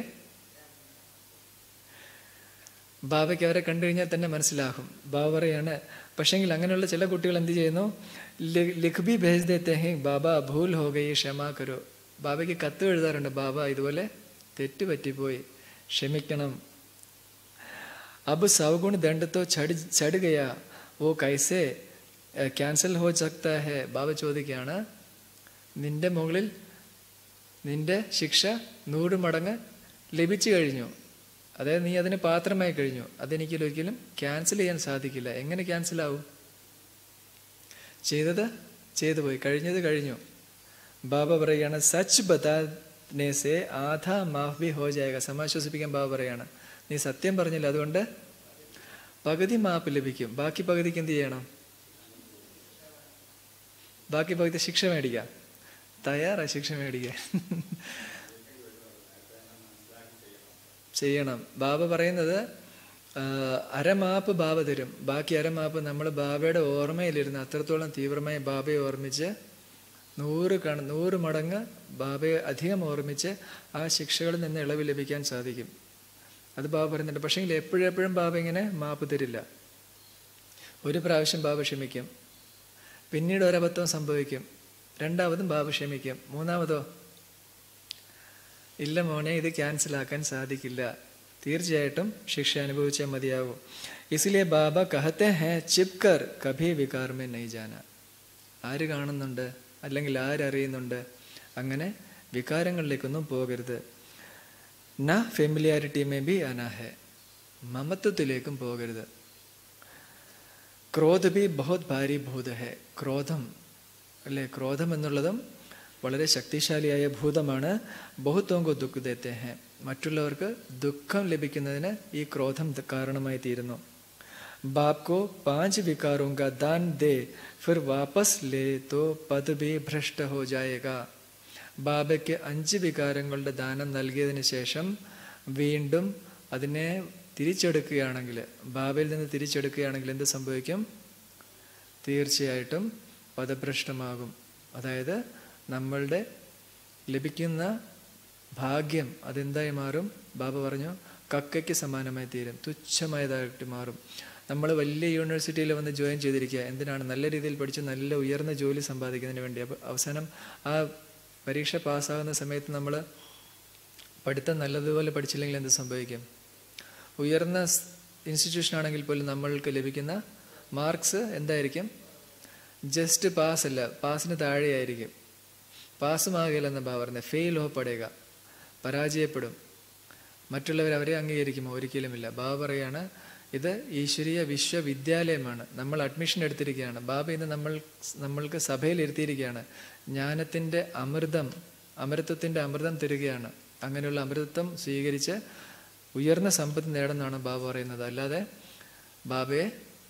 ബാബയ്ക്ക് അവരെ കണ്ടു കഴിഞ്ഞാൽ തന്നെ മനസ്സിലാകും ബാബ പറയാണ് പക്ഷെങ്കിൽ അങ്ങനെയുള്ള ചില കുട്ടികൾ എന്ത് ചെയ്യുന്നു ലിഖ്ബി ഭേജ് ദേത്തെ ഹേ ബാബ ഭൂൽ ഹോ ഗയി ക്ഷമ കരോ ബാബയ്ക്ക് കത്ത് എഴുതാറുണ്ട് ബാബ ഇതുപോലെ തെറ്റ് പറ്റിപ്പോയി ക്ഷമിക്കണം അബ് സൗഗുൺ ദണ്ഡത്തോ ചട് ചട് ഗയാ ഓ കൈസേ ക്യാൻസൽ ഹോ ചക്ത ഹേ ബാബ ചോദിക്കുകയാണ് നിന്റെ മുകളിൽ നിന്റെ ശിക്ഷ നൂറ് മടങ്ങ് ലഭിച്ചു കഴിഞ്ഞു അതായത് നീ അതിന് പാത്രമായി കഴിഞ്ഞു അതെനിക്ക് ഒരിക്കലും ക്യാൻസൽ ചെയ്യാൻ സാധിക്കില്ല എങ്ങനെ ക്യാൻസൽ ആവും ചെയ്തത് ചെയ്തു പോയി കഴിഞ്ഞത് കഴിഞ്ഞു ബാബ പറയുകയാണ് സച്ച് ബതാനേസെ ആധാ മാഫ് ബി ഹോ ജായക സമാശ്വസിപ്പിക്കാൻ ബാബ പറയാണ് നീ സത്യം പറഞ്ഞില്ല അതുകൊണ്ട് പകുതി മാപ്പ് ലഭിക്കും ബാക്കി പകുതിക്ക് എന്ത് ചെയ്യണം ബാക്കി പകുതി ശിക്ഷ മേടിക്കാം തയ്യാറാ ശിക്ഷ മേടിക്കാൻ ചെയ്യണം ബാബ പറയുന്നത് ആ, അരമാപ്പ് ബാബ തരും ബാക്കി അരമാപ്പ് നമ്മൾ ബാബയുടെ ഓർമ്മയിലിരുന്ന് അത്രത്തോളം തീവ്രമായി ബാബയെ ഓർമ്മിച്ച് നൂറ് കണ നൂറ് മടങ്ങ് ബാബയെ അധികം ഓർമ്മിച്ച് ആ ശിക്ഷകളിൽ നിന്ന് ഇളവ് ലഭിക്കാൻ സാധിക്കും അത് ബാബ പറയുന്നുണ്ട് പക്ഷേങ്കിൽ എപ്പോഴെപ്പോഴും ബാബ ഇങ്ങനെ മാപ്പ് തരില്ല ഒരു പ്രാവശ്യം ബാബ ക്ഷമിക്കും പിന്നീട് ഒരബദ്ധം സംഭവിക്കും രണ്ടാമതും ബാബ ക്ഷമിക്കും മൂന്നാമതോ ഇല്ല മോനെ ഇത് ക്യാൻസലാക്കാൻ സാധിക്കില്ല തീർച്ചയായിട്ടും ശിക്ഷ അനുഭവിച്ചേ മതിയാവൂ ഇസിലിയെ ബാബ കഹത്തെ ഹേ ചിപ്കർ കഭി വികാർമേ നൈ ജാന ആര് കാണുന്നുണ്ട് അല്ലെങ്കിൽ ആരറിയുന്നുണ്ട് അങ്ങനെ വികാരങ്ങളിലേക്കൊന്നും പോകരുത് ന ഫെമിലിയാരിറ്റി മേ ബി അനാഹെ മമത്വത്തിലേക്കും പോകരുത് ക്രോധ ബി ബഹുത് ഭാരി ഭൂത ഹെ ക്രോധം അല്ലേ ക്രോധം എന്നുള്ളതും വളരെ ശക്തിശാലിയായ ഭൂതമാണ് ബഹുത്വങ്കോ ദുഃഖ ദേത്തെ ഹെ മറ്റുള്ളവർക്ക് ദുഃഖം ലഭിക്കുന്നതിന് ഈ ക്രോധം ത- കാരണമായി തീരുന്നു बाप को पांच विकारों का दान दे फिर वापस ले तो पद भी भ्रष्ट हो जाएगा ബാബയ്ക്ക് അഞ്ച് വികാരങ്ങളുടെ ദാനം നൽകിയതിന് ശേഷം വീണ്ടും അതിനെ തിരിച്ചെടുക്കുകയാണെങ്കിൽ ബാബയിൽ നിന്ന് തിരിച്ചെടുക്കുകയാണെങ്കിൽ എന്ത് സംഭവിക്കും തീർച്ചയായിട്ടും പദഭ്രഷ്ടമാകും അതായത് നമ്മളുടെ ലഭിക്കുന്ന ഭാഗ്യം അതെന്തായി മാറും ബാബ പറഞ്ഞു കക്കയ്ക്ക് സമാനമായി തീരും തുച്ഛമായതായിട്ട് മാറും നമ്മൾ വലിയ യൂണിവേഴ്സിറ്റിയിൽ വന്ന് ജോയിൻ ചെയ്തിരിക്കുക എന്തിനാണ് നല്ല രീതിയിൽ പഠിച്ച് നല്ല ഉയർന്ന ജോലി സമ്പാദിക്കുന്നതിന് വേണ്ടി അപ്പോൾ അവസാനം ആ പരീക്ഷ പാസ്സാകുന്ന സമയത്ത് നമ്മൾ പഠിത്തം നല്ലതുപോലെ പഠിച്ചില്ലെങ്കിൽ എന്ത് സംഭവിക്കും ഉയർന്ന ഇൻസ്റ്റിറ്റ്യൂഷൻ ആണെങ്കിൽ പോലും നമ്മൾക്ക് ലഭിക്കുന്ന മാർക്സ് എന്തായിരിക്കും ജസ്റ്റ് പാസ് അല്ല പാസിന് താഴെയായിരിക്കും പാസ്സുമാകില്ലെന്ന് ബാ പറഞ്ഞത് ഫെയിൽ ഹോ പടയുക പരാജയപ്പെടും മറ്റുള്ളവർ അവരെ അംഗീകരിക്കുമോ ഒരിക്കലുമില്ല ബാബ പറയാണ് ഇത് ഈശ്വരീയ വിശ്വവിദ്യാലയമാണ് നമ്മൾ അഡ്മിഷൻ എടുത്തിരിക്കുകയാണ് ബാബ ഇന്ന് നമ്മൾ നമ്മൾക്ക് സഭയിൽ ഇരുത്തിയിരിക്കുകയാണ് ജ്ഞാനത്തിൻ്റെ അമൃതം അമൃതത്തിൻ്റെ അമൃതം തരികയാണ് അങ്ങനെയുള്ള അമൃതത്വം സ്വീകരിച്ച് ഉയർന്ന സമ്പത്ത് നേടുന്നതാണ് ബാബ പറയുന്നത് അല്ലാതെ ബാബയെ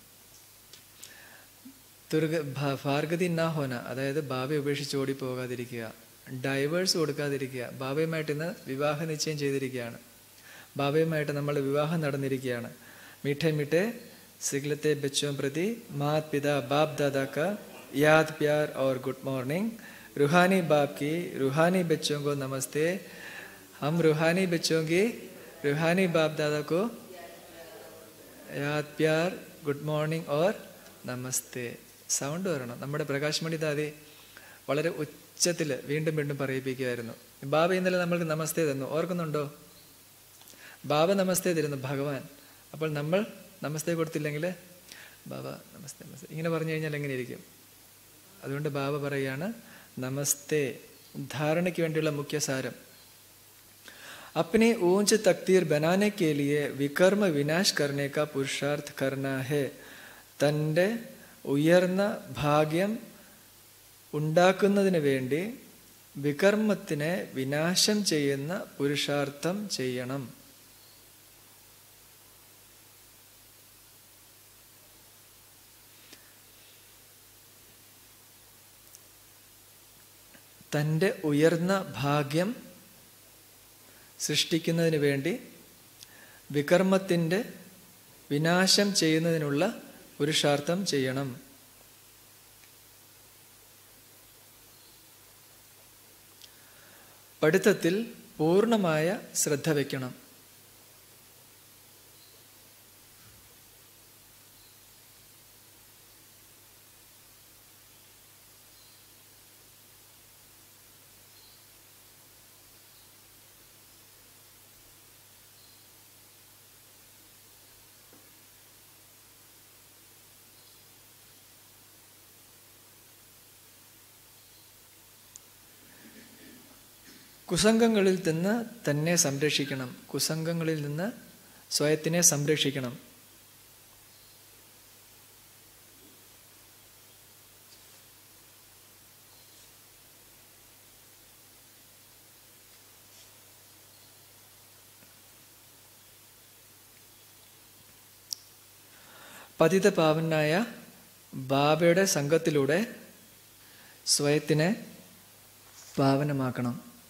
ദുർഗ ഭാർഗതി നാ ഹോന അതായത് ബാബയെ ഉപേക്ഷിച്ച് ഓടി പോകാതിരിക്കുക ഡൈവേഴ്സ് കൊടുക്കാതിരിക്കുക ബാബയുമായിട്ട് ഇന്ന് വിവാഹ നിശ്ചയം ചെയ്തിരിക്കുകയാണ് ബാബയുമായിട്ട് നമ്മൾ വിവാഹം നടന്നിരിക്കുകയാണ് मीठे मीठे सिगलते बच्चों प्रति मात पिता बाप दादा का याद प्यार और गुड मॉर्निंग रूहानी बाप की रूहानी बच्चों को नमस्ते हम रूहानी बच्चों की रूहानी बाप दादा को याद प्यार good morning or namaste sound വരണം നമ്മുടെ പ്രകാശ് മണി ദാദി വളരെ ഉച്ചത്തിൽ വീണ്ടും വീണ്ടും പറയിപ്പിക്കുമായിരുന്നു ബാബ ഇന്നലെ നമ്മൾക്ക് നമസ്തേ തന്നു ഓർക്കുന്നുണ്ടോ ബാബ നമസ്തേ തരുന്നു ഭഗവാൻ അപ്പോൾ നമ്മൾ നമസ്തേ കൊടുത്തില്ലെങ്കിൽ ബാബ നമസ്തേ നമസ്തേ ഇങ്ങനെ പറഞ്ഞു കഴിഞ്ഞാൽ എങ്ങനെ ഇരിക്കും അതുകൊണ്ട് ബാബ പറയുകയാണ് നമസ്തേ ധാരണയ്ക്ക് വേണ്ടിയുള്ള മുഖ്യ സാരം अपनी ऊंच तकदीर बनाने के लिए विकर्म विनाश करने का पुरुषार्थ करना है തൻ്റെ ഉയർന്ന ഭാഗ്യം ഉണ്ടാക്കുന്നതിന് വേണ്ടി വികർമ്മത്തിനെ വിനാശം ചെയ്യുന്ന പുരുഷാർത്ഥം ചെയ്യണം തൻ്റെ ഉയർന്ന ഭാഗ്യം സൃഷ്ടിക്കുന്നതിന് വേണ്ടി വികർമ്മത്തിൻ്റെ വിനാശം ചെയ്യുന്നതിനുള്ള പുരുഷാർത്ഥം ചെയ്യണം പഠിത്തത്തിൽ പൂർണ്ണമായ ശ്രദ്ധ വയ്ക്കണം കുസംഗങ്ങളിൽ നിന്ന് തന്നെ സംരക്ഷിക്കണം കുസംഗങ്ങളിൽ നിന്ന് സ്വയത്തിനെ സംരക്ഷിക്കണം പതിത പാവനായ ബാബയുടെ സംഘത്തിലൂടെ സ്വയത്തിനെ പാവനമാക്കണം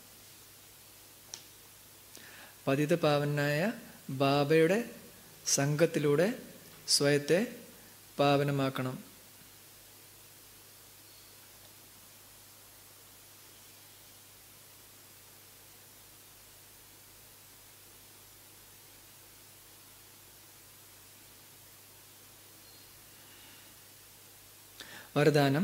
പതിത പാവനായ ബാബയുടെ സംഘത്തിലൂടെ സ്വയത്തെ പാവനമാക്കണം വരദാനം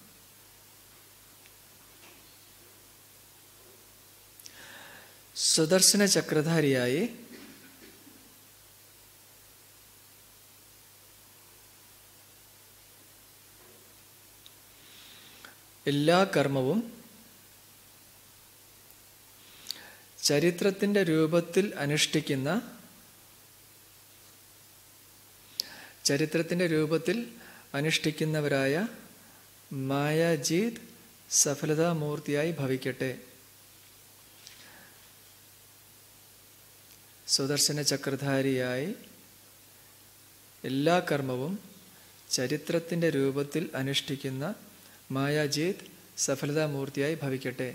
സുദർശന ചക്രധാരിയായി എല്ലാ കർമ്മവും ചരിത്രത്തിൻ്റെ രൂപത്തിൽ അനുഷ്ഠിക്കുന്ന ചരിത്രത്തിൻ്റെ രൂപത്തിൽ അനുഷ്ഠിക്കുന്നവരായ മായാജീത് സഫലതാമൂർത്തിയായി ഭവിക്കട്ടെ സുദർശന ചക്രധാരിയായി എല്ലാ കർമ്മവും ചരിത്രത്തിൻ്റെ രൂപത്തിൽ അനുഷ്ഠിക്കുന്ന മായാജീത് സഫലതാമൂർത്തിയായി ഭവിക്കട്ടെ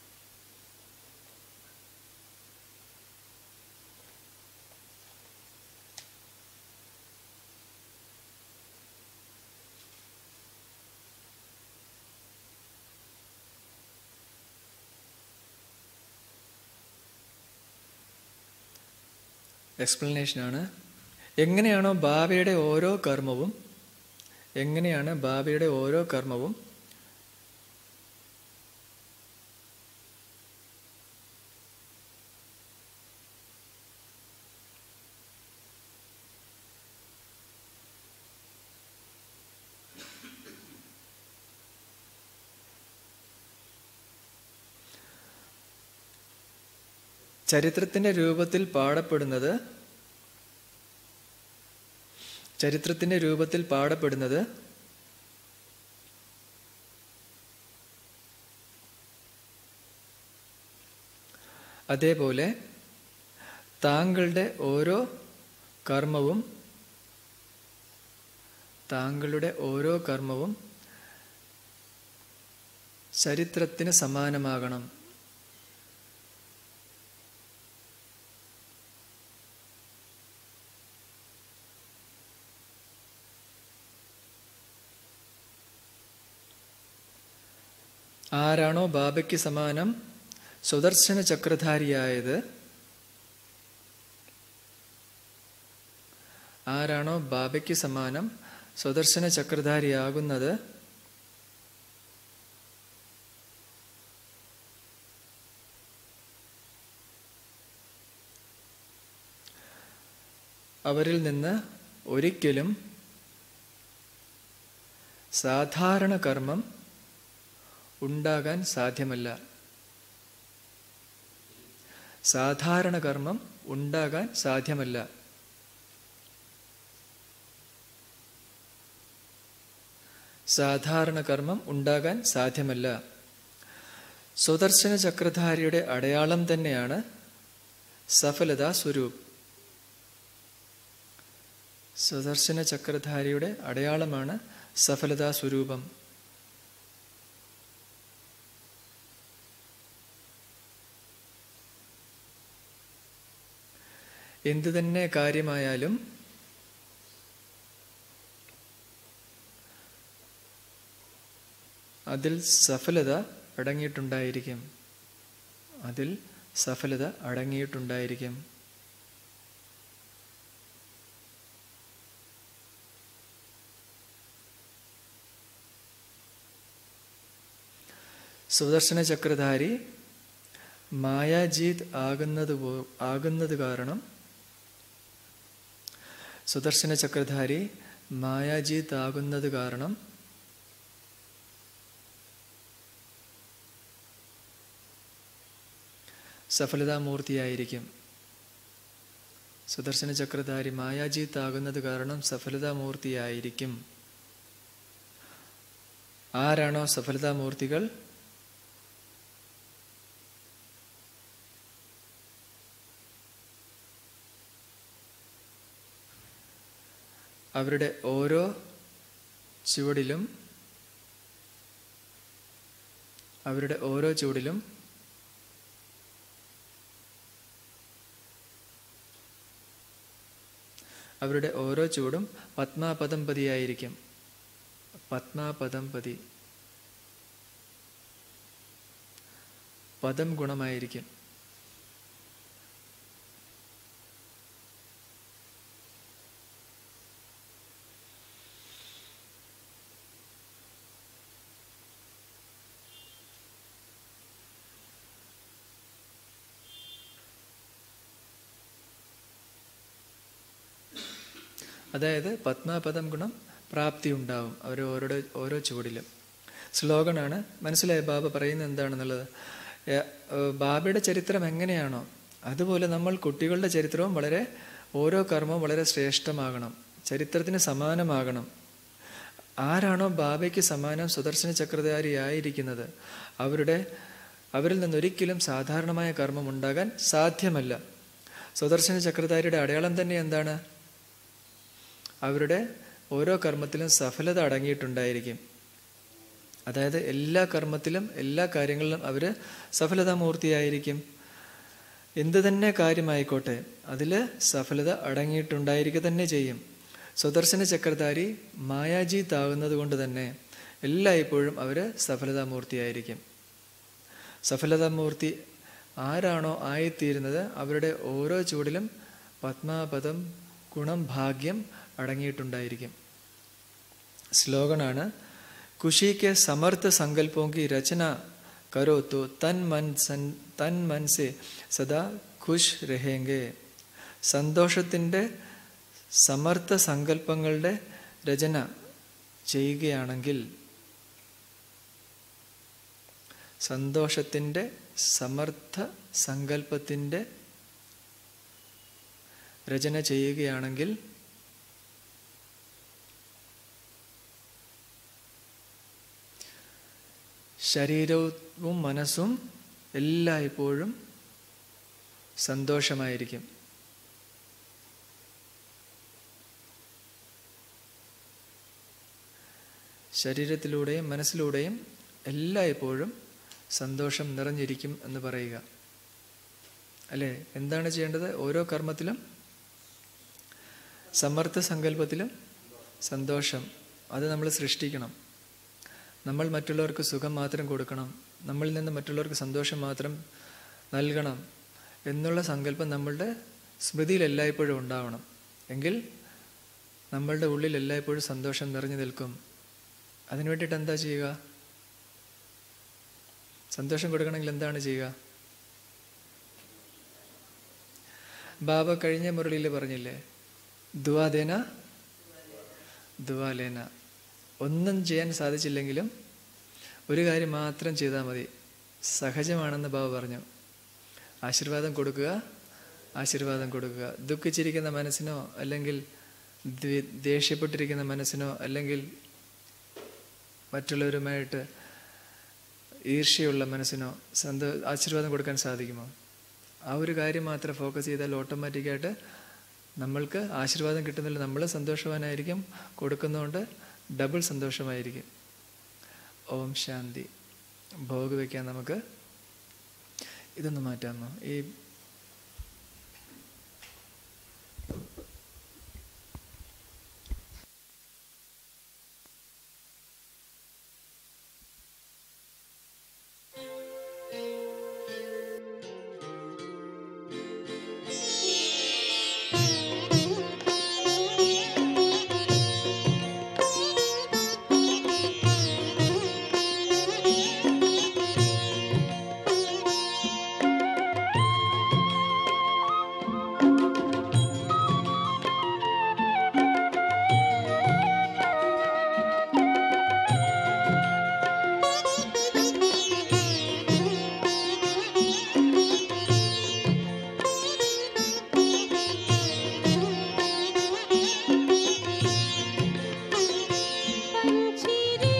എക്സ്പ്ലനേഷനാണ് എങ്ങനെയാണോ ബാബയുടെ ഓരോ കർമ്മവും എങ്ങനെയാണ് ബാബയുടെ ഓരോ കർമ്മവും ചരിത്രത്തിൻ്റെ രൂപത്തിൽ പാടപ്പെടുന്നത് ചരിത്രത്തിൻ്റെ രൂപത്തിൽ പാടപ്പെടുന്നത് അതേപോലെ താങ്കളുടെ ഓരോ കർമ്മവും താങ്കളുടെ ഓരോ കർമ്മവും ചരിത്രത്തിന് സമാനമാകണം ആരാണോ ബാബയ്ക്ക് സമാനം സുദർശന ചക്രധാരിയായത് ആരാണോ ബാബയ്ക്ക് സമാനം സുദർശന ചക്രധാരിയാകുന്നത് അവരിൽ നിന്ന് ഒരിക്കലും സാധാരണ കർമ്മം ഉണ്ടാകാൻ സാധ്യമല്ല സാധാരണ കർമ്മം ഉണ്ടാകാൻ സാധ്യമല്ല സാധാരണ കർമ്മം ഉണ്ടാകാൻ സാധ്യമല്ല സുദർശന ചക്രധാരിയുടെ അടയാളം തന്നെയാണ് സഫലതാ സ്വരൂപ് സുദർശന ചക്രധാരിയുടെ അടയാളമാണ് സഫലതാ സ്വരൂപം എന്തു തന്നെ കാര്യമായാലും അതിൽ സഫലത അടങ്ങിയിട്ടുണ്ടായിരിക്കും അതിൽ സഫലത അടങ്ങിയിട്ടുണ്ടായിരിക്കും സുദർശന ചക്രധാരി മായാജീത് ആകുന്നത് പോ ആകുന്നത് കാരണം സുദർശന ചക്രധാരി മായാജീത് ആകുന്നത് കാരണം സഫലതാമൂർത്തിയായിരിക്കും സുദർശന ചക്രധാരി മായാജീത്ത് ആകുന്നത് കാരണം സഫലതാമൂർത്തിയായിരിക്കും ആരാണോ സഫലതാമൂർത്തികൾ അവരുടെ ഓരോ ചുവടിലും അവരുടെ ഓരോ ചുവടിലും അവരുടെ ഓരോ ചുവടും പത്മാപദംപതിയായിരിക്കും പത്മാപദംപതി പദം ഗുണമായിരിക്കും അതായത് പത്മാപദം ഗുണം പ്രാപ്തി ഉണ്ടാവും അവർ ഓരോ ഓരോ ചുവടിലും സ്ലോഗനാണ് മനസ്സിലായ ബാബ പറയുന്നത് എന്താണെന്നുള്ളത് ഏ- ഏ, ബാബയുടെ ചരിത്രം എങ്ങനെയാണോ അതുപോലെ നമ്മൾ കുട്ടികളുടെ ചരിത്രവും വളരെ ഓരോ കർമ്മവും വളരെ ശ്രേഷ്ഠമാകണം ചരിത്രത്തിന് സമാനമാകണം ആരാണോ ബാബയ്ക്ക് സമാനം സുദർശന ചക്രധാരിയായിരിക്കുന്നത് അവരുടെ അവരിൽ നിന്നൊരിക്കലും സാധാരണമായ കർമ്മം ഉണ്ടാകാൻ സാധ്യമല്ല സുദർശന ചക്രധാരിയുടെ അടയാളം തന്നെ എന്താണ് അവരുടെ ഓരോ കർമ്മത്തിലും സഫലത അടങ്ങിയിട്ടുണ്ടായിരിക്കും അതായത് എല്ലാ കർമ്മത്തിലും എല്ലാ കാര്യങ്ങളിലും അവർ സഫലതാമൂർത്തിയായിരിക്കും എന്ത് തന്നെ കാര്യമായിക്കോട്ടെ അതിൽ സഫലത അടങ്ങിയിട്ടുണ്ടായിരിക്കുക തന്നെ ചെയ്യും സ്വദർശന ചക്രധാരി മായാജീത്താകുന്നത് കൊണ്ട് തന്നെ എല്ലായ്പ്പോഴും അവർ സഫലതാമൂർത്തിയായിരിക്കും സഫലതാമൂർത്തി ആരാണോ ആയിത്തീരുന്നത് അവരുടെ ഓരോ ചുവടിലും പത്മാപദം ഗുണം ഭാഗ്യം അടങ്ങിയിട്ടുണ്ടായിരിക്കും സ്ലോഗനാണ് खुशी के समर्थ संकल्पों की रचना करो तो तन मन सन തൻ मन से സദാ ഖുഷ് രഹേങ്കെ സന്തോഷത്തിൻ്റെ സമർത്ഥ സങ്കല്പങ്ങളുടെ രചന ചെയ്യുകയാണെങ്കിൽ സന്തോഷത്തിൻ്റെ സമർത്ഥ സങ്കല്പത്തിൻ്റെ രചന ചെയ്യുകയാണെങ്കിൽ ശരീരവും മനസ്സും എല്ലായ്പ്പോഴും സന്തോഷമായിരിക്കും ശരീരത്തിലൂടെയും മനസ്സിലൂടെയും എല്ലായ്പ്പോഴും സന്തോഷം നിറഞ്ഞിരിക്കും എന്ന് പറയുക അല്ലേ എന്താണ് ചെയ്യേണ്ടത് ഓരോ കർമ്മത്തിലും സമർത്ഥ സങ്കല്പത്തിലും സന്തോഷം അത് നമ്മൾ സൃഷ്ടിക്കണം നമ്മൾ മറ്റുള്ളവർക്ക് സുഖം മാത്രം കൊടുക്കണം നമ്മളിൽ നിന്ന് മറ്റുള്ളവർക്ക് സന്തോഷം മാത്രം നൽകണം എന്നുള്ള സങ്കല്പം നമ്മളുടെ സ്മൃതിയിൽ എല്ലായ്പ്പോഴും ഉണ്ടാവണം എങ്കിൽ നമ്മളുടെ ഉള്ളിൽ എല്ലായ്പ്പോഴും സന്തോഷം നിറഞ്ഞു നിൽക്കും അതിനു വേണ്ടിയിട്ട് എന്താ ചെയ്യുക സന്തോഷം കൊടുക്കണമെങ്കിൽ എന്താണ് ചെയ്യുക ബാബ കഴിഞ്ഞ മുരളിയിൽ പറഞ്ഞില്ലേ ദുവാദേന ദുവാലേന ഒന്നും ചെയ്യാൻ സാധിച്ചില്ലെങ്കിലും ഒരു കാര്യം മാത്രം ചെയ്താൽ മതി സഹജമാണെന്ന് ബാബ പറഞ്ഞു ആശീർവാദം കൊടുക്കുക ആശീർവാദം കൊടുക്കുക ദുഃഖിച്ചിരിക്കുന്ന മനസ്സിനോ അല്ലെങ്കിൽ ദ്വേ- ദേഷ്യപ്പെട്ടിരിക്കുന്ന മനസ്സിനോ അല്ലെങ്കിൽ മറ്റുള്ളവരുമായിട്ട് ഈർഷ്യയുള്ള മനസ്സിനോ സന്തോ ആശീർവാദം കൊടുക്കാൻ സാധിക്കുമോ ആ ഒരു കാര്യം മാത്രം ഫോക്കസ് ചെയ്താൽ ഓട്ടോമാറ്റിക്കായിട്ട് നമ്മൾക്ക് ആശീർവാദം കിട്ടുന്നില്ല നമ്മൾ സന്തോഷവാനായിരിക്കും കൊടുക്കുന്നതുകൊണ്ട് ഡബിൾ സന്തോഷമായിരിക്കും ഓം ശാന്തി ഭോഗ് വയ്ക്കാൻ നമുക്ക് ഇതൊന്ന് മാറ്റാമോ ഈ पंछी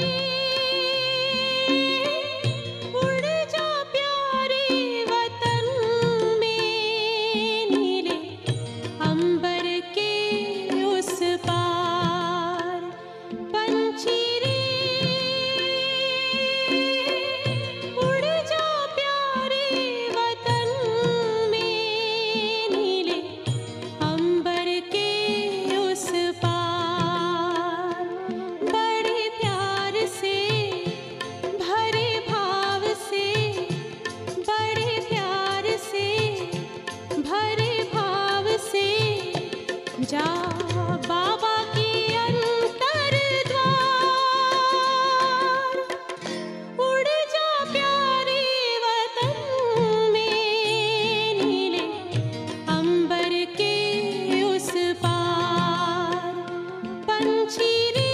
उड़ जा प्यारे वतन में नीले अंबर के उस पार पंछी रे उड़ जा प्यारे वतन में नीले अंबर के उस पार बड़े प्यार से भरे भाव से बड़े प्यार से भरे भाव से जा बाबा के अंतर द्वार उड़ जा प्यारे वतन में नीले अंबर के उस पार पंछी रे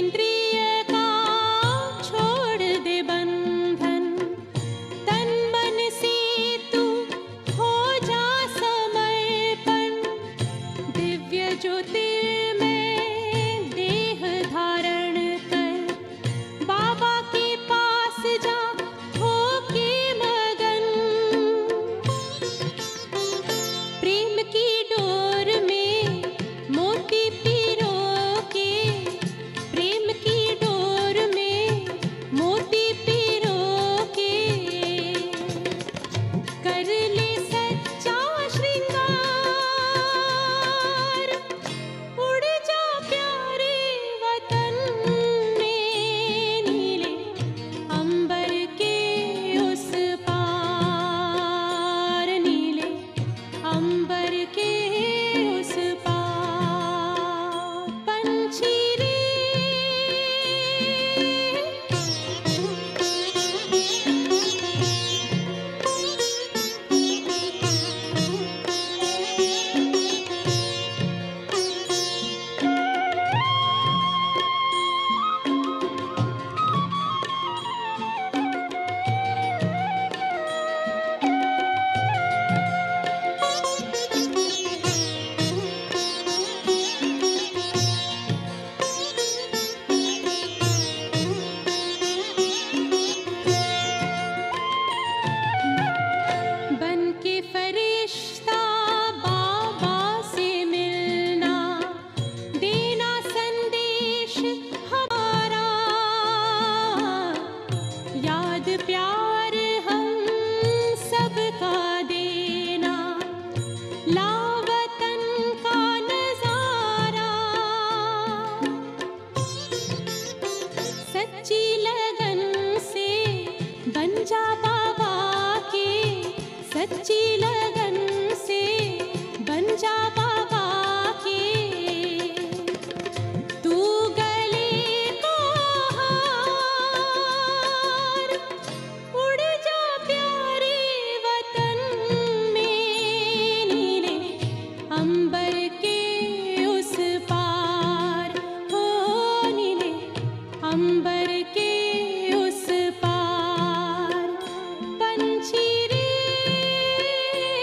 इंद्रिय का छोड़ दे बंधन तन मन से तू हो जा समर्पण दिव्य ज्योतिर्मय देह धारण कर बाबा के पास जा हो के मगन प्रेम की डोर में मोती पिरो के प्रेम की डोर में मोती पिरो के कर ले सच्चा श्रृंगार उड़ जा प्यारे वतन में नीले अंबर के उस पार नीले अंबर के उस पार पंछी बन के फरिश्ता बाबा से मिलना देना संदेश हमारा याद प्यार हम सबका देना लावतन का नजारा सच्ची लगन से बन जा बाबा के सच्ची लगन से बन जा बाबा के तू गले को हार उड़ जा प्यारे वतन में नीले अंबर के उस पार हो नीले अंबर के उस पार पंछी रे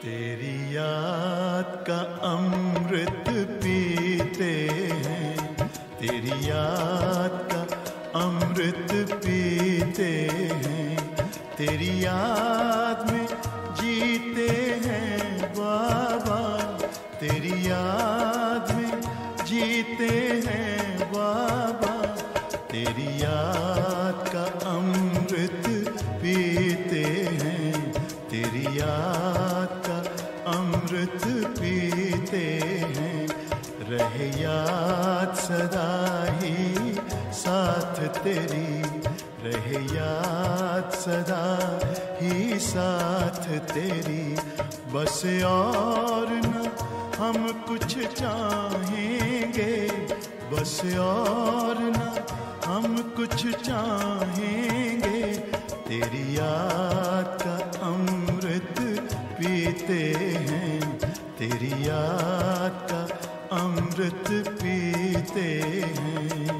तेरी याद का अमृत पीते हैं तेरी याद का अमृत पीते हैं तेरी याद में जीते हैं बाबा तेरी याद में जीते हैं बाबा तेरी याद का अमृत पीते हैं तेरी याद का अमृत पीते हैं रहे याद सदा ही साथ तेरी रहे याद सदा ही साथ तेरी बस और न हम कुछ चाहेंगे बस और न हम कुछ चाहेंगे तेरी याद का अमृत पीते हैं तेरी याद का अमृत पीते हैं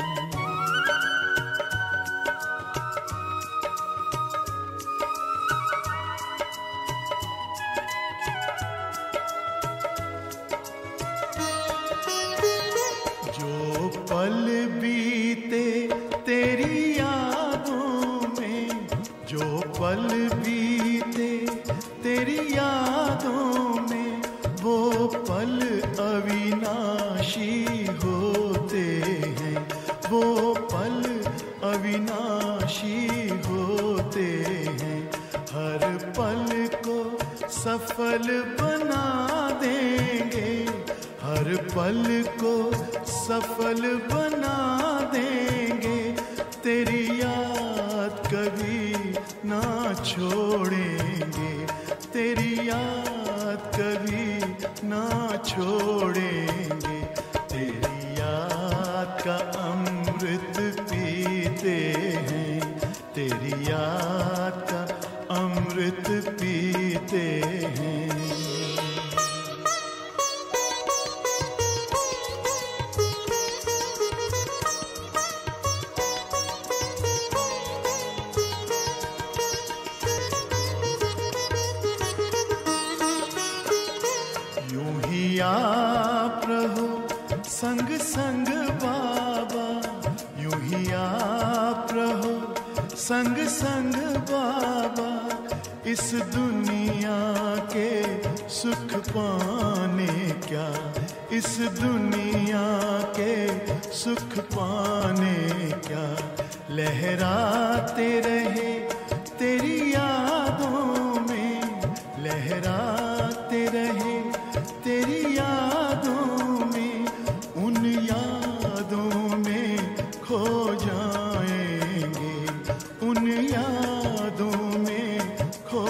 जो पल बीते तेरी यादों में जो पल बीते तेरी यादों में वो पल अविनाशी होते हैं वो पल अविनाशी होते हैं हर पल को सफल बना देंगे हर पल को सफल बना देंगे तेरी याद कभी ना छोड़ेंगे तेरी याद कभी ना छोड़ेंगे तेरी याद का अमृत पीते हैं तेरी याद का अमृत पीते हैं यूं ही आप रहो संग संग बाबा यूं ही आप रहो संग संग बाबा इस दुनिया के सुख पाने क्या इस दुनिया के सुख पाने क्या लहराते रहे तेरी यादों में लहराते रहे तेरी यादों में उन यादों में खो जाएंगे उन यादों में खो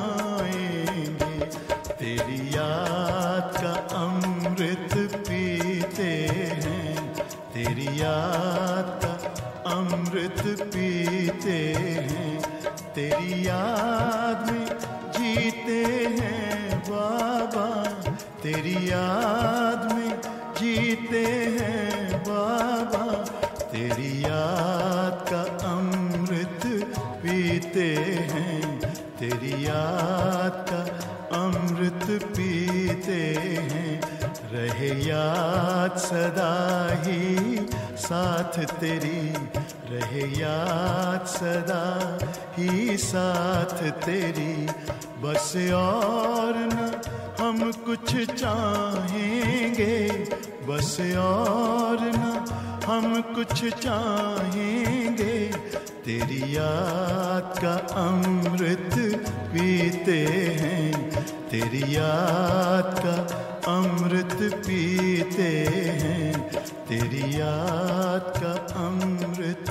जाएंगे तेरी याद का अमृत पीते हैं तेरी याद का अमृत पीते हैं तेरी याद में जीते हैं बाबा तेरी याद में जीते हैं बाबा तेरी याद का अमृत पीते हैं तेरी याद का अमृत पीते हैं रहे याद सदा ही साथ तेरी रहे याद सदा ही साथ तेरी बस और न हम कुछ चाहेंगे बस और न हम कुछ चाहेंगे तेरी याद का अमृत पीते हैं तेरी याद का अमृत पीते हैं तेरी याद का अमृत